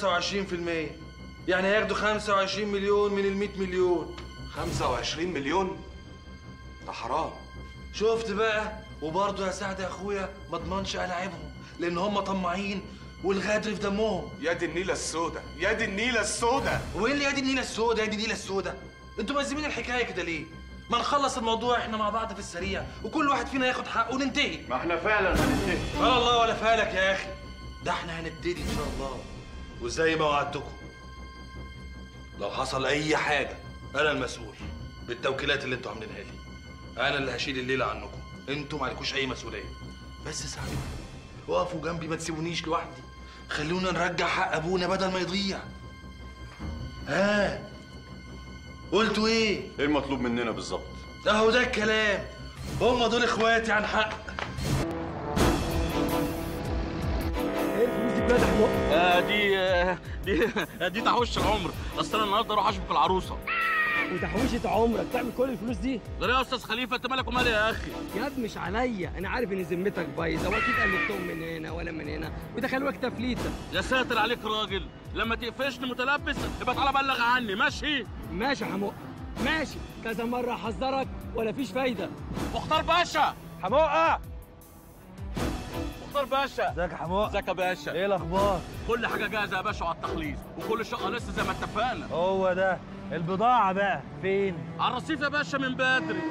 Speaker 1: يعني هياخدوا 25 مليون من ال 100 مليون
Speaker 6: 25 مليون ده حرام
Speaker 1: شفت بقى وبرضه يا سعد يا اخويا ما اضمنش العبهم لان هم طماعين والغدر في دمهم
Speaker 6: يا دي النيلة السودة يا دي النيلة السودة
Speaker 1: وايه اللي يا دي النيله السوداء يا دي النيله السوداء انتوا ملزمين الحكايه كده ليه ما نخلص الموضوع احنا مع بعض في السريع وكل واحد فينا ياخد حقه وننتهي
Speaker 2: ما احنا فعلا هننتهي
Speaker 1: قال الله ولا فالك يا اخي ده احنا هنبتدي ان شاء الله وزي ما وعدتكم لو حصل اي حاجه انا المسؤول بالتوكيلات اللي انتوا عاملينها لي انا اللي هشيل الليله عنكم انتوا ما عليكوش اي مسؤوليه بس ساعدوني وقفوا جنبي ما تسيبونيش لوحدي خلونا نرجع حق ابونا بدل ما يضيع ها قلتوا ايه
Speaker 2: ايه المطلوب مننا بالظبط؟
Speaker 1: اهو ده الكلام هم دول اخواتي عن حق
Speaker 10: آه دي آه دي آه دي تحويش العمر اصل انا النهارده اروح اشبك العروسه
Speaker 21: وتحويشة عمرك تعمل كل الفلوس دي
Speaker 10: غير يا استاذ خليفه انت مالك ومالي يا اخي
Speaker 21: يا ابني مش عليا انا عارف ان ذمتك بايظه واكيد قلبتهم من هنا ولا من هنا ودخلوا لك تفليته
Speaker 10: يا ساتر عليك راجل لما تقفشني متلبس يبقى تعالى بلغ عني ماشي
Speaker 21: ماشي يا حموق ماشي كذا مره احذرك ولا فيش فايده
Speaker 10: مختار باشا
Speaker 21: حموقه
Speaker 10: مختار باشا
Speaker 21: ازيك يا حموقه
Speaker 10: ازيك يا باشا
Speaker 21: ايه الاخبار
Speaker 10: كل حاجه جاهزه يا باشا على التخليص وكل شقه لسه زي ما اتفقنا
Speaker 21: هو ده البضاعه بقى فين
Speaker 10: على الرصيف يا باشا من بدري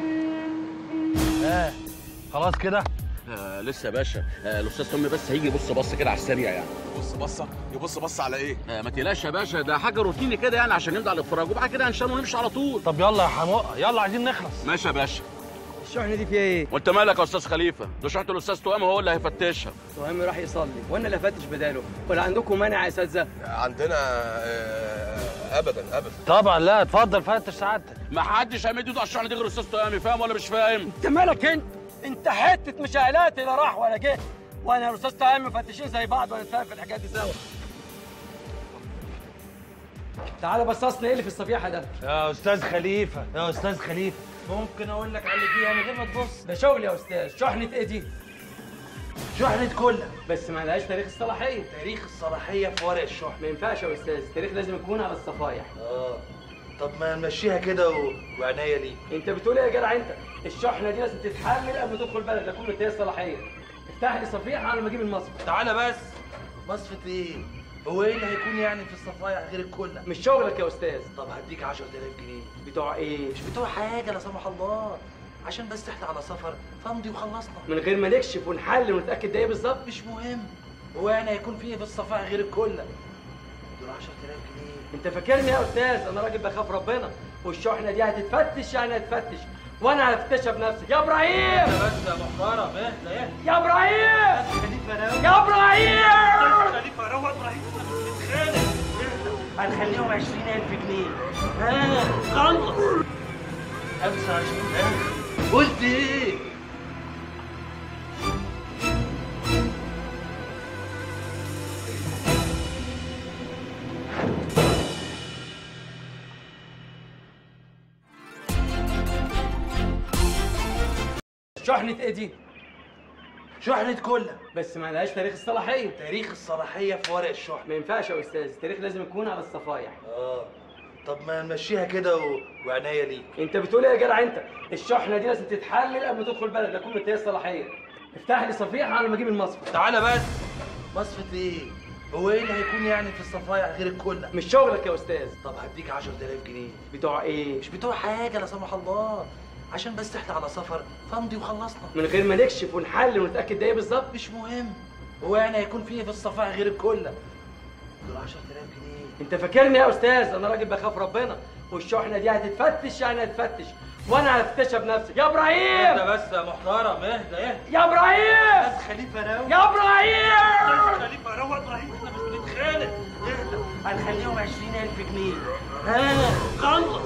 Speaker 21: اه خلاص كده
Speaker 10: آه لسه يا باشا آه الاستاذ تومي بس هيجي يبص بص كده على السريع يعني
Speaker 6: بص بصة يبص بص على ايه؟
Speaker 10: آه ما تقلقش يا باشا ده حاجه روتيني كده يعني عشان نمضي على الافراج وبعد كده هنشان ونمشي على طول
Speaker 21: طب يلا يا حموقه يلا عايزين نخلص
Speaker 10: ماشي يا باشا
Speaker 21: الشحنه دي فيها ايه
Speaker 10: وانت مالك يا استاذ خليفه ده شحنه الاستاذ توام هو اللي هيفتشها
Speaker 21: تهم راح يصلي وانا اللي افتش بداله ولا عندكم مانع يا اساتذه
Speaker 6: عندنا ابدا ابدا
Speaker 21: طبعا لا اتفضل فتش سعادتك
Speaker 10: ما حدش هيمد ايده على الشحنه دي غير الاستاذ توامي فاهم ولا مش فاهم
Speaker 21: انت مالك انت انت حته مشاهلات لا راح ولا جه وانا الاستاذ تهام مفتشين زي بعض ونتفاهم في الحاجات دي سوا تعالى بصصنا ايه اللي في الصفيحه ده
Speaker 1: يا استاذ خليفه يا استاذ خليفه ممكن اقول لك على اللي فيها من غير ما تبص
Speaker 21: ده شغل يا استاذ شحنه ايه دي
Speaker 1: شحنه كلها
Speaker 21: بس ما لهاش تاريخ الصلاحيه
Speaker 1: تاريخ الصلاحيه في ورق الشحنه
Speaker 21: ما ينفعش يا استاذ التاريخ لازم يكون على الصفايح
Speaker 1: اه طب ما نمشيها كده و... وعناية ليه
Speaker 21: انت بتقول ايه يا جدع انت الشحنه دي لازم تتحمل قبل ما تدخل البلد تكون منتهيه الصلاحيه افتح لي صفيحه على ما اجيب المصفى
Speaker 1: تعالى بس مصفة ايه هو ايه اللي هيكون يعني في الصفايح غير الكلة
Speaker 21: مش شغلك يا استاذ
Speaker 1: طب هديك 10000 جنيه
Speaker 21: بتوع ايه
Speaker 1: مش بتوع حاجة لا سمح الله عشان بس احنا على سفر فامضي وخلصنا
Speaker 21: من غير ما نكشف ونحلل ونتاكد ده ايه بالظبط
Speaker 1: مش مهم هو يعني هيكون فيه في الصفائح غير الكلة دول 10000 جنيه
Speaker 21: انت فاكرني يا استاذ انا راجل بخاف ربنا والشحنه دي هتتفتش يعني هتفتش وانا هفتشها بنفسي يا ابراهيم
Speaker 1: بس يا محترم اهدى اهدى
Speaker 21: يا ابراهيم
Speaker 1: خليفة
Speaker 21: يا ابراهيم
Speaker 1: خليفة روق ابراهيم نتخانق هنخليهم 20000 جنيه ها خلص 25000 قلت ايه
Speaker 21: شحنه ايه دي
Speaker 1: شحنه كلها
Speaker 21: بس ما لهاش تاريخ الصلاحيه
Speaker 1: تاريخ الصلاحيه في ورق الشحنه
Speaker 21: ما ينفعش يا استاذ التاريخ لازم يكون على الصفايح
Speaker 1: اه طب ما نمشيها كده و... وعناية ليك
Speaker 21: انت بتقول ايه يا جدع انت الشحنه دي لازم تتحلل قبل ما تدخل البلد لا تكون منتهيه الصلاحيه افتح لي صفيحه على ما اجيب المصفى
Speaker 1: تعالى بس مصفة ايه هو ايه اللي هيكون يعني في الصفايح غير الكلة
Speaker 21: مش شغلك يا استاذ
Speaker 1: طب هديك 10000 جنيه
Speaker 21: بتوع ايه
Speaker 1: مش بتوع حاجة لا سمح الله عشان بس احنا على سفر فامضي وخلصنا
Speaker 21: من غير ما نكشف ونحلل ونتاكد ده ايه بالظبط
Speaker 1: مش مهم هو يعني هيكون فيه في الصفايح غير الكلة دول 10000 جنيه
Speaker 21: انت فاكرني يا استاذ انا راجل بخاف ربنا والشحنه دي هتتفتش يعني هتفتش وانا هفتشها بنفسي يا ابراهيم
Speaker 1: اهدى بس يا محترم اهدى اهدى
Speaker 21: يا ابراهيم
Speaker 1: بس خليفة روق
Speaker 21: يا ابراهيم
Speaker 1: خليفة روق ابراهيم احنا مش بنتخانق اهدى هنخليهم 20000 جنيه ها خلص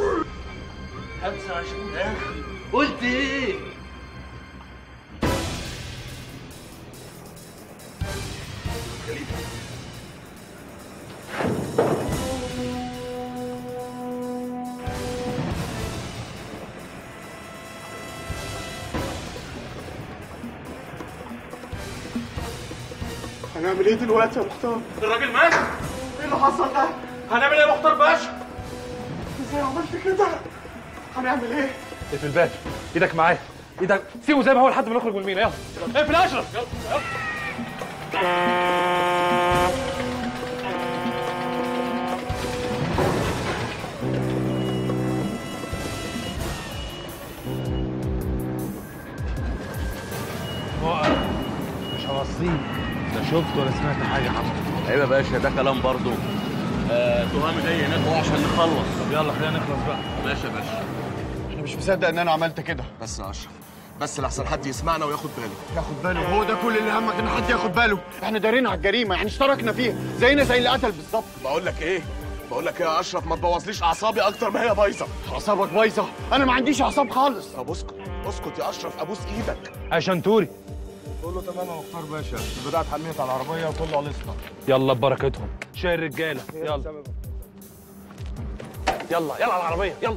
Speaker 1: 25 اخري قلت ايه؟
Speaker 11: خليفه
Speaker 2: هنعمل ايه دلوقتي يا مختار؟
Speaker 1: الراجل مات
Speaker 2: ايه اللي حصل ده؟
Speaker 1: هنعمل ايه يا مختار باشا؟
Speaker 2: ازاي عملت كده؟ هنعمل ايه؟
Speaker 10: اقفل الباب ايدك معايا ايدك سيبه زي ما هو لحد ما نخرج من المينا يلا اقفل يا اشرف يلا يلا
Speaker 1: وقف مش هوصيه لا شفت ولا سمعت حاجة حصلت
Speaker 10: ايوه يا باشا ده كلام برضه آه تهامي جاي هناك هو عشان نخلص
Speaker 1: طب يلا خلينا نخلص بقى
Speaker 10: ماشي يا باشا
Speaker 2: انا مش مصدق ان انا عملت كده
Speaker 8: بس يا اشرف بس لحسن حد يسمعنا وياخد باله
Speaker 2: ياخد باله هو ده كل اللي همك ان حد ياخد باله احنا دارينا على الجريمه يعني اشتركنا فيها زينا زي اللي قتل بالظبط
Speaker 8: بقول لك ايه بقول لك ايه يا اشرف ما تبوظليش اعصابي اكتر ما هي بايظه
Speaker 2: اعصابك بايظه انا ما عنديش اعصاب خالص
Speaker 8: طب اسكت اسكت يا اشرف ابوس ايدك
Speaker 10: يا شنتوري
Speaker 1: قول له تمام يا مختار باشا البضاعة اتحملت على العربية وكله خلصنا
Speaker 10: يلا ببركتهم شايل الرجاله يلا يلا يلا على العربيه يلا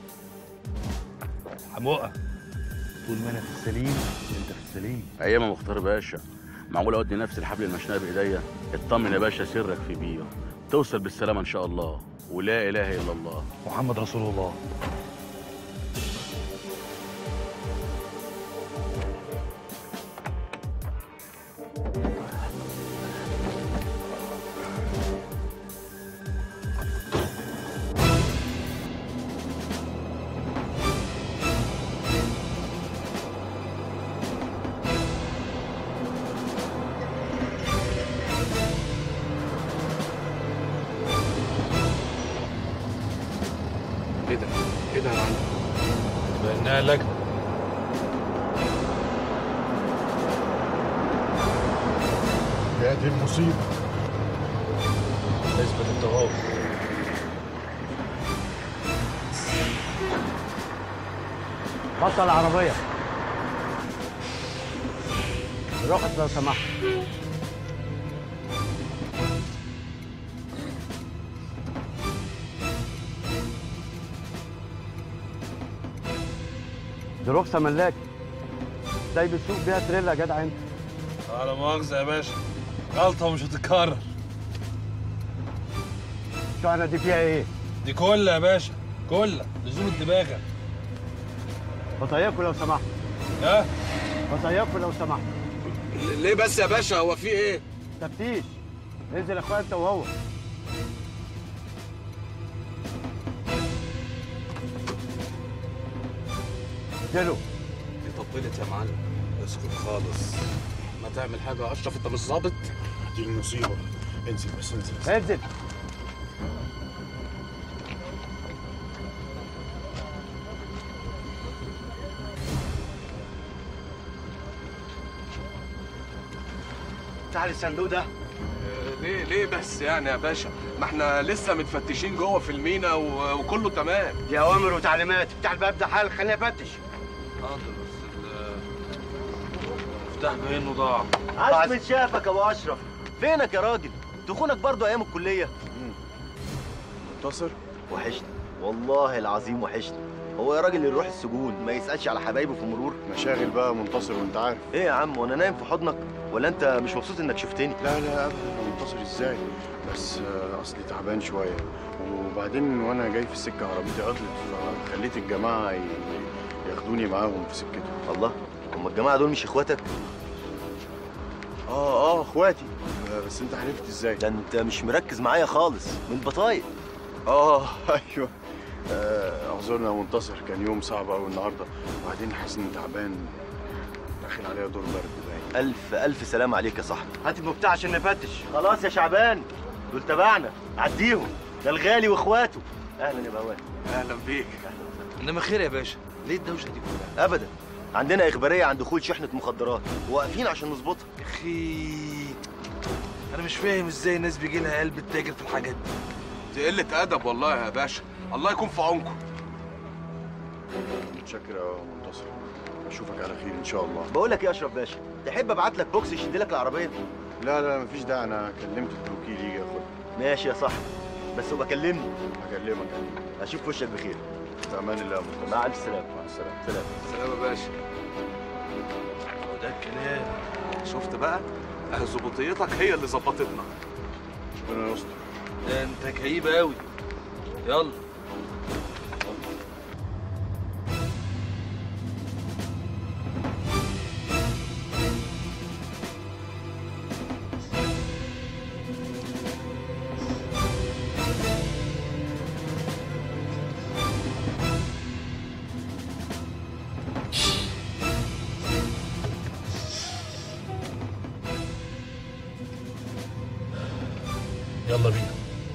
Speaker 1: حموقة طول ما انا في السليم انت في السليم
Speaker 19: ايام يا مختار باشا معقول اودي نفس الحبل المشنقه بايديا اطمن يا باشا سرك في بيه توصل بالسلامه ان شاء الله ولا اله الا الله
Speaker 1: محمد رسول الله
Speaker 6: ايه ده؟ ايه ده يا معلم؟
Speaker 1: بانها لجنة
Speaker 2: يا دي المصيبه
Speaker 1: اثبت التغاضي
Speaker 21: بطل العربيه رخص لو سمحت دي رخصه ملاك ازاي بتسوق بيها تريلا يا جدع انت
Speaker 1: على مؤاخذة يا باشا غلطة ومش هتتكرر
Speaker 21: الشحنه دي فيها ايه؟
Speaker 1: دي كلة يا باشا كلة لزوم الدباغة
Speaker 21: بطيقكوا لو سمحت
Speaker 1: ها؟
Speaker 21: بطيقكوا لو سمحت
Speaker 8: ليه بس يا باشا هو في ايه
Speaker 21: تفتيش انزل يا اخويا انت وهو انزلوا
Speaker 6: دي طبلت يا معلم اسكت خالص ما تعمل حاجه يا اشرف انت مش ظابط
Speaker 2: دي المصيبه انزل بس انزل
Speaker 21: انزل
Speaker 8: تعال الصندوق ده ليه ليه بس يعني يا باشا ما احنا لسه متفتشين جوه في المينا و... وكله تمام
Speaker 21: دي اوامر وتعليمات بتاع الباب ده حال خليني افتش
Speaker 1: حاضر بس المفتاح بينه ضاع
Speaker 14: عاش شافك يا ابو اشرف فينك يا راجل تخونك برضه ايام الكليه
Speaker 2: منتصر
Speaker 14: وحشني والله العظيم وحشني هو يا راجل اللي يروح السجون ما يسالش على حبايبه في مرور
Speaker 2: مشاغل بقى منتصر وانت عارف
Speaker 14: ايه يا عم وانا نايم في حضنك ولا انت مش مبسوط انك شفتني
Speaker 2: لا لا ابدا منتصر ازاي بس آه، اصلي تعبان شويه وبعدين وانا جاي في السكه عربيتي عطلت فخليت الجماعه ي- ياخدوني معاهم في سكتهم
Speaker 14: الله هم الجماعه دول مش اخواتك
Speaker 2: اه اه اخواتي آه، بس انت عرفت ازاي
Speaker 14: ده انت مش مركز معايا خالص من البطايق
Speaker 2: اه ايوه آه، اعذرنا يا منتصر كان يوم صعب قوي النهارده وبعدين حاسس اني تعبان داخل عليا دور برد باين
Speaker 14: الف الف سلام عليك يا صاحبي هات المفتاح عشان نفتش خلاص يا شعبان دول تبعنا عديهم ده الغالي واخواته اهلا يا بواب
Speaker 8: اهلا بيك
Speaker 1: انما خير يا باشا ليه الدوشه دي كلها
Speaker 14: ابدا عندنا اخباريه عن دخول شحنه مخدرات واقفين عشان نظبطها
Speaker 1: اخي انا مش فاهم ازاي الناس بيجي لها قلب التاجر في الحاجات دي
Speaker 8: دي قله ادب والله يا باشا الله يكون في عونكم
Speaker 2: متشكر يا منتصر اشوفك على خير ان شاء الله
Speaker 14: بقول لك ايه يا اشرف باشا تحب ابعت لك بوكس يشد لك العربيه
Speaker 2: لا لا مفيش داعي انا كلمت التوكيل يجي ياخدها
Speaker 14: ماشي يا صاحبي بس ابقى كلمني
Speaker 2: هكلمك
Speaker 14: اشوف وشك بخير
Speaker 2: في امان الله يا منتصر
Speaker 14: مع الف سلامه
Speaker 2: مع السلامه
Speaker 14: سلام
Speaker 8: سلام يا باشا
Speaker 1: وده الكلام
Speaker 8: شفت بقى أهي ظبطيتك هي اللي ظبطتنا
Speaker 2: ربنا يستر
Speaker 1: ده انت كئيب قوي يلا يلا بينا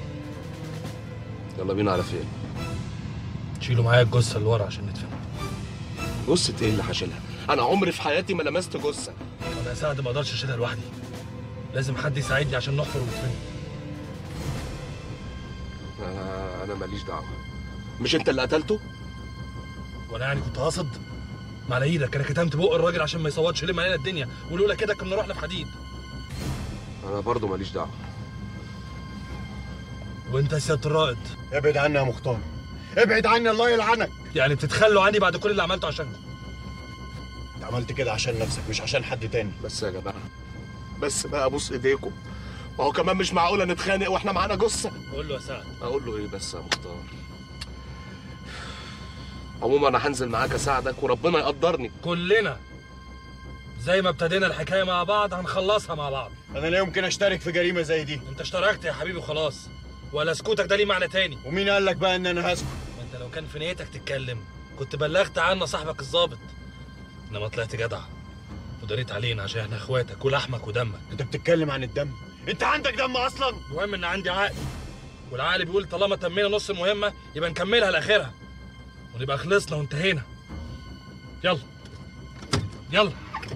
Speaker 6: يلا بينا على فين
Speaker 1: شيلوا معايا الجثه اللي ورا عشان ندفن
Speaker 8: جثه ايه اللي هشيلها انا عمري في حياتي ما لمست جثه
Speaker 1: انا يا سعد ما اقدرش اشيلها لوحدي لازم حد يساعدني عشان نحفر وندفن
Speaker 8: انا انا ماليش دعوه مش انت اللي قتلته
Speaker 1: وانا يعني كنت قاصد ما على ايدك انا كتمت بق الراجل عشان ما يصوتش لما علينا الدنيا ولولا كده كنا رحنا في حديد
Speaker 6: انا برضو ماليش دعوه
Speaker 1: وانت يا سياده الرائد
Speaker 2: ابعد عني يا مختار ابعد عني الله يلعنك
Speaker 1: يعني بتتخلوا عني بعد كل اللي عملته عشانكم
Speaker 2: انت عملت كده عشان نفسك مش عشان حد تاني
Speaker 8: بس يا جماعه بس بقى ابوس ايديكم ما هو كمان مش معقوله نتخانق واحنا معانا جثه
Speaker 1: قول له يا سعد
Speaker 8: اقول له ايه بس يا مختار عموما انا هنزل معاك اساعدك وربنا يقدرني
Speaker 1: كلنا زي ما ابتدينا الحكايه مع بعض هنخلصها مع بعض
Speaker 2: انا لا يمكن اشترك في جريمه زي دي
Speaker 1: انت اشتركت يا حبيبي خلاص ولا سكوتك ده ليه معنى تاني
Speaker 2: ومين قال لك بقى ان انا هسكت
Speaker 1: ما انت لو كان في نيتك تتكلم كنت بلغت عنا صاحبك الظابط انما طلعت جدع وداريت علينا عشان احنا اخواتك ولحمك ودمك
Speaker 2: انت بتتكلم عن الدم انت عندك دم اصلا
Speaker 1: المهم ان عندي عقل والعقل بيقول طالما تمينا نص المهمه يبقى نكملها لاخرها ونبقى خلصنا وانتهينا يلا يلا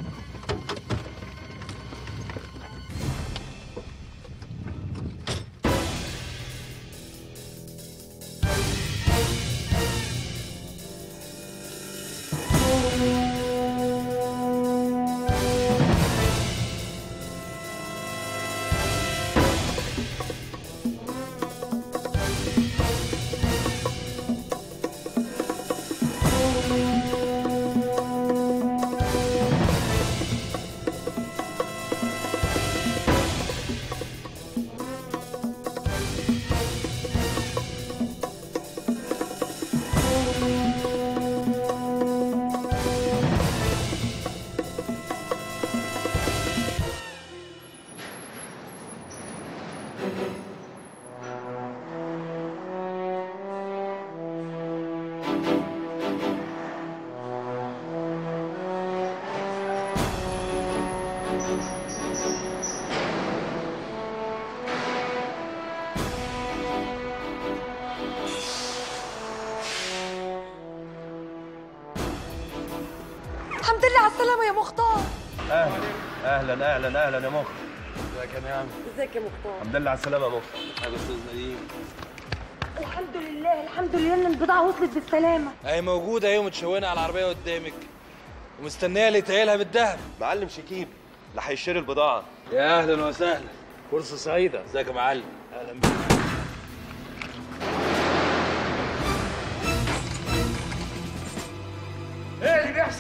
Speaker 13: الحمد لله على السلامة يا مختار
Speaker 14: اهلا اهلا اهلا اهلا يا مخ
Speaker 1: ازيك يا نعم
Speaker 13: ازيك يا مختار
Speaker 14: الحمد لله على السلامه يا مخ
Speaker 1: يا استاذ نديم
Speaker 13: الحمد لله الحمد لله ان البضاعة وصلت بالسلامة
Speaker 1: اهي موجوده اهي ومتشونه على العربيه قدامك ومستنيه اللي يتقيلها بالذهب
Speaker 14: معلم شكيب اللي هيشتري البضاعه
Speaker 1: يا اهلا وسهلا فرصه سعيده ازيك يا معلم اهلا بيك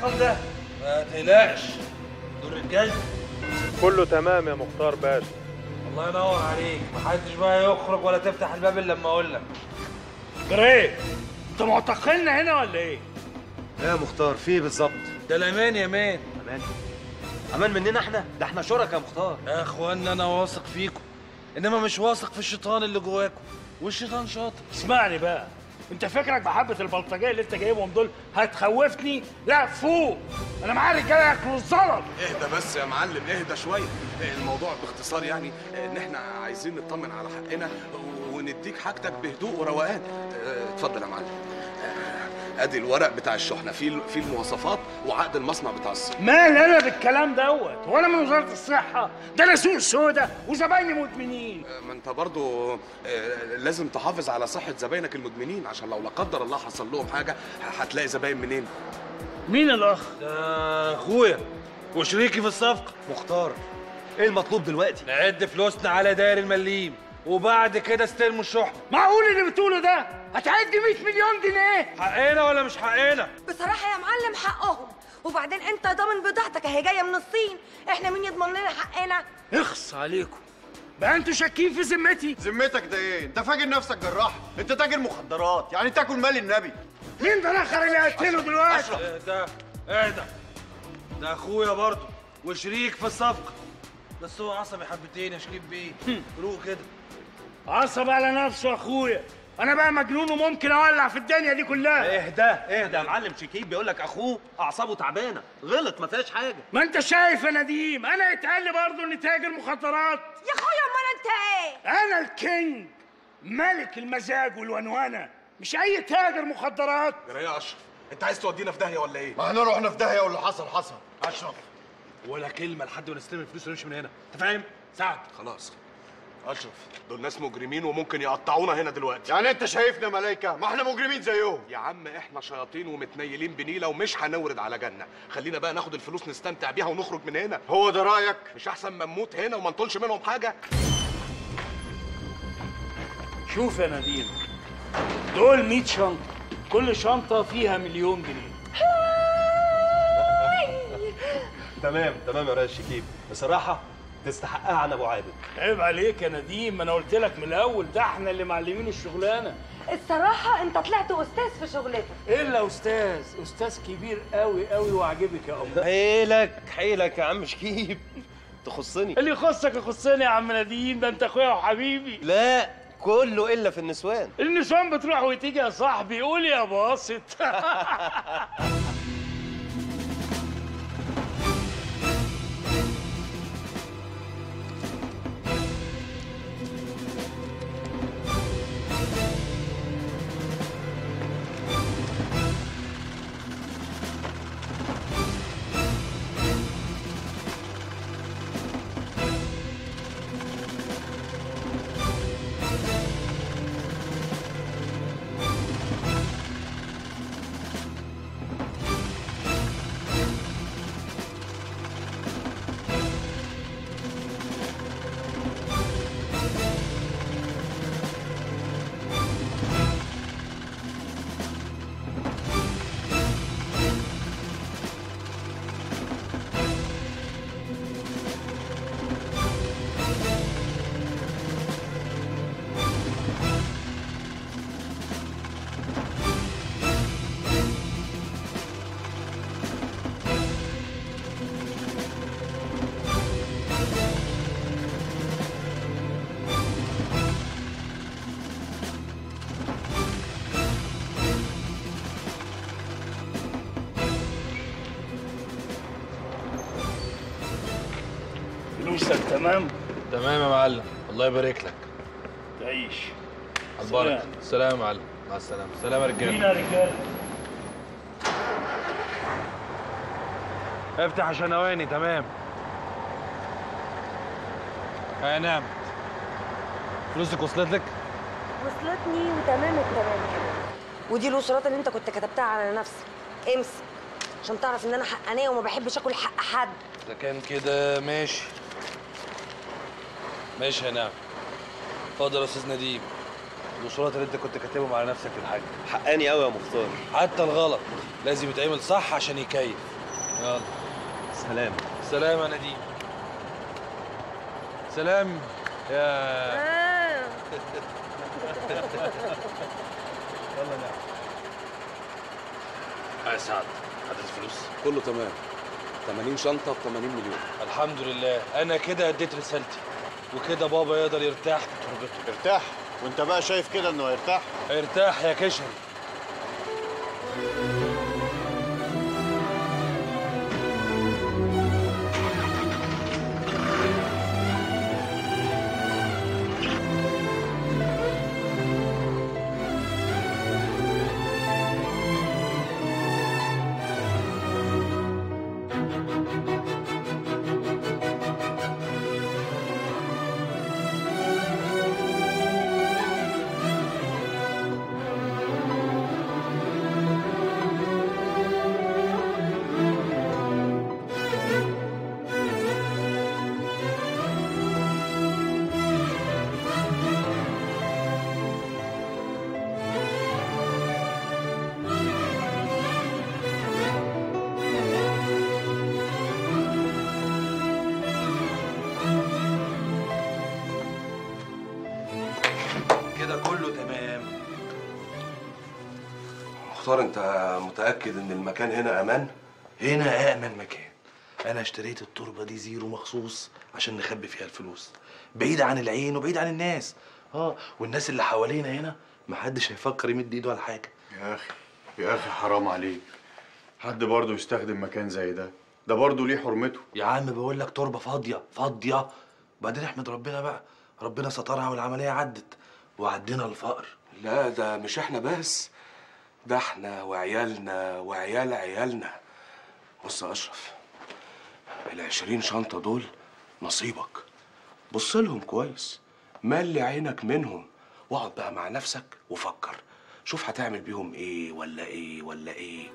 Speaker 1: بيحصل ده ما تقلقش دول رجالتي
Speaker 12: كله تمام يا مختار باشا
Speaker 1: الله ينور عليك محدش بقى يخرج ولا تفتح الباب الا لما اقول لك
Speaker 9: جريت انت معتقلنا هنا ولا ايه؟
Speaker 14: ايه يا مختار في ايه بالظبط
Speaker 1: ده الامان يا مان
Speaker 14: امان امان مننا احنا ده احنا شركاء يا مختار
Speaker 1: يا اخوانا انا واثق فيكم انما مش واثق في الشيطان اللي جواكم والشيطان شاطر
Speaker 9: اسمعني بقى انت فكرك بحبه البلطجيه اللي انت جايبهم دول هتخوفني لا فوق انا معايا رجاله ياكلوا الزلط
Speaker 6: اهدى بس يا معلم اهدى شويه الموضوع باختصار يعني ان احنا عايزين نطمن على حقنا ونديك حاجتك بهدوء وروقان اه، اتفضل يا معلم اه، ادي الورق بتاع الشحنه فيه فيه المواصفات وعقد المصنع بتاع الصين
Speaker 9: مال انا بالكلام دوت وانا من وزاره الصحه ده انا سوق سودا وزبايني مدمنين
Speaker 6: ما انت برضو اه، لازم تحافظ على صحه زباينك المدمنين عشان لو لا قدر الله حصل لهم حاجه هتلاقي زباين منين
Speaker 9: مين الاخ
Speaker 1: ده اخويا وشريكي في الصفقه
Speaker 14: مختار ايه المطلوب دلوقتي
Speaker 1: نعد فلوسنا على داير المليم وبعد كده استلموا الشحنه
Speaker 9: معقول اللي بتقوله ده هتعد 100 مليون جنيه
Speaker 1: حقنا ولا مش حقنا
Speaker 13: بصراحة يا معلم حقهم وبعدين انت ضامن بضاعتك اهي جاية من الصين احنا مين يضمن لنا حقنا
Speaker 9: اخص عليكم بقى انتوا شاكين في ذمتي
Speaker 2: ذمتك ده ايه انت فاكر نفسك جراح انت تاجر مخدرات يعني تاكل مال النبي
Speaker 9: مين ده الاخر اللي قتله دلوقتي
Speaker 1: ايه ده ايه ده ده اخويا برضه وشريك في الصفقه بس هو عصبي حبتين يا شريف بيه روق كده
Speaker 9: عصب على نفسه يا اخويا انا بقى مجنون وممكن اولع في الدنيا دي كلها
Speaker 14: اهدى اهدى يا معلم شكيب بيقول لك اخوه اعصابه تعبانه غلط ما فيهاش حاجه
Speaker 9: ما انت شايف يا نديم انا يتقال لي برضه اني تاجر مخدرات
Speaker 13: يا اخويا امال انت ايه
Speaker 9: انا الكينج ملك المزاج والونوانه مش اي تاجر مخدرات
Speaker 6: جرايه يا اشرف انت عايز تودينا في داهيه ولا ايه
Speaker 2: ما احنا رحنا في داهيه واللي حصل حصل
Speaker 1: اشرف ولا كلمه لحد ما نستلم الفلوس ونمشي من هنا انت فاهم سعد
Speaker 6: خلاص اشرف دول ناس مجرمين وممكن يقطعونا هنا دلوقتي
Speaker 2: يعني انت شايفنا ملايكه ما احنا مجرمين زيهم
Speaker 6: يا عم احنا شياطين ومتنيلين بنيله ومش هنورد على جنه خلينا بقى ناخد الفلوس نستمتع بيها ونخرج من هنا
Speaker 2: هو ده رايك
Speaker 6: مش احسن ما نموت هنا وما نطولش منهم حاجه
Speaker 9: شوف يا نديم دول 100 شنطه كل شنطه فيها مليون جنيه
Speaker 14: تمام تمام يا ريس شكيب بصراحه تستحقها عن ابو عابد
Speaker 9: عيب عليك يا نديم ما انا قلت لك من الاول ده احنا اللي معلمين الشغلانه
Speaker 13: الصراحة انت طلعت استاذ في شغلتك
Speaker 9: الا استاذ استاذ كبير قوي قوي وعجبك يا ام
Speaker 14: حيلك حيلك يا عم شكيب تخصني
Speaker 9: اللي يخصك يخصني يا عم نديم ده انت اخويا وحبيبي
Speaker 14: لا كله الا في النسوان
Speaker 9: النسوان بتروح وتيجي يا صاحبي قول يا باسط فلوسك تمام
Speaker 1: تمام يا معلم الله يبارك لك
Speaker 9: تعيش
Speaker 1: على البركه سلام يا معلم مع السلامه سلام يا رجاله
Speaker 9: بينا يا رجاله
Speaker 1: افتح عشان اواني تمام ها نعم فلوسك وصلت لك
Speaker 13: وصلتني وتمام التمام كمان ودي الوصولات اللي انت كنت كتبتها على نفسك امسك عشان تعرف ان انا حقانيه وما بحبش اكل حق حد
Speaker 1: اذا كان كده ماشي ماشي يا نعم اتفضل يا استاذ نديم الوصولات اللي انت كنت كاتبهم على نفسك في الحاج
Speaker 14: حقاني قوي يا مختار
Speaker 1: حتى الغلط لازم يتعمل صح عشان يكيف يلا
Speaker 2: سلام
Speaker 1: سلام يا نديم سلام يا يلا نعم
Speaker 6: يا سعد هات الفلوس كله تمام 80 شنطه ب 80 مليون
Speaker 1: الحمد لله انا كده اديت رسالتي وكده بابا يقدر يرتاح في تربته
Speaker 2: ارتاح وانت بقى شايف كده انه هيرتاح
Speaker 1: ارتاح يا كشري كده كله تمام
Speaker 6: مختار انت متاكد ان المكان هنا امان
Speaker 1: هنا أأمن مكان أنا اشتريت التربة دي زيرو مخصوص عشان نخبي فيها الفلوس بعيد عن العين وبعيد عن الناس اه والناس اللي حوالينا هنا محدش هيفكر يمد ايده على حاجة
Speaker 2: يا اخي يا اخي حرام عليك حد برضه يستخدم مكان زي ده ده برضه ليه حرمته
Speaker 1: يا عم بقول لك تربة فاضية فاضية وبعدين احمد ربنا بقى ربنا سترها والعملية عدت وعدينا الفقر
Speaker 6: لا ده مش احنا بس ده احنا وعيالنا وعيال عيالنا بص يا اشرف العشرين شنطة دول نصيبك بص لهم كويس ملي عينك منهم واقعد بقى مع نفسك وفكر شوف هتعمل بيهم ايه ولا ايه ولا ايه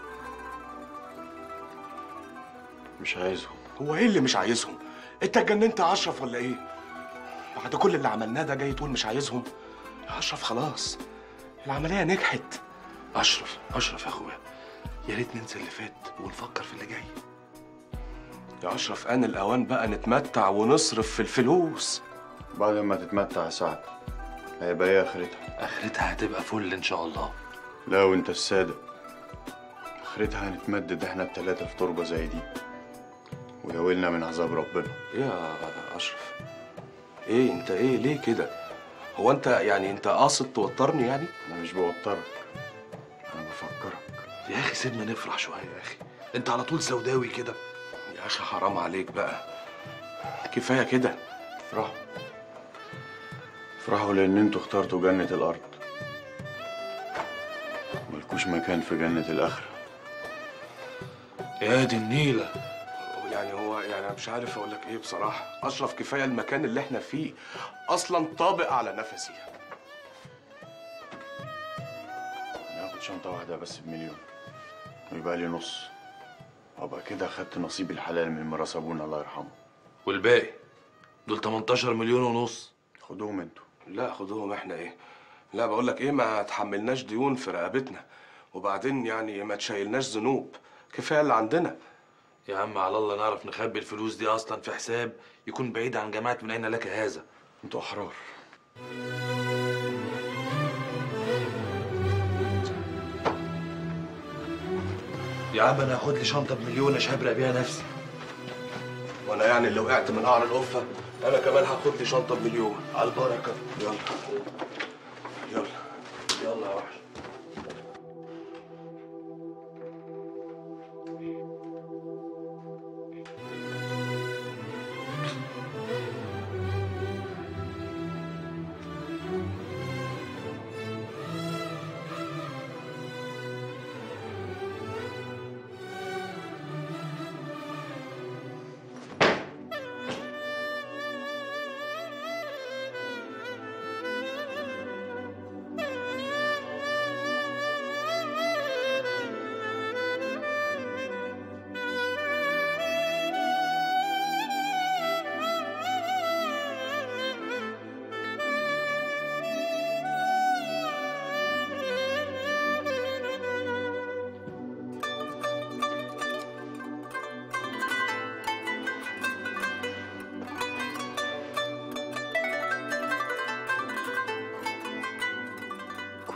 Speaker 2: مش عايزهم
Speaker 6: هو ايه اللي مش عايزهم انت اتجننت يا اشرف ولا ايه بعد كل اللي عملناه ده جاي تقول مش عايزهم يا اشرف خلاص العمليه نجحت اشرف اشرف يا اخويا يا ريت ننسى اللي فات ونفكر في اللي جاي يا اشرف ان الاوان بقى نتمتع ونصرف في الفلوس
Speaker 2: بعد ما تتمتع يا سعد هيبقى ايه اخرتها
Speaker 1: اخرتها هتبقى فل ان شاء الله
Speaker 2: لا وانت السادة اخرتها هنتمدد احنا التلاتة في تربة زي دي وياولنا من عذاب ربنا
Speaker 6: ايه يا اشرف ايه انت ايه ليه كده هو انت يعني انت قاصد توترني يعني
Speaker 2: انا مش بوترك انا بفكرك
Speaker 1: يا اخي سيبنا نفرح شوية يا اخي انت على طول سوداوي كده
Speaker 6: يا اخي حرام عليك بقى كفايه كده
Speaker 2: افرحوا افرحوا لان انتوا اخترتوا جنة الارض ملكوش مكان في جنة الاخرة
Speaker 1: يا دي النيلة
Speaker 6: يعني هو يعني انا مش عارف اقول لك ايه بصراحه اشرف كفايه المكان اللي احنا فيه اصلا طابق على نفسي
Speaker 2: ناخد شنطة واحدة بس بمليون ويبقى لي نص وابقى كده خدت نصيبي الحلال من ميراث ابونا الله يرحمه
Speaker 1: والباقي دول 18 مليون ونص
Speaker 2: خدوهم انتوا
Speaker 6: لا خدوهم احنا ايه لا بقول لك ايه ما تحملناش ديون في رقبتنا وبعدين يعني ما تشيلناش ذنوب كفايه اللي عندنا
Speaker 1: يا عم على الله نعرف نخبي الفلوس دي اصلا في حساب يكون بعيد عن جماعة من اين لك هذا
Speaker 2: انتوا احرار
Speaker 1: يا عم انا هاخد لي شنطة بمليون اشبرق بيها نفسي
Speaker 6: وانا يعني اللي وقعت من قعر القفه انا كمان هاخد لي شنطه بمليون
Speaker 1: على البركه
Speaker 6: يلا يلا يلا يا وحش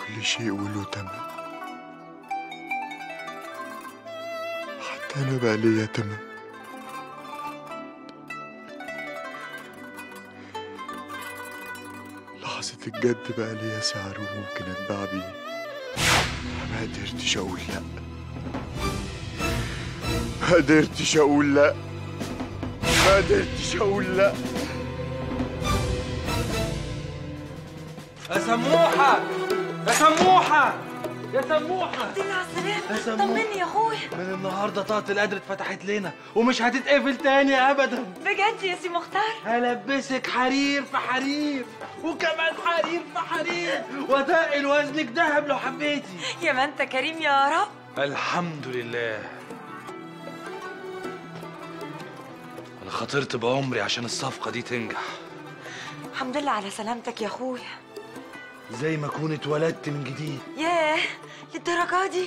Speaker 2: كل شيء وله تمن حتى انا بقى ليا تمن لحظة الجد بقى ليا سعر وممكن اتباع بيه ما قدرتش اقول لا ما قدرتش اقول لا ما قدرتش اقول لا
Speaker 1: يا سموحة يا سموحة يا سموحة
Speaker 7: دي على
Speaker 1: يا
Speaker 7: السلامة
Speaker 1: سموحة.
Speaker 7: طمني يا اخويا
Speaker 1: من النهارده طاقة القدر اتفتحت لنا ومش هتتقفل تاني ابدا
Speaker 7: بجد يا سي مختار
Speaker 1: هلبسك حرير في حرير وكمان حرير في حرير وتقل وزنك دهب لو حبيتي
Speaker 7: يا ما انت كريم يا رب
Speaker 1: الحمد لله انا خاطرت بعمري عشان الصفقة دي تنجح
Speaker 7: الحمد لله على سلامتك يا اخويا
Speaker 1: زي ما اكون اتولدت من جديد
Speaker 7: ياه للدرجة دي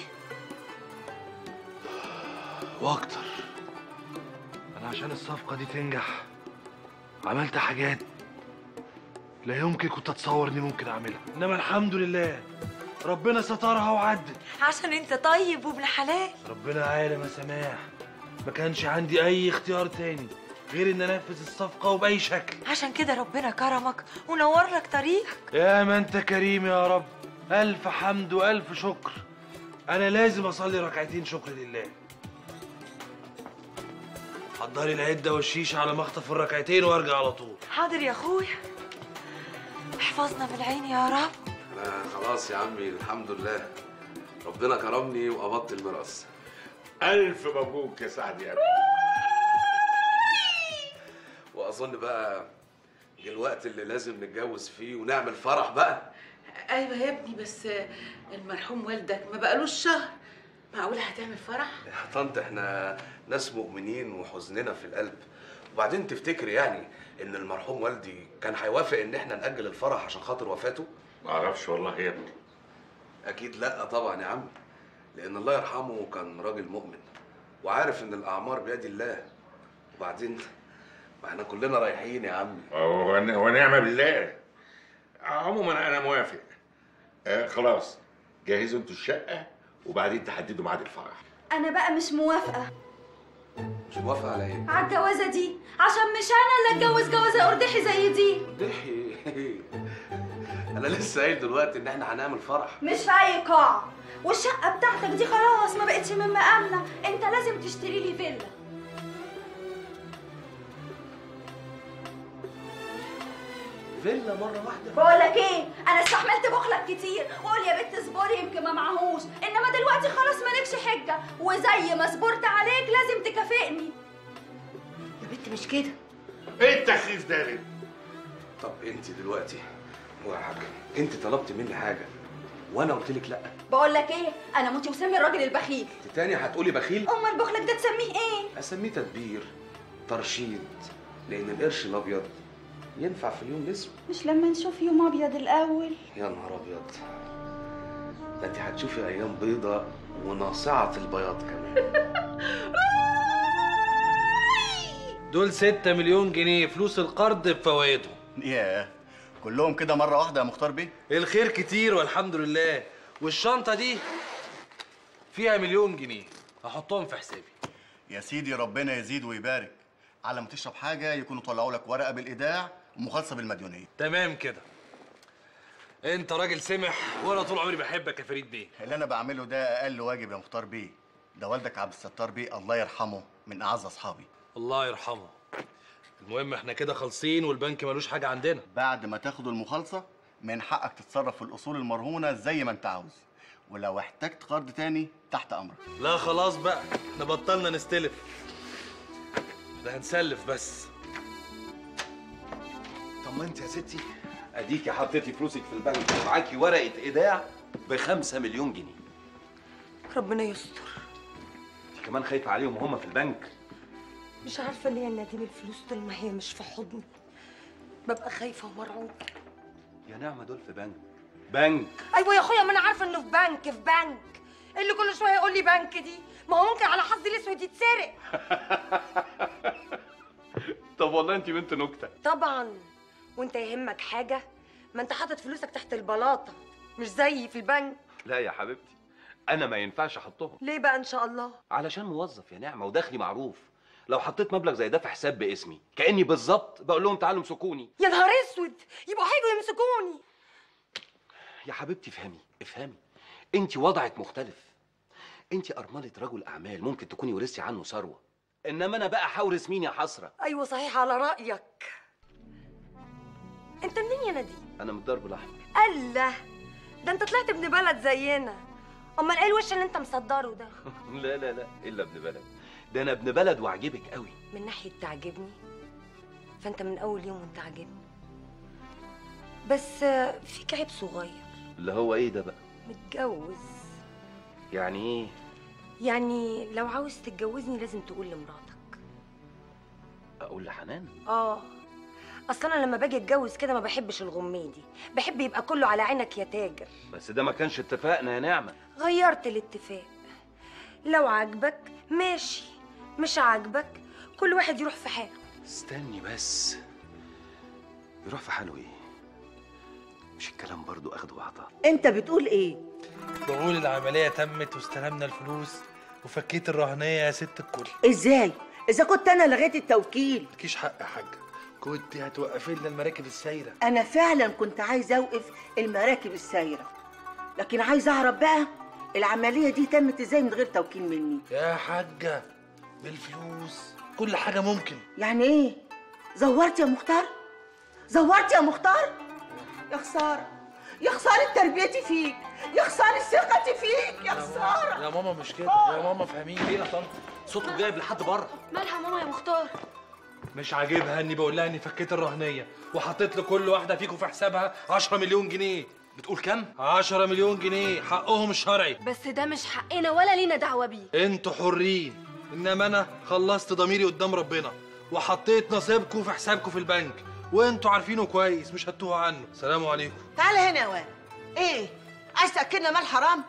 Speaker 1: واكتر انا عشان الصفقة دي تنجح عملت حاجات لا يمكن كنت اتصور اني ممكن اعملها انما الحمد لله ربنا سترها وعدت
Speaker 7: عشان انت طيب وابن حلال
Speaker 1: ربنا عالم يا سماح ما كانش عندي اي اختيار تاني غير ان انفذ الصفقة وبأي شكل
Speaker 7: عشان كده ربنا كرمك ونور لك طريقك
Speaker 1: يا ما انت كريم يا رب الف حمد والف شكر انا لازم اصلي ركعتين شكر لله حضري العده والشيشه على ما اخطف الركعتين وارجع على طول
Speaker 7: حاضر يا اخويا احفظنا من العين يا رب
Speaker 6: انا خلاص يا عمي الحمد لله ربنا كرمني وقبضت الميراث
Speaker 11: الف مبروك يا سعد يا ابني
Speaker 6: واظن بقى جه الوقت اللي لازم نتجوز فيه ونعمل فرح بقى
Speaker 4: ايوه يا ابني بس المرحوم والدك ما بقالوش شهر معقوله هتعمل فرح
Speaker 6: يا طنط احنا ناس مؤمنين وحزننا في القلب وبعدين تفتكري يعني ان المرحوم والدي كان هيوافق ان احنا نأجل الفرح عشان خاطر وفاته؟
Speaker 11: ما اعرفش والله يا ابني
Speaker 6: اكيد لا طبعا يا عم لان الله يرحمه كان راجل مؤمن وعارف ان الاعمار بيد الله وبعدين ما احنا كلنا رايحين يا عم
Speaker 11: ون- ونعم بالله عموما انا موافق آه خلاص جهزوا انتوا الشقه وبعدين تحددوا ميعاد الفرح
Speaker 18: انا بقى مش موافقه
Speaker 6: مش موافقه على ايه؟
Speaker 18: على الجوازه دي عشان مش انا اللي اتجوز جوازه قردحي زي دي
Speaker 6: ضحي انا لسه قايل دلوقتي ان احنا هنعمل فرح
Speaker 18: مش في اي قاعه والشقه بتاعتك دي خلاص ما بقتش من مقامنا انت لازم تشتري لي فيلا
Speaker 1: فيلا مره واحده
Speaker 18: بقول لك ايه انا استحملت بخلك كتير وقول يا بنت اصبري يمكن ما معهوش انما دلوقتي خلاص مالكش حجه وزي ما صبرت عليك لازم تكافئني
Speaker 4: يا بنت مش كده
Speaker 11: ايه التخفيف ده يا بنت؟
Speaker 6: طب انت دلوقتي هو يا حاج انت طلبت مني حاجه وانا قلت لك لا
Speaker 18: بقول لك ايه انا موتي مسمي الراجل البخيل
Speaker 6: انت تاني هتقولي بخيل
Speaker 18: امال بخلك ده تسميه ايه
Speaker 6: اسميه تدبير ترشيد لان القرش الابيض ينفع في اليوم الاسود
Speaker 18: مش لما نشوف يوم ابيض الاول
Speaker 6: يا نهار ابيض ده انت هتشوفي ايام بيضة وناصعة البياض كمان
Speaker 1: دول 6 مليون جنيه فلوس القرض بفوائدهم
Speaker 2: ياه كلهم كده مرة واحدة يا مختار بيه
Speaker 1: الخير كتير والحمد لله والشنطة دي فيها مليون جنيه هحطهم في حسابي
Speaker 2: يا سيدي ربنا يزيد ويبارك على ما تشرب حاجة يكونوا طلعوا لك ورقة بالإيداع ومخالصة بالمديونية
Speaker 1: تمام كده انت راجل سمح وانا طول عمري بحبك يا فريد بيه
Speaker 2: اللي أنا بعمله ده أقل واجب يا مختار بيه ده والدك عبد الستار بيه الله يرحمه من أعز أصحابي
Speaker 1: الله يرحمه المهم احنا كده خالصين والبنك ملوش حاجة عندنا
Speaker 2: بعد ما تاخدوا المخالصة من حقك تتصرف في الأصول المرهونة زي ما أنت عاوز ولو احتجت قرض تاني تحت أمرك
Speaker 1: لا خلاص بقى احنا بطلنا نستلف ده هنسلف بس
Speaker 23: طمنت يا ستي اديكي حطيتي فلوسك في البنك ومعاكي ورقه ايداع بخمسة مليون جنيه
Speaker 7: ربنا يستر
Speaker 23: انت كمان خايفه عليهم وهم في البنك
Speaker 7: مش عارفه ليه يا نديم الفلوس طول ما هي مش في حضني ببقى خايفه ومرعوبه
Speaker 23: يا نعمه دول في بنك بنك
Speaker 13: ايوه يا اخويا ما انا عارفه انه في بنك في بنك إيه اللي كل شويه يقول لي بنك دي ما هو ممكن على حظي الاسود يتسرق
Speaker 23: طب والله انت بنت نكته
Speaker 13: طبعا وانت يهمك حاجه ما انت حاطط فلوسك تحت البلاطه مش زيي في البنك
Speaker 23: لا يا حبيبتي انا ما ينفعش احطهم
Speaker 13: ليه بقى ان شاء الله
Speaker 23: علشان موظف يا نعمه ودخلي معروف لو حطيت مبلغ زي ده في حساب باسمي كاني بالظبط بقول لهم تعالوا امسكوني
Speaker 13: يا نهار اسود يبقوا هيجوا يمسكوني
Speaker 23: يا حبيبتي افهمي افهمي انت وضعك مختلف انت ارمله رجل اعمال ممكن تكوني ورثتي عنه ثروه انما انا بقى حورث مين يا حسره
Speaker 13: ايوه صحيح على رايك انت منين يا نديم
Speaker 23: انا من الدرب الاحمر
Speaker 13: الله ده انت طلعت ابن بلد زينا امال ايه الوش اللي انت مصدره ده
Speaker 23: لا لا لا الا ابن بلد ده انا ابن بلد وعجبك قوي
Speaker 13: من ناحيه تعجبني فانت من اول يوم وانت عاجبني بس آه، فيك عيب صغير
Speaker 23: اللي هو ايه ده بقى
Speaker 13: متجوز
Speaker 23: يعني ايه
Speaker 13: يعني لو عاوز تتجوزني لازم تقول لمراتك
Speaker 23: اقول لحنان
Speaker 13: اه اصل انا لما باجي اتجوز كده ما بحبش الغميدي بحب يبقى كله على عينك يا تاجر
Speaker 23: بس ده ما كانش اتفاقنا يا نعمه
Speaker 13: غيرت الاتفاق لو عاجبك ماشي مش عاجبك كل واحد يروح في حاله
Speaker 23: استني بس يروح في حاله ايه مش الكلام برضو اخد وعطاء
Speaker 4: انت بتقول ايه
Speaker 1: بقول العملية تمت واستلمنا الفلوس وفكيت الرهنية يا ست الكل
Speaker 4: ازاي اذا كنت انا لغيت التوكيل
Speaker 1: مالكيش حق يا حاجة كنت هتوقفي لنا المراكب السايرة
Speaker 4: انا فعلا كنت عايزه اوقف المراكب السايره لكن عايزه اعرف بقى العمليه دي تمت ازاي من غير توكيل مني
Speaker 1: يا حاجة بالفلوس كل حاجة ممكن
Speaker 4: يعني ايه زورت يا مختار زورت يا مختار يا خساره يا خساره تربيتي فيك يا خساره ثقتي فيك يا خساره
Speaker 1: يا ماما مش كده يا ماما فهميني ايه يا طنط صوته جايب لحد بره
Speaker 18: مالها ماما يا مختار
Speaker 1: مش عاجبها اني بقول لها اني فكيت الرهنيه وحطيت لكل واحده فيكم في حسابها 10 مليون جنيه بتقول كام 10 مليون جنيه حقهم الشرعي
Speaker 18: بس ده مش حقنا ولا لينا دعوه بيه
Speaker 1: انتوا حرين انما انا خلصت ضميري قدام ربنا وحطيت نصيبكم في حسابكم في البنك وانتوا عارفينه كويس مش هتوه عنه سلام عليكم
Speaker 4: تعال هنا يا واد ايه عايز تاكلنا مال حرام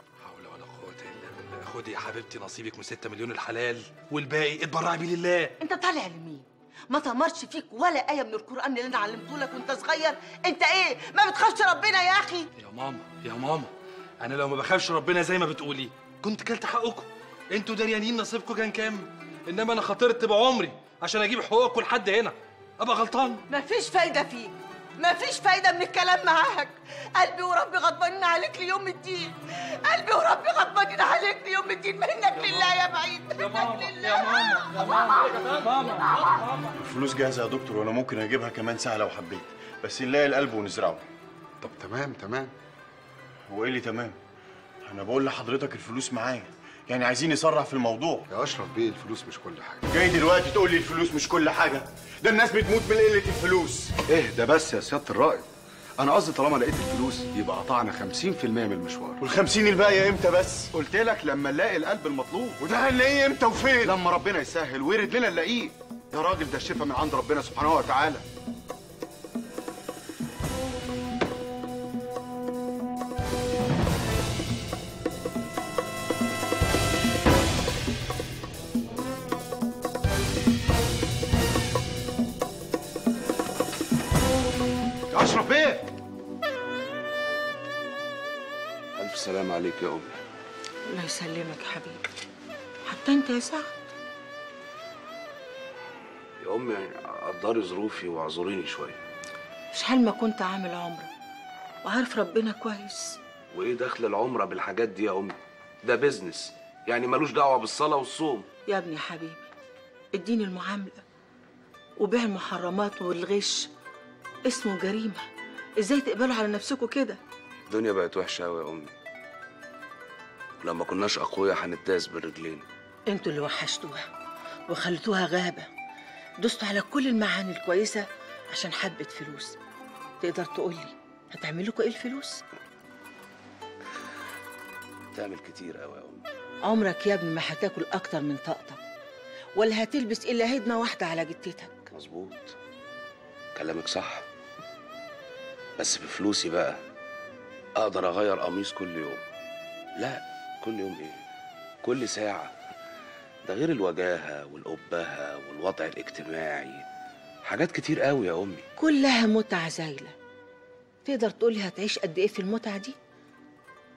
Speaker 1: خدي يا حبيبتي نصيبك من 6 مليون الحلال والباقي اتبرعي بيه لله
Speaker 4: انت طالع لمين ما تمرش فيك ولا آية من القرآن اللي أنا علمته لك وأنت صغير، أنت إيه؟ ما بتخافش ربنا يا أخي؟
Speaker 1: يا ماما يا ماما انا لو ما بخافش ربنا زي ما بتقولي كنت كلت حقكم انتوا دريانين نصيبكم كان كام انما انا خاطرت بعمري عشان اجيب حقوقكم لحد هنا ابقى غلطان
Speaker 4: مفيش فايدة فيك، مفيش فايدة من الكلام معاك، قلبي وربي غضبانين عليك ليوم الدين، قلبي وربي غضبانين عليك ليوم الدين منك لله يا بعيد، منك لله
Speaker 1: يا ماما يا ماما ماما
Speaker 2: الفلوس جاهزه يا دكتور وانا ممكن اجيبها كمان ساعه لو حبيت بس نلاقي القلب ونزرعه طب تمام تمام هو ايه اللي تمام انا بقول لحضرتك الفلوس معايا يعني عايزين نسرع في الموضوع
Speaker 5: يا اشرف بيه الفلوس مش كل حاجه
Speaker 2: جاي دلوقتي تقول لي الفلوس مش كل حاجه ده الناس بتموت من قله الفلوس
Speaker 5: اهدى بس يا سياده الرائد انا قصدي طالما لقيت الفلوس يبقى قطعنا 50% من المشوار
Speaker 2: وال50 الباقيه امتى بس
Speaker 5: قلت لك لما نلاقي القلب المطلوب
Speaker 2: وده هنلاقيه امتى وفين
Speaker 5: لما ربنا يسهل ويرد لنا نلاقيه يا راجل ده الشفا من عند ربنا سبحانه وتعالى يا اشرف بيه
Speaker 6: الف سلام عليك يا امي
Speaker 4: الله يسلمك يا حبيبي حتى أنت يا سعد
Speaker 6: يا امي قدري ظروفي واعذريني شويه
Speaker 4: شحال ما كنت عامل عمرة وعارف ربنا كويس
Speaker 6: وايه دخل العمره بالحاجات دي يا امي ده بيزنس يعني ملوش دعوه بالصلاه والصوم
Speaker 4: يا ابني حبيبي الدين المعاملة وبيع المحرمات والغش اسمه جريمة ازاي تقبلوا على نفسكم كده
Speaker 6: الدنيا بقت وحشه قوي يا امي لما كناش اقوياء هنتداس بالرجلين
Speaker 4: انتوا اللي وحشتوها وخلتوها غابة دوستوا على كل المعاني الكويسة عشان حبة فلوس تقدر تقولي هتعمل لكم ايه الفلوس؟
Speaker 6: تعمل كتير قوي يا امي
Speaker 4: عمرك يا ابني ما هتاكل اكتر من طاقتك ولا هتلبس الا هدمة واحدة على جتتك
Speaker 6: مظبوط كلامك صح بس بفلوسي بقى اقدر اغير قميص كل يوم لا كل يوم ايه كل ساعه ده غير الوجاهه والأبهة والوضع الاجتماعي حاجات كتير قوي يا امي
Speaker 4: كلها متعة زايلة تقدر تقولي هتعيش قد ايه في المتعة دي؟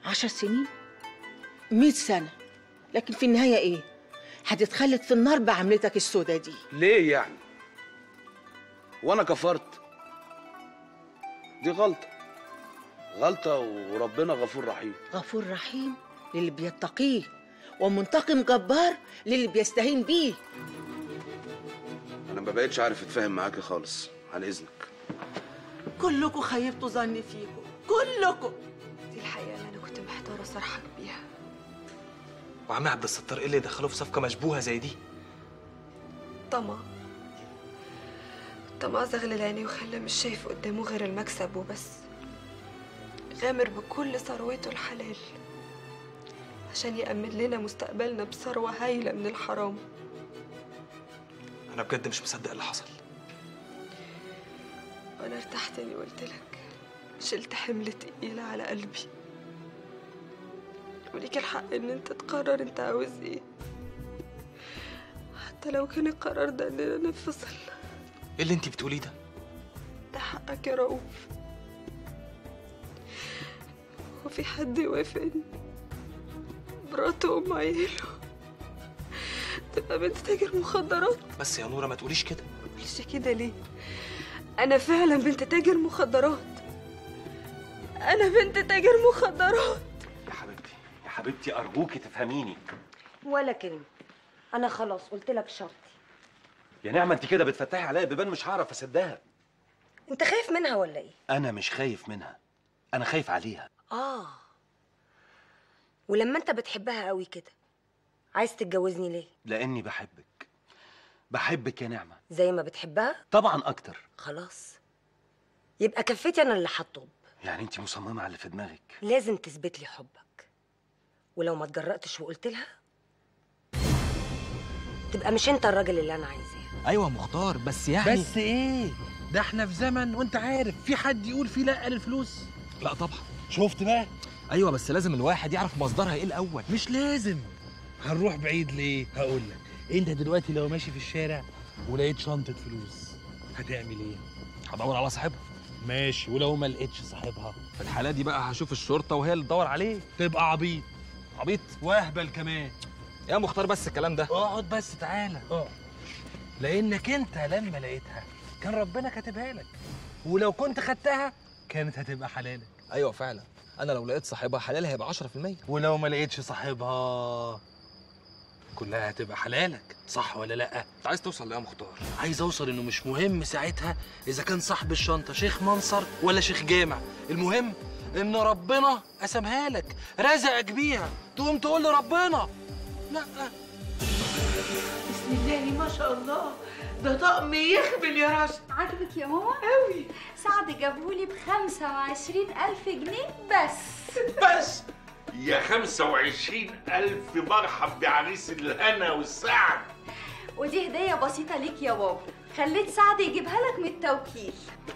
Speaker 4: عشر سنين مئة سنة لكن في النهاية إيه؟ هتتخلد في النار بعملتك السودة دي
Speaker 6: ليه يعني وانا كفرت دي غلطه غلطه وربنا غفور رحيم
Speaker 4: غفور رحيم للي بيتقيه ومنتقم جبار للي بيستهين بيه
Speaker 6: انا ما بقتش عارف اتفاهم معاكي خالص عن اذنك
Speaker 4: كلكم خيبتوا ظني فيكم كلكم
Speaker 3: دي الحقيقة اللي أنا كنت محتارة أصارحك بيها
Speaker 1: وعم عبد الستار ايه اللي دخله في صفقه مشبوهه زي دي
Speaker 3: طمع طمع زغلل عيني وخلى مش شايف قدامه غير المكسب وبس غامر بكل ثروته الحلال عشان يأمن لنا مستقبلنا بثروة هايلة من الحرام
Speaker 1: انا بجد مش مصدق اللي حصل
Speaker 3: وأنا ارتحت إني قلت لك شلت حمل تقيل على قلبي وليك الحق إن أنت تقرر أنت عاوز إيه حتى لو كان القرار ده إننا ننفصل
Speaker 1: ايه اللي انت بتقوليه ده
Speaker 3: ده حقك يا رؤوف وفي حد يوافقني مرات وأم عياله تبقى بنت تاجر مخدرات
Speaker 1: بس يا نوره ما تقوليش كده
Speaker 3: مش كده ليه أنا فعلا بنت تاجر مخدرات أنا بنت تاجر مخدرات
Speaker 23: يا حبيبتي يا حبيبتي ارجوكي تفهميني
Speaker 7: ولا كلمة أنا خلاص قلت لك شرطي
Speaker 23: يا نعمه انت كده بتفتحي عليا بيبان مش هعرف اسدها
Speaker 7: أنت خايف منها ولا إيه؟
Speaker 23: انا مش خايف منها انا خايف عليها
Speaker 7: آه ولما أنت بتحبها قوي كده عايز تتجوزني ليه؟
Speaker 23: لاني بحبك بحبك يا نعمه
Speaker 7: زي ما بتحبها؟
Speaker 23: طبعا اكتر
Speaker 7: خلاص يبقى كفتي أنا اللي هطلب
Speaker 23: يعني انت مصممه على اللي في دماغك
Speaker 7: لازم تثبت لي حبك ولو ما اتجرأتش وقلت لها تبقى مش انت الراجل اللي انا عايزاه
Speaker 1: ايوه مختار بس يعني
Speaker 17: بس ايه ده احنا في زمن وانت عارف في حد يقول فيه لا للفلوس
Speaker 1: لا طبعا
Speaker 17: شفت بقى
Speaker 1: ايوه بس لازم الواحد يعرف مصدرها ايه الاول
Speaker 17: مش لازم هنروح بعيد ليه هقول لك انت دلوقتي لو ماشي في الشارع ولقيت شنطه فلوس هتعمل ايه
Speaker 1: هدور على صاحبها
Speaker 17: ماشي ولو ما لقيتش صاحبها
Speaker 1: في الحاله دي بقى هشوف الشرطه وهي اللي تدور عليه
Speaker 17: تبقى عبيط
Speaker 1: عبيط
Speaker 17: واهبل كمان
Speaker 1: يا مختار بس الكلام ده
Speaker 17: اقعد بس تعالى اقعد لانك انت لما لقيتها كان ربنا كاتبها لك ولو كنت خدتها كانت هتبقى حلالك
Speaker 1: ايوه فعلا انا لو لقيت صاحبها حلال هيبقى 10%
Speaker 17: ولو ما لقيتش صاحبها كلها هتبقى حلالك صح ولا لا
Speaker 1: انت عايز توصل لايه يا مختار
Speaker 17: عايز اوصل انه مش مهم ساعتها اذا كان صاحب الشنطه شيخ منصر ولا شيخ جامع المهم ان ربنا قسمها لك رزقك بيها تقوم تقول لربنا لا
Speaker 4: بسم الله ما شاء الله ده طقم يخبل يا رشا
Speaker 18: عاجبك يا ماما؟ قوي سعد جابهولي ب 25000 جنيه بس
Speaker 11: بس يا 25 ألف مرحب بعريس الهنا والسعد
Speaker 18: ودي هدية بسيطة ليك يا بابا خليت سعد يجيبها لك من التوكيل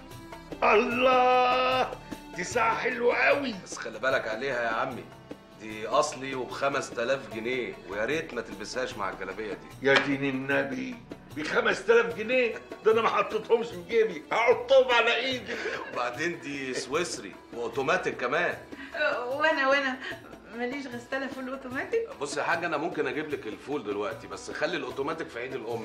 Speaker 11: الله دي ساعة حلوة قوي
Speaker 6: بس خلي بالك عليها يا عمي دي اصلي وب 5000 جنيه ويا ريت ما تلبسهاش مع الجلابيه دي
Speaker 11: يا دين النبي ب 5000 جنيه ده انا ما حطيتهمش في جيبي هحطهم على ايدي
Speaker 6: وبعدين دي سويسري واوتوماتيك كمان
Speaker 4: وانا وانا ماليش غسالة فول اوتوماتيك
Speaker 6: بص يا حاج انا ممكن اجيب لك الفول دلوقتي بس خلي الاوتوماتيك في عيد الام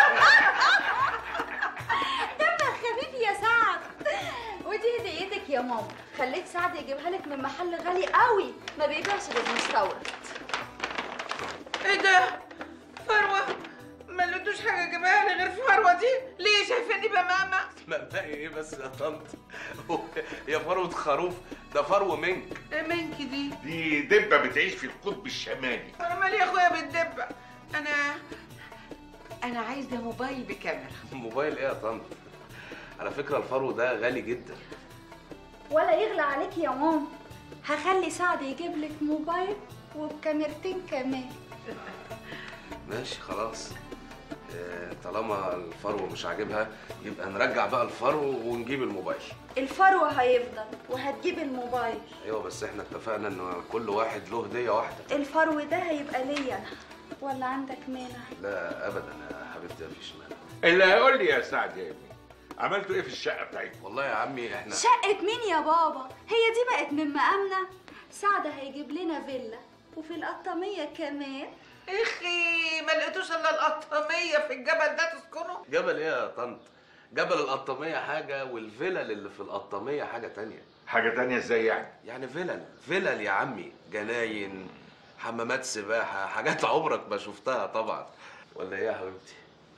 Speaker 18: دمك خفيف يا سعد ودي هديتك يا ماما خليت سعد يجيبها لك من محل غالي قوي ما بيبيعش غير مستورد
Speaker 4: ايه ده فروة ما لقيتوش حاجة جايبها لي غير فروة دي ليه شايفاني بماما
Speaker 6: مبدئي ايه بس يا طنط يا فروه خروف ده فرو منك
Speaker 4: منك دي
Speaker 11: دي دبة بتعيش في القطب الشمالي
Speaker 4: انا مالي يا اخويا بالدبة انا انا عايزة موبايل بكاميرا
Speaker 6: موبايل ايه يا طنط على فكره الفرو ده غالي جدا
Speaker 18: ولا يغلى عليك يا ماما هخلي سعد يجيب لك موبايل وبكاميرتين كمان
Speaker 6: ماشي خلاص آه، طالما الفرو مش عاجبها يبقى نرجع بقى الفرو ونجيب الموبايل
Speaker 18: الفروة هيفضل وهتجيب الموبايل
Speaker 6: ايوه بس احنا اتفقنا ان كل واحد له هديه واحده
Speaker 18: الفرو ده هيبقى ليا انا ولا عندك مانع
Speaker 6: لا ابدا يا حبيبتي مفيش مانع
Speaker 11: اللي هيقول لي يا سعد يا ابني عملتوا ايه في الشقة بتاعتكم؟
Speaker 6: والله يا عمي احنا
Speaker 18: شقة مين يا بابا هي دي بقت من مقامنا سعد هيجيب لنا فيلا وفي القطامية كمان
Speaker 16: اخي ما لقيتوش الا القطاميه في الجبل ده تسكنوا
Speaker 6: جبل ايه يا طنط جبل القطامية حاجة والفلل اللي في القطامية حاجة تانية
Speaker 11: حاجة تانية ازاي يعني؟
Speaker 6: يعني فلل فلل يا عمي جناين حمامات سباحة حاجات عمرك ما شفتها طبعا ولا ايه يا حبيبتي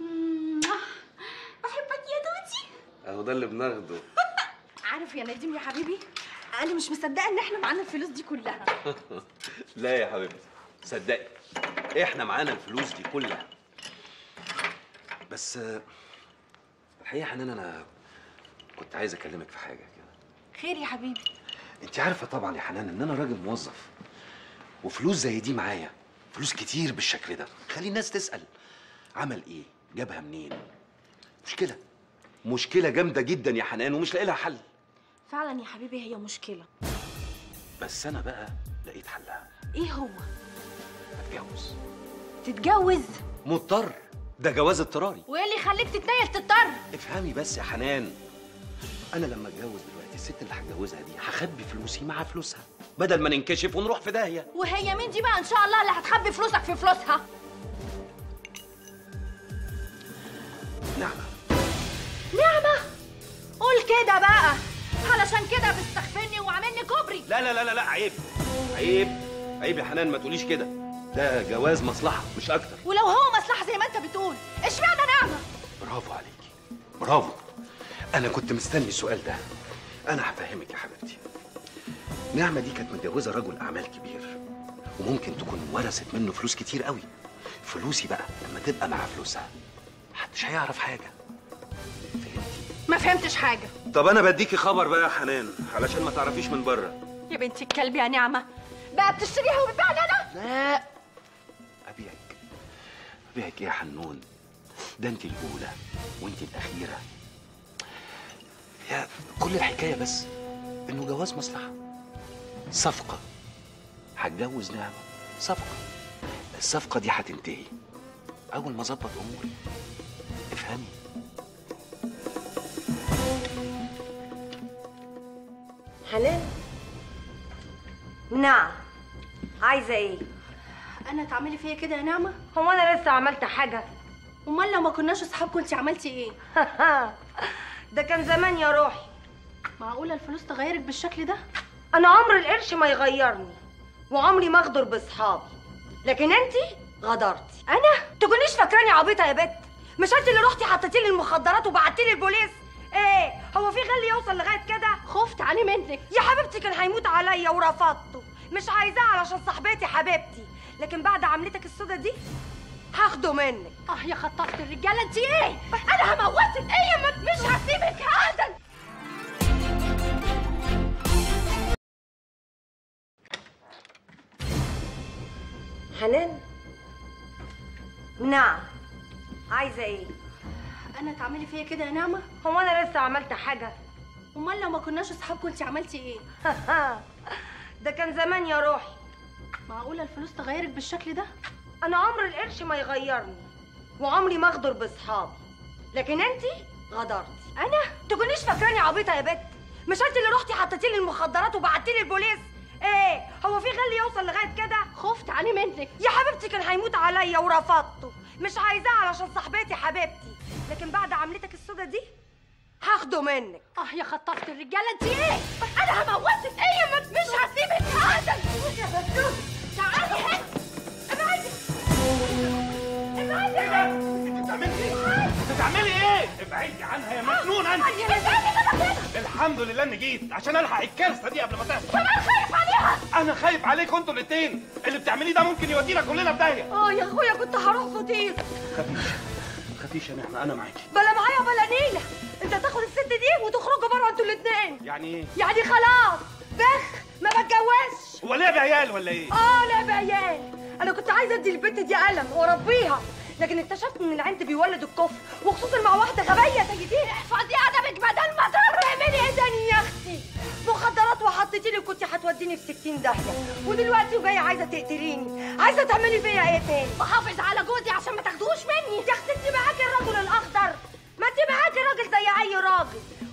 Speaker 18: بحبك يا دودي
Speaker 6: اهو ده اللي بناخده
Speaker 18: عارف يا نديم يا حبيبي انا مش مصدقه ان احنا معانا الفلوس دي كلها
Speaker 15: لا يا حبيبتي صدقي احنا معانا الفلوس دي كلها بس آه، الحقيقه يا حنان انا كنت عايز اكلمك في حاجه كده
Speaker 18: خير يا حبيبي
Speaker 15: انت عارفه طبعا يا حنان ان انا راجل موظف وفلوس زي دي معايا فلوس كتير بالشكل ده خلي الناس تسال عمل ايه جابها منين مشكله مشكله جامده جدا يا حنان ومش لاقي لها حل
Speaker 18: فعلا يا حبيبي هي مشكله
Speaker 15: بس انا بقى لقيت حلها
Speaker 18: ايه هو
Speaker 15: اتجوز
Speaker 18: تتجوز
Speaker 15: مضطر ده جواز اضطراري
Speaker 18: وايه اللي يخليك تتنيل تضطر
Speaker 15: افهمي بس يا حنان انا لما اتجوز دلوقتي الست اللي هتجوزها دي هخبي فلوسي مع فلوسها بدل ما ننكشف ونروح في داهيه
Speaker 18: وهي مين دي بقى ان شاء الله اللي هتخبي فلوسك في فلوسها
Speaker 15: نعمه
Speaker 18: نعمة قول كده بقى علشان كده بتستخفني وعاملني كوبري
Speaker 15: لا لا لا لا لا عيب عيب عيب يا حنان ما تقوليش كده ده جواز مصلحه مش اكتر
Speaker 18: ولو هو مصلحة زي ما انت بتقول اشمعنى نعمة
Speaker 15: برافو عليكي برافو انا كنت مستني السؤال ده انا هفهمك يا حبيبتي نعمه دي كانت متجوزه رجل اعمال كبير وممكن تكون ورثت منه فلوس كتير قوي فلوسي بقى لما تبقى مع فلوسها محدش هيعرف حاجه
Speaker 18: ما فهمتش حاجة
Speaker 15: طب انا بديكي خبر بقى يا حنان علشان ما تعرفيش من بره
Speaker 18: يا بنتي الكلب يا نعمة بقى بتشتريها وبتبيعني انا
Speaker 15: لا ابيعك ابيعك ايه يا حنون ده انت الاولى وانت الاخيره يا كل الحكايه بس انه جواز مصلحه صفقه هتجوز نعمه صفقه الصفقه دي هتنتهي اول ما اظبط اموري افهمي
Speaker 13: حنان نعم عايزه ايه
Speaker 18: انا تعملي فيا كده يا نعمة
Speaker 13: هو انا لسه عملت حاجه
Speaker 18: امال لو ما كناش اصحاب كنت عملتي ايه
Speaker 13: ده كان زمان يا روحي
Speaker 18: معقولة الفلوس تغيرك بالشكل ده
Speaker 13: انا عمر القرش ما يغيرني وعمري ما اغدر باصحابي لكن انتي غدرتي انا تكونيش فاكراني عبيطه يا بت مش انت اللي رحتي حطيتي لي المخدرات وبعتي لي البوليس ايه هو في غل يوصل لغايه كده
Speaker 18: خفت عليه منك
Speaker 13: يا حبيبتي كان هيموت عليا ورفضته مش عايزاه علشان صاحبتي حبيبتي لكن بعد عملتك السودا دي هاخده منك
Speaker 18: اه يا خطافة الرجالة انت ايه انا هموتك ايه ما مش هسيبك ابدا
Speaker 13: حنان نعم عايزه ايه
Speaker 18: انا تعملي فيا كده يا نعمة
Speaker 13: هو انا لسه عملت حاجه
Speaker 18: امال لو ما كناش اصحاب كنت عملتي ايه
Speaker 13: ده كان زمان يا روحي
Speaker 18: معقولة الفلوس تغيرك بالشكل ده
Speaker 13: انا عمر القرش ما يغيرني وعمري ما اغدر باصحابي لكن انتي غدرتي انا تكونيش فاكراني عبيطه يا بت مش انت اللي رحتي حطيتي لي المخدرات وبعتي لي البوليس ايه هو في غل يوصل لغايه كده
Speaker 18: خفت عليه منك
Speaker 13: يا حبيبتي كان هيموت عليا ورفضته مش عايزاه علشان صاحبتي حبيبتي لكن بعد عملتك السودا دي هاخده منك
Speaker 18: اه يا خطافة الرجالة انت ايه انا هموتك ايه ما مش هسيبك ابدا يا بسوس تعالي هنا ابعدي ابعدي
Speaker 9: انت بتعملي ايه؟ انت بتعملي ايه؟ ابعدي عنها يا مجنون انت الحمد لله اني جيت عشان الحق الكارثه دي قبل ما تحصل
Speaker 18: كمان خايف عليها
Speaker 9: انا خايف عليكم انتوا الاثنين اللي بتعمليه ده ممكن يودينا كلنا في داهيه
Speaker 13: اه يا اخويا كنت هروح فطير
Speaker 9: خفيش خفيش يا نعمه انا معاكي
Speaker 13: بلا معايا بلا نيله انت تاخد الست دي وتخرجوا بره انتوا الاثنين
Speaker 9: يعني ايه؟
Speaker 13: يعني خلاص بخ ما بتجوزش
Speaker 9: هو لعب عيال ولا ايه؟
Speaker 13: اه لا بعيال انا كنت عايزه ادي البنت دي قلم واربيها لكن اكتشفت ان العند بيولد الكفر وخصوصا مع واحده غبيه زي دي
Speaker 18: احفظي ادبك بدل ما تضربي
Speaker 13: اعملي ايه تاني يا اختي مخدرات وحطيتي لي كنت هتوديني في 60 داهيه ودلوقتي وجايه عايزه تقتليني عايزه تعملي فيا ايه تاني
Speaker 18: بحافظ على جوزي عشان ما تاخدوش مني
Speaker 13: يا اختي انت معاكي الرجل الاخضر ما انت معاكي راجل زي اي راجل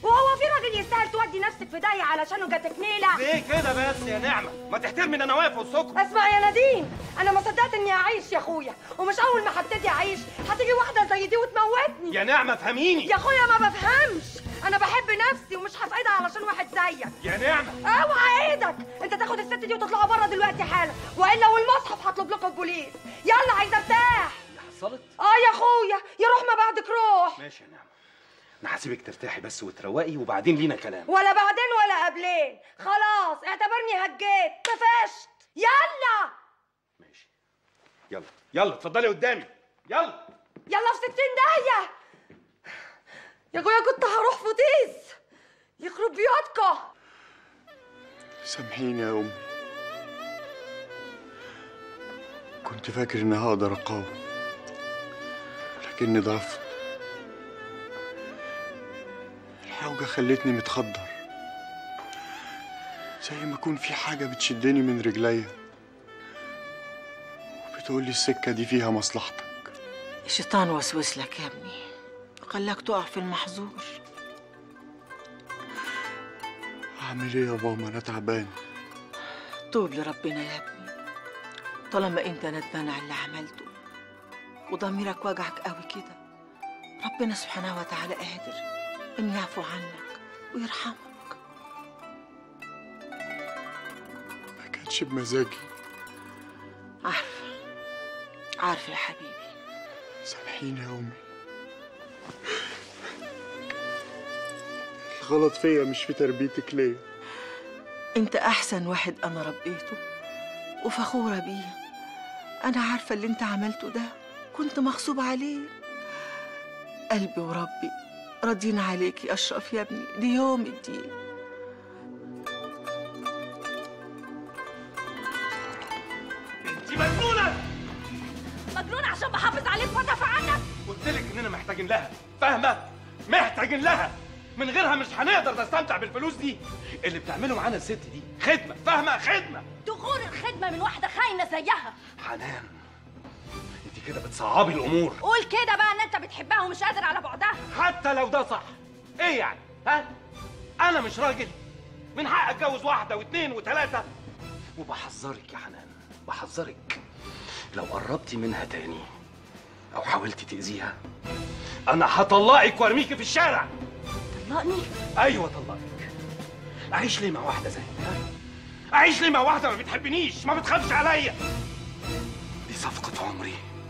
Speaker 13: وهو في راجل يستاهل تودي نفسك في داهيه علشانه جاتك نيله
Speaker 9: ليه كده بس يا نعمه ما تحترمي ان انا واقف وسطكم
Speaker 13: اسمع يا نادين انا ما صدقت اني اعيش يا اخويا ومش اول ما هبتدي اعيش هتيجي واحده زي دي وتموتني
Speaker 9: يا نعمه فهميني
Speaker 13: يا اخويا ما بفهمش انا بحب نفسي ومش هسعدها علشان واحد زيك
Speaker 9: يا نعمه
Speaker 13: اوعى ايدك انت تاخد الست دي وتطلعوا بره دلوقتي حالا والا والمصحف هطلب لكم البوليس يلا عايزه ارتاح
Speaker 23: حصلت
Speaker 13: اه يا اخويا يا روح ما بعدك روح
Speaker 23: ماشي يا نعمه انا هسيبك ترتاحي بس وتروقي وبعدين لينا كلام
Speaker 13: ولا بعدين ولا قبلين خلاص اعتبرني هجيت طفشت يلا
Speaker 9: يلا يلا اتفضلي قدامي يلا
Speaker 13: يلا في ستين داهية يا اخويا كنت هروح فوتيز يخرب بيوتكم
Speaker 2: سامحيني يا أمي كنت فاكر إني هقدر أقاوم لكني ضعفت الحوجة خلتني متخدر زي ما يكون في حاجة بتشدني من رجليا وبتقولي السكة دي فيها مصلحتك
Speaker 4: الشيطان وسوس لك يا ابني وخلاك تقع في المحظور
Speaker 2: أعمل إيه يا ماما أنا تعبان
Speaker 4: توب لربنا يا ابني طالما انت ندمان على اللي عملته وضميرك وجعك قوي كده ربنا سبحانه وتعالى قادر ان يعفو عنك ويرحمك
Speaker 2: ما كانش بمزاجي
Speaker 4: عارفه عارفه يا حبيبي
Speaker 2: سامحيني يا أمي الغلط فيا مش في تربيتك ليا
Speaker 4: انت احسن واحد انا ربيته وفخوره بيه انا عارفه اللي انت عملته ده كنت مغصوب عليه قلبي وربي راضيين عليك يا اشرف يا ابني ليوم الدين
Speaker 9: انت مجنونه
Speaker 18: مجنون عشان بحافظ عليك وادافع عنك
Speaker 9: قلت لك اننا محتاجين لها فاهمه محتاجين لها من غيرها مش هنقدر نستمتع بالفلوس دي اللي بتعمله معانا الست دي خدمه فاهمه خدمه
Speaker 18: تغور الخدمه من واحده خاينه زيها
Speaker 9: حنان انت كده بتصعبي الامور
Speaker 18: قول كده بقى ان انت بتحبها ومش قادر على بعدها
Speaker 9: حتى لو ده صح ايه يعني ها انا مش راجل من حق اتجوز واحده واثنين وثلاثه وبحذرك يا حنان بحذرك لو قربتي منها تاني او حاولتي تاذيها انا هطلقك وارميكي في الشارع
Speaker 18: طلقني
Speaker 9: ايوه طلقك اعيش ليه مع واحده زي ها اعيش ليه مع واحده ما بتحبنيش ما بتخافش عليا دي صفقه عمري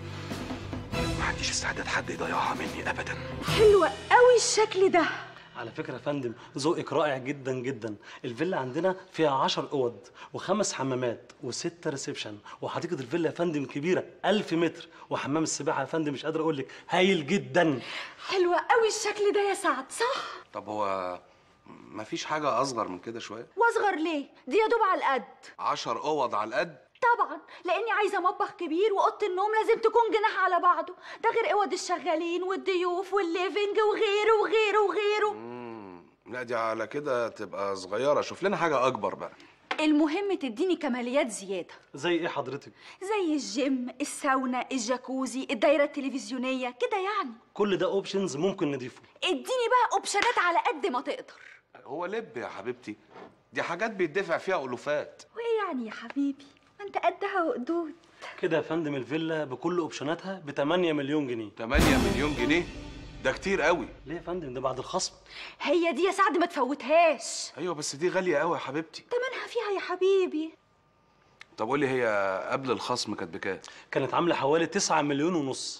Speaker 9: ما عنديش استعداد حد يضيعها مني ابدا
Speaker 18: حلوه قوي الشكل ده
Speaker 10: على فكرة يا فندم ذوقك رائع جدا جدا الفيلا عندنا فيها عشر أوض وخمس حمامات وستة ريسبشن وحديقة الفيلا يا فندم كبيرة ألف متر وحمام السباحة يا فندم مش قادر أقول لك هايل جدا
Speaker 18: حلوه قوي الشكل ده يا سعد صح
Speaker 6: طب هو مفيش حاجة أصغر من كده شوية؟
Speaker 18: واصغر ليه دي يا دوب على القد
Speaker 6: عشر أوض على القد
Speaker 18: طبعا لاني عايزه مطبخ كبير واوضه النوم لازم تكون جناح على بعضه ده غير اوض الشغالين والضيوف والليفنج وغيره وغيره وغيره
Speaker 6: لا دي على كده تبقى صغيرة شوف لنا حاجة أكبر بقى
Speaker 18: المهم تديني كماليات زياده
Speaker 10: زي إيه حضرتك؟
Speaker 18: زي الجيم الساونا الجاكوزي الدايره التلفزيونيه كده يعني
Speaker 10: كل ده أوبشنز ممكن نضيفه
Speaker 18: اديني بقى اوبشنات على قد ما تقدر
Speaker 6: هو لب يا حبيبتي دي حاجات بيدفع فيها ألوفات
Speaker 18: وايه يعني يا حبيبي ما انت قدها وقدود
Speaker 10: كده يا فندم الفيلا بكل أوبشناتها ب 8 مليون جنيه
Speaker 6: 8 مليون جنيه ده كتير قوي
Speaker 10: ليه يا فندم ده بعد الخصم
Speaker 18: هي دي يا سعد ما تفوتهاش
Speaker 6: أيوة بس دي غالية قوي يا حبيبتي
Speaker 18: تمنها فيها يا حبيبي
Speaker 6: طب قولي هي قبل الخصم كانت بكام؟
Speaker 10: كانت عاملة حوالي 9 مليون ونص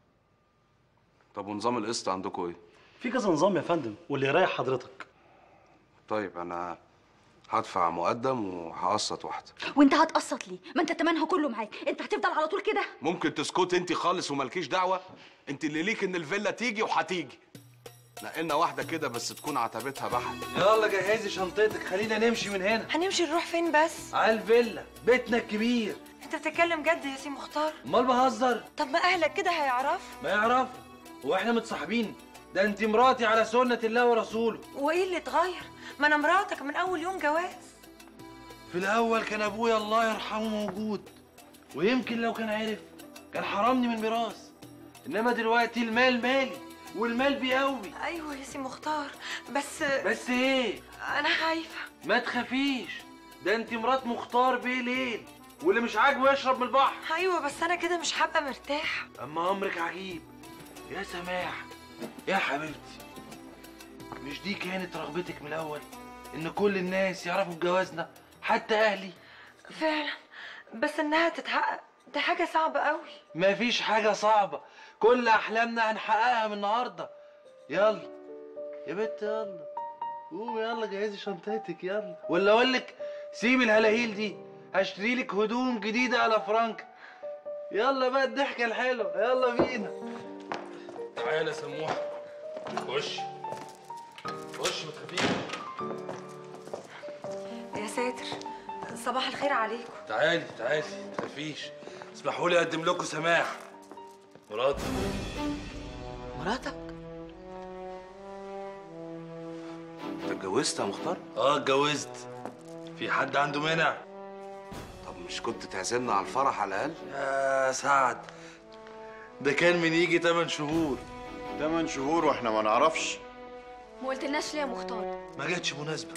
Speaker 6: طب ونظام القسط عندكم إيه؟
Speaker 10: في كذا نظام يا فندم واللي يريح حضرتك
Speaker 6: طيب أنا هدفع مقدم وهقسط واحدة
Speaker 18: وانت هتقسط ليه ما انت تمنها كله معاك انت هتفضل على طول كده
Speaker 6: ممكن تسكت انت خالص ومالكيش دعوة انت اللي ليك ان الفيلا تيجي وهتيجي نقلنا واحدة كده بس تكون عتبتها بحر
Speaker 1: يلا جهزي شنطتك خلينا نمشي من هنا
Speaker 3: هنمشي نروح فين بس
Speaker 1: على الفيلا بيتنا الكبير
Speaker 3: انت بتتكلم جد يا سي مختار
Speaker 1: امال بهزر
Speaker 3: طب ما اهلك كده هيعرفوا
Speaker 1: ما يعرف واحنا متصاحبين ده انت مراتي على سنة الله ورسوله
Speaker 3: وايه اللي اتغير ما انا مراتك من اول يوم جواز
Speaker 1: في الاول كان ابويا الله يرحمه موجود ويمكن لو كان عرف كان حرمني من الميراث انما دلوقتي المال مالي والمال بيقوي
Speaker 3: ايوه يا سي مختار بس
Speaker 1: بس ايه
Speaker 3: انا خايفه
Speaker 1: ما تخافيش ده انت مرات مختار بيه ليل واللي مش عاجبه يشرب من البحر
Speaker 3: ايوه بس انا كده مش هبقى مرتاحه
Speaker 1: اما امرك عجيب يا سماح يا حبيبتي مش دي كانت رغبتك من الاول ان كل الناس يعرفوا بجوازنا حتى اهلي
Speaker 3: فعلا بس انها تتحقق دي حاجه صعبه قوي
Speaker 1: مفيش حاجه صعبه كل احلامنا هنحققها من النهارده يلا يا بنت يلا قومي يلا جهزي شنطتك يلا ولا اقول لك سيبي الهلاهيل دي هشتري لك هدوم جديده على فرانك يلا بقى الضحكه الحلوه يلا بينا تعالى يا سموحه خش خش ما تخافيش
Speaker 3: يا ساتر صباح الخير عليكم
Speaker 1: تعالي تعالي ما تخافيش اسمحوا لي اقدم لكم سماح مراتي
Speaker 4: مراتك
Speaker 6: انت اتجوزت يا مختار؟
Speaker 1: اه اتجوزت في حد عنده مانع
Speaker 6: طب مش كنت تعزمنا على الفرح على الاقل؟
Speaker 1: يا سعد ده كان من يجي 8 شهور
Speaker 2: 8 شهور واحنا ما نعرفش
Speaker 18: ما قلتلناش ليه يا مختار
Speaker 1: ما جاتش مناسبه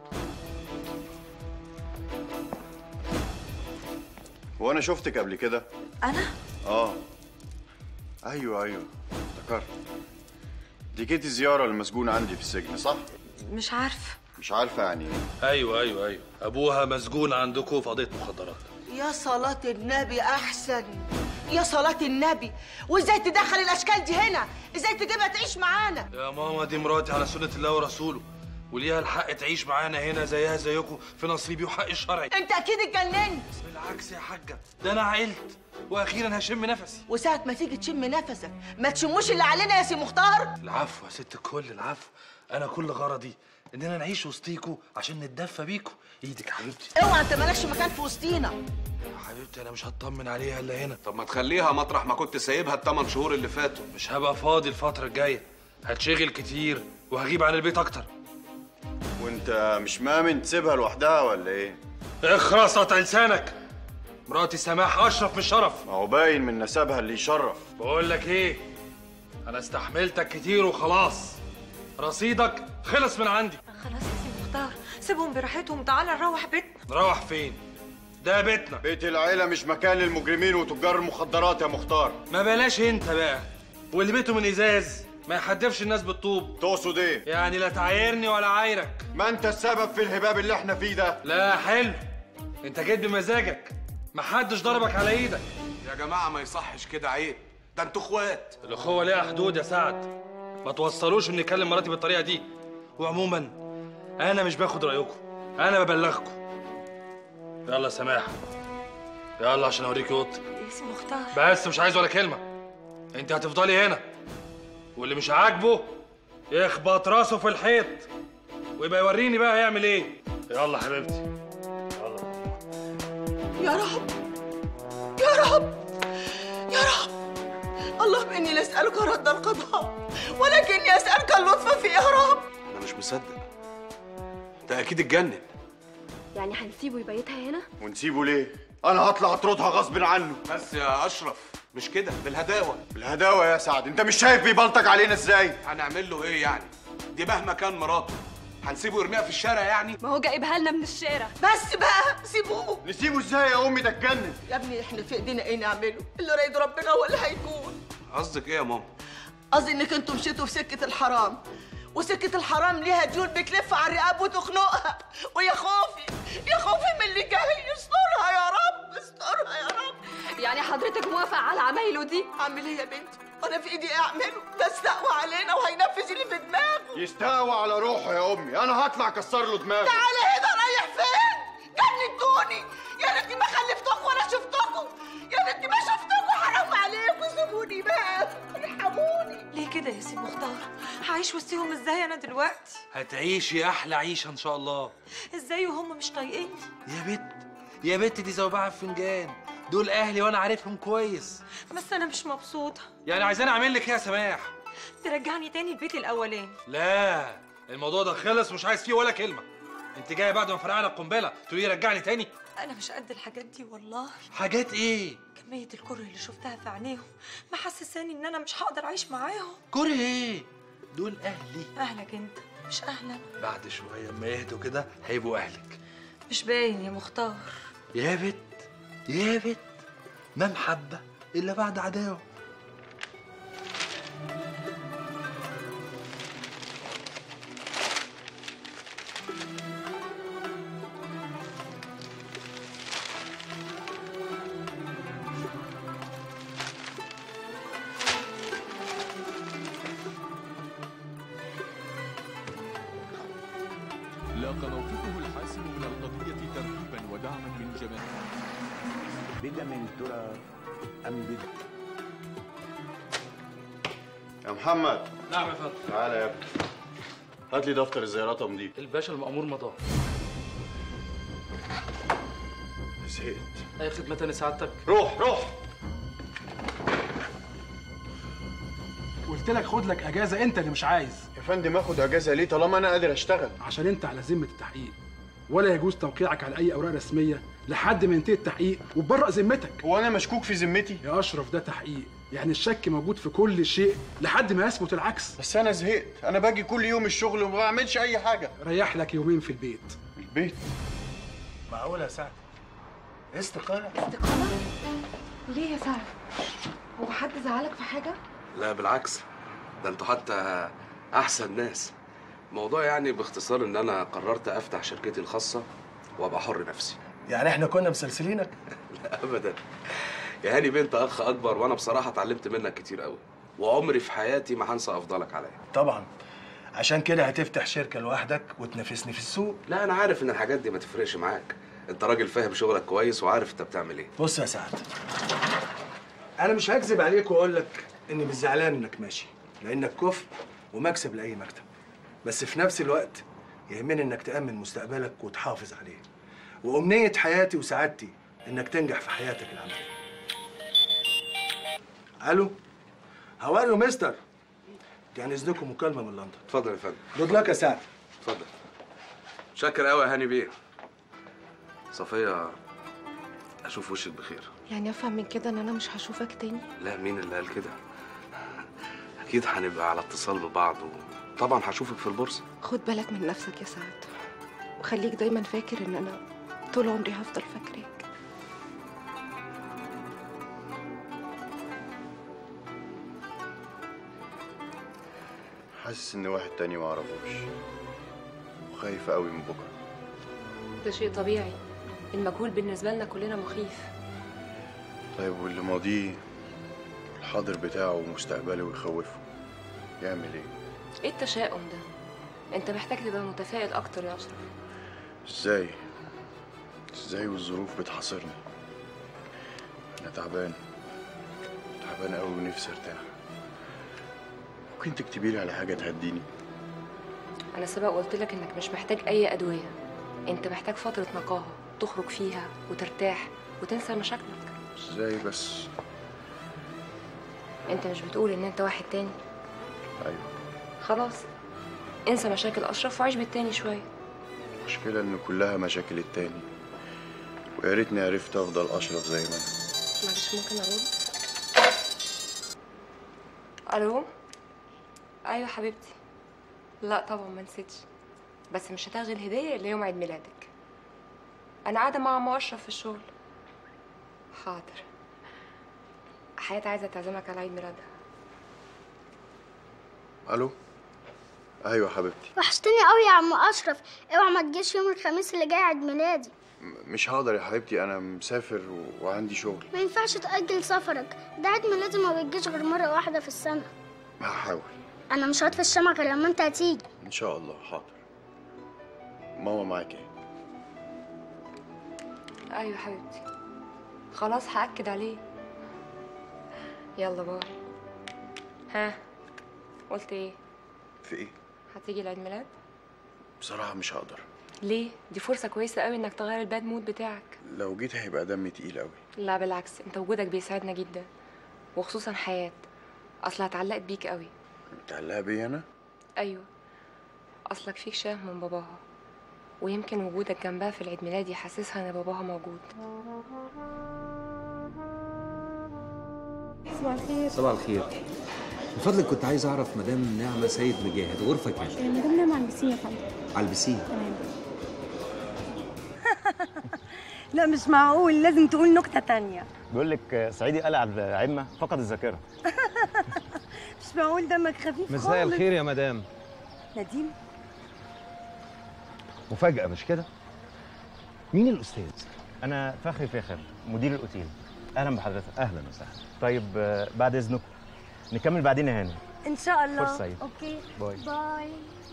Speaker 2: هو انا شفتك قبل كده
Speaker 3: انا
Speaker 2: اه ايوه ايوه افتكرت دي جيتي زياره للمسجون عندي في السجن صح
Speaker 3: مش عارفه
Speaker 2: مش عارفه يعني ايه
Speaker 1: ايوه ايوه ايوه ابوها مسجون عندكم في قضيه مخدرات
Speaker 4: يا صلاة النبي أحسن يا صلاة النبي وإزاي تدخل الأشكال دي هنا إزاي تجيبها تعيش معانا
Speaker 1: يا ماما دي مراتي على سنه الله ورسوله وليها الحق تعيش معانا هنا زيها زيكم في نصيبي وحقي الشرعي
Speaker 4: أنت أكيد اتجننت
Speaker 1: بالعكس يا حاجه ده انا عقلت واخيرا هشم نفسي
Speaker 4: وساعة ما تيجي تشم نفسك ما تشموش اللي علينا يا سي مختار
Speaker 1: العفو يا ست الكل العفو انا كل غرضي اننا نعيش وسطيكوا عشان نتدفى بيكوا ايدك يا حبيبتي
Speaker 4: اوعى انت مالكش مكان في وسطينا
Speaker 1: يا حبيبتي انا مش هطمن عليها الا هنا
Speaker 6: طب ما تخليها مطرح ما كنت سايبها الثمان شهور اللي فاتوا
Speaker 1: مش هبقى فاضي الفتره الجايه هتشغل كتير وهغيب عن البيت اكتر
Speaker 2: وانت مش مامن تسيبها لوحدها ولا ايه
Speaker 1: اخرس قطع لسانك مراتي سماح اشرف من شرف
Speaker 2: ما هو باين من نسبها اللي يشرف
Speaker 1: بقول لك ايه انا استحملتك كتير وخلاص رصيدك خلص من عندي
Speaker 3: خلاص يا سي مختار سيبهم براحتهم تعالى نروح بيتنا
Speaker 1: نروح فين ده بيتنا
Speaker 2: بيت العيله مش مكان للمجرمين وتجار المخدرات يا مختار
Speaker 1: ما بلاش انت بقى واللي بيته من ازاز ما يحدفش الناس بالطوب
Speaker 2: تقصد ايه
Speaker 1: يعني لا تعايرني ولا عايرك
Speaker 2: ما انت السبب في الهباب اللي احنا فيه ده
Speaker 1: لا حلو انت جيت بمزاجك محدش ضربك على ايدك
Speaker 6: يا جماعه ما يصحش كده عيب ده انتوا اخوات
Speaker 1: الاخوه ليها حدود يا سعد ما توصلوش ان نكلم مراتي بالطريقه دي وعموما انا مش باخد رايكم انا ببلغكم يلا يا سماح يلا عشان اوريكي اوضتك
Speaker 3: يا سي مختار
Speaker 1: بس مش عايز ولا كلمه انت هتفضلي هنا واللي مش عاجبه يخبط راسه في الحيط ويبقى يوريني بقى هيعمل ايه يلا حبيبتي
Speaker 4: يا رب يا رب يا رب اللهم إني لا أسألك رد القضاء ولكني أسألك اللطف فيه يا رب
Speaker 6: انا مش مصدق ده اكيد اتجنن
Speaker 18: يعني هنسيبه يبيتها هنا
Speaker 2: ونسيبه ليه انا هطلع اطردها غصب عنه
Speaker 6: بس يا اشرف مش كده بالهداوه
Speaker 2: بالهداوه يا سعد انت مش شايف بيبلطج علينا ازاي
Speaker 6: هنعمل له ايه يعني دي مهما كان مراته هنسيبه يرميها في الشارع يعني
Speaker 18: ما هو جايبها لنا من الشارع
Speaker 4: بس بقى سيبوه
Speaker 2: نسيبه ازاي يا امي ده اتجنن
Speaker 4: يا ابني احنا في ايدينا ايه نعمله اللي رايد ربنا هو اللي هيكون
Speaker 6: قصدك ايه يا ماما
Speaker 4: قصدي انك انتوا مشيتوا في سكه الحرام وسكه الحرام ليها ديون بتلف على الرقاب وتخنقها ويا خوفي يا خوفي من اللي جاي استرها يا رب استرها يا رب
Speaker 18: يعني حضرتك موافق على عمايله دي
Speaker 4: اعمل ايه يا بنتي وانا في ايدي ايه اعمله ده استقوى علينا وهينفذ اللي في دماغه
Speaker 2: يستهوى على روحه يا امي انا هطلع اكسر له دماغه
Speaker 4: تعالى هنا رايح فين جننتوني يا ريتني ما خلفتكم ولا شفتكم يا ريتني ما شفتكم حرام عليكم سيبوني بقى ارحموني
Speaker 3: ليه كده يا سي مختار هعيش وسطيهم ازاي انا دلوقتي
Speaker 1: هتعيشي احلى عيشه ان شاء الله
Speaker 3: ازاي وهم مش طايقيني
Speaker 1: يا بت يا بت دي زوبعه في فنجان دول اهلي وانا عارفهم كويس
Speaker 3: بس انا مش مبسوطه
Speaker 1: يعني عايزاني اعمل لك ايه يا سماح
Speaker 3: ترجعني تاني البيت الاولاني
Speaker 1: لا الموضوع ده خلص مش عايز فيه ولا كلمه انت جايه بعد ما فرقعنا القنبله تقولي لي رجعني تاني
Speaker 3: انا مش قد الحاجات دي والله
Speaker 1: حاجات ايه
Speaker 3: كان
Speaker 7: كمية الكره اللي شفتها في عينيهم محسساني ان انا مش هقدر اعيش معاهم
Speaker 1: كره ايه دول اهلي
Speaker 7: اهلك انت مش اهلا
Speaker 1: بعد شويه اما يهدوا كده هيبقوا اهلك
Speaker 7: مش باين يا مختار
Speaker 1: يا بت يا بت ما محبه الا بعد عداوه
Speaker 19: لاقى موقفه الحاسم من القضية ترحيبا ودعما من جماهير
Speaker 20: بدم ترى أم بدم
Speaker 2: يا محمد
Speaker 1: نعم يا فندم
Speaker 2: تعالى يا ابني هات لي دفتر الزيارات امضيه
Speaker 1: الباشا المأمور مضاه
Speaker 2: زهقت
Speaker 1: اي خدمه تاني سعادتك
Speaker 2: روح روح
Speaker 12: قلت لك خد لك اجازه انت اللي مش عايز
Speaker 2: يا فندم اخد اجازه ليه طالما انا قادر اشتغل
Speaker 12: عشان انت على ذمه التحقيق ولا يجوز توقيعك على اي اوراق رسميه لحد ما ينتهي التحقيق وتبرأ ذمتك
Speaker 2: هو انا مشكوك في ذمتي
Speaker 12: يا اشرف ده تحقيق يعني الشك موجود في كل شيء لحد ما يثبت العكس
Speaker 2: بس انا زهقت انا باجي كل يوم الشغل وما بعملش اي حاجه
Speaker 12: ريح لك يومين في البيت
Speaker 2: البيت
Speaker 1: معقوله يا سعد استقاله
Speaker 3: ليه يا سعد هو حد زعلك في حاجه
Speaker 6: لا بالعكس ده انتوا حتى احسن ناس الموضوع يعني باختصار ان انا قررت افتح شركتي الخاصه وابقى حر نفسي
Speaker 1: يعني احنا كنا مسلسلينك
Speaker 6: لا ابدا يا هاني بنت اخ اكبر وانا بصراحه اتعلمت منك كتير قوي وعمري في حياتي ما هنسى افضلك عليا
Speaker 1: طبعا عشان كده هتفتح شركه لوحدك وتنافسني في السوق
Speaker 6: لا انا عارف ان الحاجات دي ما تفرقش معاك انت راجل فاهم شغلك كويس وعارف انت بتعمل ايه
Speaker 1: بص يا سعد انا مش هكذب عليك واقول لك اني مش زعلان انك ماشي لانك كفء ومكسب لاي مكتب بس في نفس الوقت يهمني انك تامن مستقبلك وتحافظ عليه وامنيه حياتي وسعادتي انك تنجح في حياتك العمليه الو هاو ار يو مستر كان اذنكم مكالمه من لندن
Speaker 6: اتفضل يا فندم
Speaker 1: جود لك يا سعد
Speaker 6: اتفضل شكر قوي يا هاني بيه صفيه اشوف وشك بخير
Speaker 3: يعني افهم من كده ان انا مش هشوفك تاني
Speaker 6: لا مين اللي قال كده اكيد هنبقى على اتصال ببعض وطبعا هشوفك في البورصه
Speaker 3: خد بالك من نفسك يا سعد وخليك دايما فاكر ان انا طول عمري هفضل فاكراك
Speaker 2: حاسس ان واحد تاني ما اعرفوش وخايف قوي من بكره
Speaker 22: ده شيء طبيعي المجهول بالنسبة لنا كلنا مخيف
Speaker 2: طيب واللي ماضيه الحاضر بتاعه ومستقبله ويخوفه يعمل ايه
Speaker 22: ايه التشاؤم ده انت محتاج تبقى متفائل اكتر يا اشرف
Speaker 2: ازاي ازاي والظروف بتحاصرني انا تعبان تعبان قوي ونفسي ارتاح ممكن تكتبي لي على حاجه تهديني
Speaker 22: انا سبق قلت لك انك مش محتاج اي ادوية انت محتاج فترة نقاهة تخرج فيها وترتاح وتنسى مشاكلك
Speaker 2: ازاي بس
Speaker 22: انت مش بتقول ان انت واحد تاني
Speaker 2: ايوه
Speaker 22: خلاص انسى مشاكل اشرف وعيش بالتاني شوية
Speaker 2: المشكله ان كلها مشاكل التاني ويا ريتني عرفت افضل اشرف زي ما انا
Speaker 22: معلش ممكن ارد الو ايوه حبيبتي لا طبعا ما نسيتش بس مش هتاخدي الهديه الا يوم عيد ميلادك انا قاعده مع عم اشرف في الشغل حاضر حياة عايزه تعزمك على عيد ميلادها
Speaker 2: الو ايوه حبيبتي
Speaker 24: وحشتني قوي يا عم اشرف اوعى ما تجيش يوم الخميس اللي جاي عيد ميلادي
Speaker 2: مش هقدر يا حبيبتي انا مسافر و... وعندي شغل
Speaker 24: ما ينفعش تاجل سفرك ده عيد ميلادي ما بيجيش غير مره واحده في السنه
Speaker 2: هحاول
Speaker 24: انا مش هطفي الشمع غير لما انت هتيجي
Speaker 2: ان شاء الله حاضر ماما معاك ايه
Speaker 22: ايوه حبيبتي خلاص هاكد عليه يلا باي ها قلت ايه
Speaker 2: في ايه
Speaker 22: هتيجي العيد ميلاد
Speaker 2: بصراحه مش هقدر
Speaker 22: ليه دي فرصه كويسه قوي انك تغير الباد مود بتاعك
Speaker 2: لو جيت هيبقى دمي تقيل قوي
Speaker 22: لا بالعكس انت وجودك بيساعدنا جدا وخصوصا حياة اصلها اتعلقت بيك قوي
Speaker 2: متعلقه بيا انا
Speaker 22: ايوه اصلك فيك شاه من باباها ويمكن وجودك جنبها في العيد ميلاد يحسسها ان باباها موجود
Speaker 5: صباح الخير
Speaker 15: صباح الخير من فضلك كنت عايز اعرف مدام نعمه سيد مجاهد غرفه كام
Speaker 5: مدام نعمة على البسين يا فندم
Speaker 15: على البسين
Speaker 5: تمام
Speaker 13: لا مش معقول لازم تقول نكتة تانية
Speaker 8: بيقول لك صعيدي قلع عمه فقد الذاكره
Speaker 13: مش معقول دمك خفيف
Speaker 8: مساء
Speaker 13: خالص.
Speaker 8: الخير يا مدام
Speaker 13: نديم
Speaker 8: مفاجاه مش كده مين الاستاذ انا فخري فاخر مدير الاوتيل اهلا بحضرتك اهلا وسهلا طيب آه، بعد اذنكم نكمل بعدين يا هاني
Speaker 13: ان شاء الله
Speaker 8: فرصة سعيدة.
Speaker 13: اوكي
Speaker 8: باي.
Speaker 13: باي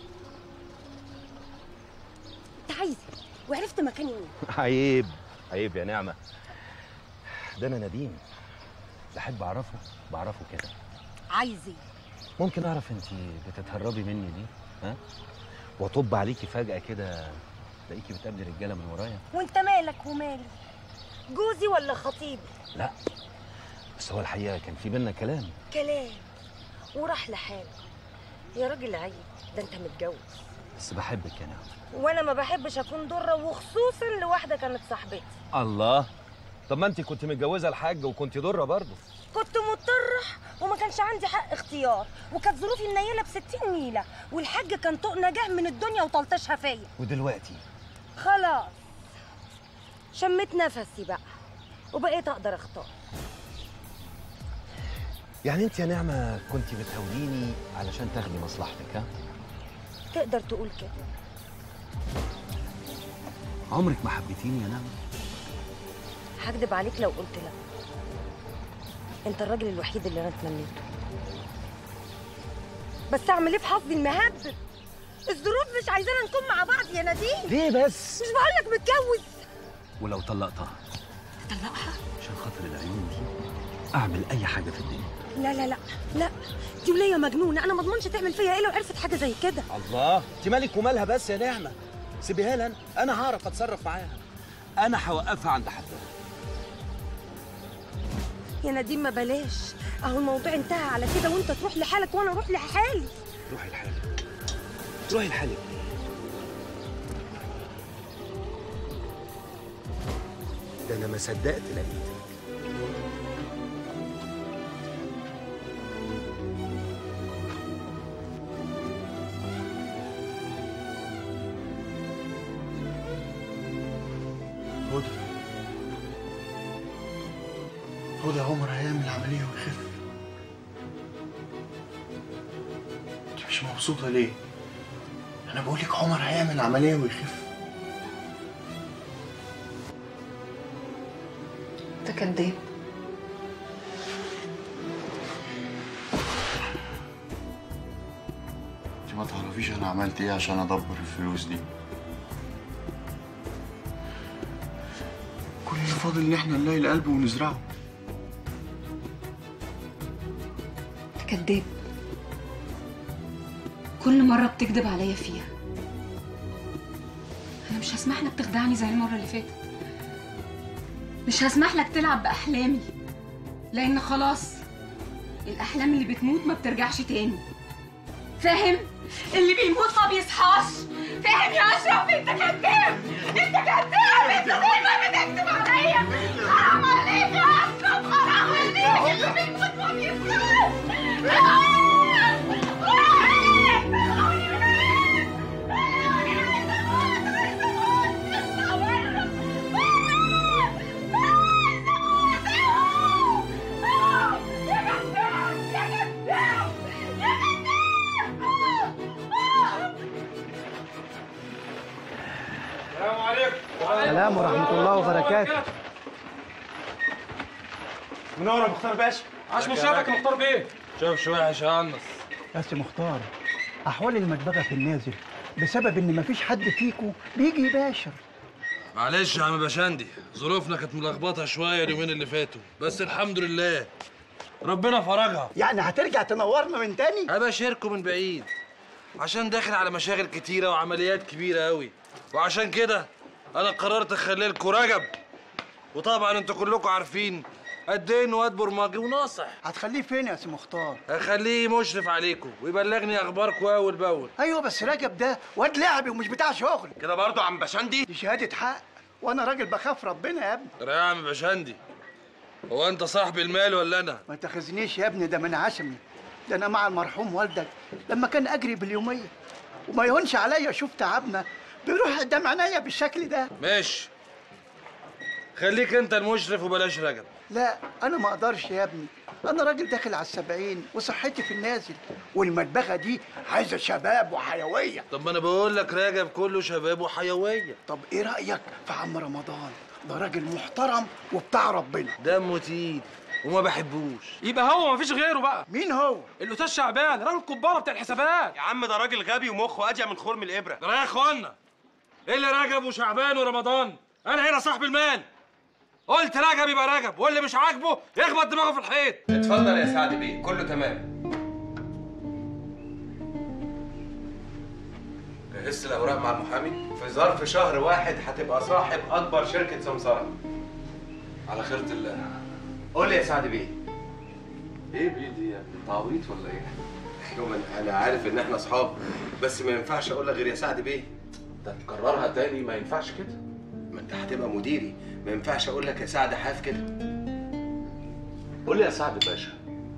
Speaker 13: انت عايز إيه؟ وعرفت مكاني مين
Speaker 8: عيب عيب يا نعمه ده انا نديم بحب اعرفه بعرفه كده
Speaker 13: عايز ايه
Speaker 8: ممكن اعرف انت بتتهربي مني دي ها واطب عليكي فجاه كده تلاقيكي بتقابلي رجاله من ورايا
Speaker 13: وانت مالك ومالي جوزي ولا خطيبي
Speaker 8: لا بس هو الحقيقه كان في بينا كلام
Speaker 13: كلام وراح لحاله يا راجل عيب ده انت متجوز
Speaker 8: بس بحبك يا نعمه
Speaker 13: وانا ما بحبش اكون ضره وخصوصا لواحده كانت صاحبتي
Speaker 8: الله طب ما انت كنت متجوزه الحاج وكنت ضره برضه
Speaker 13: كنت مضطرة وما كانش عندي حق اختيار وكانت ظروفي منيلة بستين نيلة والحاج كان طوق نجاه من الدنيا وطلطشها فيا
Speaker 8: ودلوقتي
Speaker 13: خلاص شميت نفسي بقى وبقيت اقدر اختار
Speaker 8: يعني انت يا نعمه كنت بتهوليني علشان تاخدي مصلحتك ها
Speaker 13: تقدر تقول كده
Speaker 8: عمرك ما حبيتيني يا نعمه
Speaker 13: هكدب عليك لو قلت لا انت الراجل الوحيد اللي انا اتمنيته بس اعمل ايه في حظي المهبب الظروف مش عايزانا نكون مع بعض يا نديم
Speaker 8: ليه بس
Speaker 13: مش بقولك متجوز
Speaker 8: ولو طلقتها
Speaker 13: تطلقها
Speaker 8: عشان خاطر العيون دي اعمل اي حاجه في الدنيا
Speaker 13: لا لا لا لا دي ولية مجنونة أنا ما اضمنش تعمل فيا إيه لو عرفت حاجة زي كده
Speaker 8: الله انت مالك ومالها بس يا نعمه سيبيها لي انا انا هعرف اتصرف معاها انا هوقفها عند حدها
Speaker 13: يا نديم ما بلاش أهو الموضوع انتهى على كده وأنت تروح لحالك وأنا أروح لحالي
Speaker 8: روحي لحالك روحي لحالك ده انا ما صدقت لقيتك
Speaker 2: هدى هدى عمر هيعمل عملية ويخف انت مش مبسوطة ليه؟ أنا بقولك عمر هيعمل عملية ويخف
Speaker 22: انت كداب
Speaker 2: انت ما تعرفيش أنا عملت إيه عشان أدبر الفلوس دي كل اللي فاضل إن إحنا نلاقي القلب ونزرعه
Speaker 22: انت كداب كل مرة بتكذب عليا فيها أنا مش هسمح لك تخدعني زي المرة اللي فاتت مش هسمح لك تلعب بأحلامي لأن خلاص الأحلام اللي بتموت ما بترجعش تاني فاهم؟ اللي بيموت ما بيصحاش فاهم يا أشرف أنت كداب أنت كداب أنت دايما بتكذب عليا حرام عليك يا أشرف حرام عليك اللي بيموت ما بيصحاش
Speaker 9: السلام عليكم
Speaker 14: السلام ورحمة الله وبركاته
Speaker 9: منور يا مختار باشا عاش من شافك يا مختار بيه
Speaker 1: شوفش وحش يا انس
Speaker 14: يا سي مختار أحوال المدبغة في النازل بسبب إن مفيش حد فيكو بيجي يباشر
Speaker 1: معلش يا عم باشندي ظروفنا كانت ملخبطه شويه اليومين اللي فاتوا بس الحمد لله ربنا فرجها
Speaker 14: يعني هترجع تنورنا من تاني
Speaker 1: ابشركم من بعيد عشان داخل على مشاغل كتيره وعمليات كبيره قوي وعشان كده انا قررت اخلي لكم رجب وطبعا انتوا كلكم عارفين قد ايه واد برمجي وناصح
Speaker 14: هتخليه فين يا سي مختار
Speaker 1: اخليه مشرف عليكم ويبلغني اخباركم اول باول
Speaker 14: أيوه بس رجب ده واد لعبي ومش بتاع شغل
Speaker 1: كده برضه عم باشندي
Speaker 14: دي شهادة حق وأنا راجل بخاف ربنا يا ابني
Speaker 1: ترى يا عم باشندي هو انت صاحب المال ولا انا
Speaker 14: ما تاخذنيش يا ابني ده من عشمي ده انا مع المرحوم والدك لما كان اجري باليوميه وما يهونش عليا اشوف تعبنا بيروح قدام عينيا بالشكل ده
Speaker 1: ماشي خليك انت المشرف وبلاش رجب
Speaker 14: لا انا ما اقدرش يا ابني انا راجل داخل على السبعين وصحتي في النازل والمدبغه دي عايزه شباب وحيويه
Speaker 1: طب ما انا بقول لك رجب كله شباب وحيويه
Speaker 14: طب ايه رايك في عم رمضان ده راجل محترم وبتاع ربنا
Speaker 1: دمه تقيل وما بحبوش
Speaker 12: يبقى هو مفيش غيره بقى
Speaker 14: مين هو
Speaker 12: الاستاذ شعبان راجل كباره بتاع الحسابات
Speaker 9: يا عم ده راجل غبي ومخه اضيق من خرم الابره
Speaker 1: ده يا اخوانا ايه اللي رجب وشعبان ورمضان انا هنا صاحب المال قلت رجب يبقى رجب واللي مش عاجبه يخبط دماغه في الحيط
Speaker 23: اتفضل يا سعد بيه كله تمام
Speaker 6: جهزت الاوراق مع المحامي في ظرف شهر واحد هتبقى صاحب اكبر شركه سمسره على خيرة الله
Speaker 23: قول لي يا سعد بيه
Speaker 6: ايه بيه دي يا ابني انت عبيط ولا ايه
Speaker 23: يوم انا عارف ان احنا اصحاب بس ما ينفعش اقول لك غير يا سعد بيه
Speaker 6: ده تكررها تاني ما ينفعش كده
Speaker 23: ما انت هتبقى مديري ما ينفعش اقول لك يا سعد حاف كده
Speaker 6: قول لي يا سعد باشا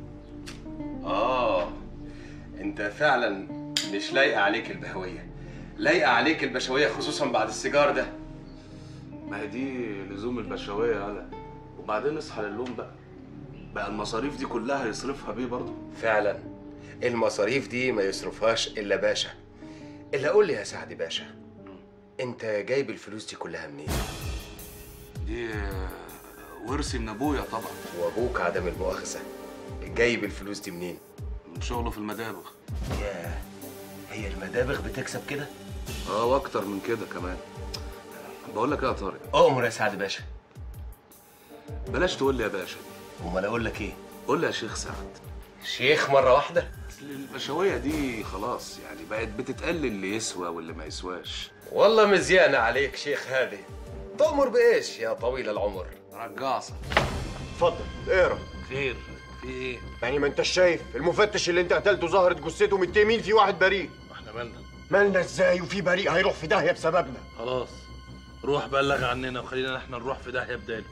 Speaker 23: اه انت فعلا مش لايقه عليك البهويه لايقه عليك البشويه خصوصا بعد السيجار ده
Speaker 6: ما هي دي لزوم البشويه يالا وبعدين اصحى للوم بقى بقى المصاريف دي كلها يصرفها بيه برضه
Speaker 23: فعلا المصاريف دي ما يصرفهاش الا باشا الا قول لي يا سعد باشا انت جايب الفلوس دي كلها منين
Speaker 6: دي ورثي من ابويا طبعا
Speaker 23: وابوك عدم المؤاخذه جايب الفلوس دي منين
Speaker 6: من شغله في المدابغ
Speaker 23: ياه هي المدابغ بتكسب كده
Speaker 6: اه واكتر من كده كمان بقول لك ايه يا طارق
Speaker 23: اؤمر يا سعد باشا
Speaker 6: بلاش تقول لي يا باشا
Speaker 23: امال اقول لك ايه
Speaker 6: قول لي يا شيخ سعد
Speaker 23: شيخ مره واحده
Speaker 6: اصل البشويه دي خلاص يعني بقت بتتقلل اللي يسوى واللي ما يسواش
Speaker 23: والله مزيانه عليك شيخ هذه تؤمر بايش يا طويل العمر
Speaker 6: رجاصه
Speaker 2: اتفضل اقرا
Speaker 6: خير في ايه
Speaker 2: يعني ما انتش شايف المفتش اللي انت قتلته ظهرت جثته متهمين في واحد بريء
Speaker 1: احنا مالنا
Speaker 2: مالنا ازاي وفي بريء هيروح في داهيه بسببنا
Speaker 1: خلاص روح بلغ عننا وخلينا احنا نروح في داهيه بداله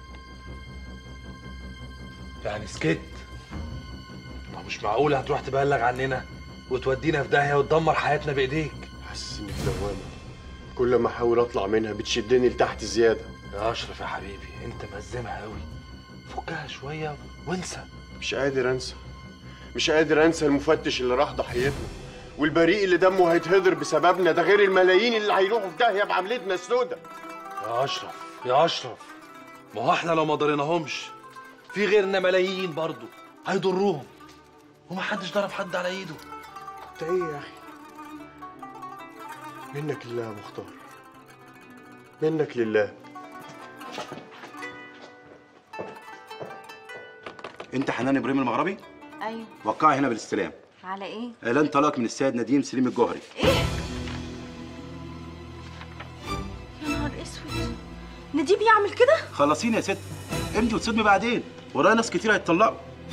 Speaker 1: يعني سكت ما مش معقول هتروح تبلغ عننا وتودينا في داهيه وتدمر حياتنا بايديك
Speaker 2: حاسس اني في دوامه كل ما احاول اطلع منها بتشدني لتحت زياده
Speaker 1: يا اشرف يا حبيبي انت مزمها قوي فكها شويه وانسى
Speaker 2: مش قادر انسى مش قادر انسى المفتش اللي راح ضحيتنا والبريء اللي دمه هيتهدر بسببنا ده غير الملايين اللي هيروحوا في داهيه بعملتنا السوداء
Speaker 1: يا اشرف يا اشرف ما هو احنا لو ما ضريناهمش في غيرنا ملايين برضه هيضروهم ومحدش ضرب حد على ايده
Speaker 2: انت ايه يا اخي منك لله يا مختار منك لله
Speaker 5: انت حنان ابراهيم المغربي
Speaker 16: ايوه
Speaker 5: وقعي هنا بالاستلام
Speaker 16: على ايه
Speaker 5: اعلان طلاق من السيد نديم سليم الجوهري
Speaker 16: يا نهار اسود نديم يعمل كده
Speaker 5: خلصيني يا ست امشي وتصدمي بعدين ورايا ناس كتير هيتطلقوا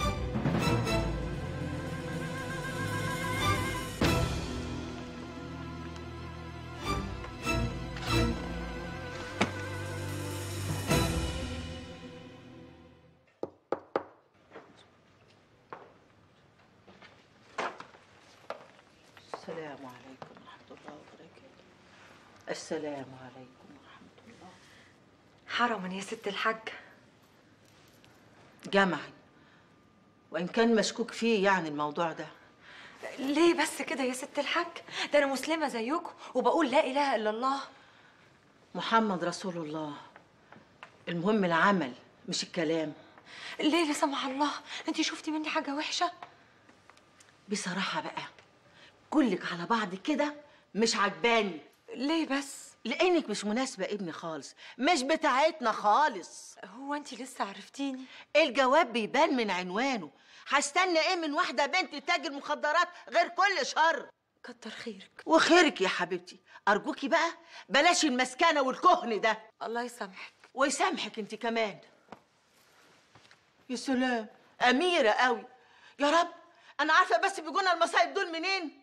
Speaker 4: السلام عليكم ورحمة الله وبركاته السلام عليكم ورحمة الله
Speaker 13: حرما يا ست الحاج
Speaker 4: جمعي وإن كان مشكوك فيه يعني الموضوع ده
Speaker 13: ليه بس كده يا ست الحاج ده انا مسلمه زيكم وبقول لا اله الا الله
Speaker 4: محمد رسول الله المهم العمل مش الكلام
Speaker 13: ليه لا سمح الله انت شفتي مني حاجه وحشه
Speaker 4: بصراحة بقى كلك على بعض كده مش عجباني
Speaker 13: ليه بس
Speaker 4: لانك مش مناسبة ابني خالص مش بتاعتنا خالص
Speaker 13: هو انت لسه عرفتيني
Speaker 4: الجواب بيبان من عنوانه هستنى ايه من واحدة بنت تاجر مخدرات غير كل شر
Speaker 13: كتر خيرك
Speaker 4: وخيرك يا حبيبتي ارجوكي بقى بلاش المسكنة والكهن ده
Speaker 13: الله يسامحك
Speaker 4: ويسامحك انت كمان يا سلام اميرة قوي يا رب انا عارفة بس بيجونا المصايب دول منين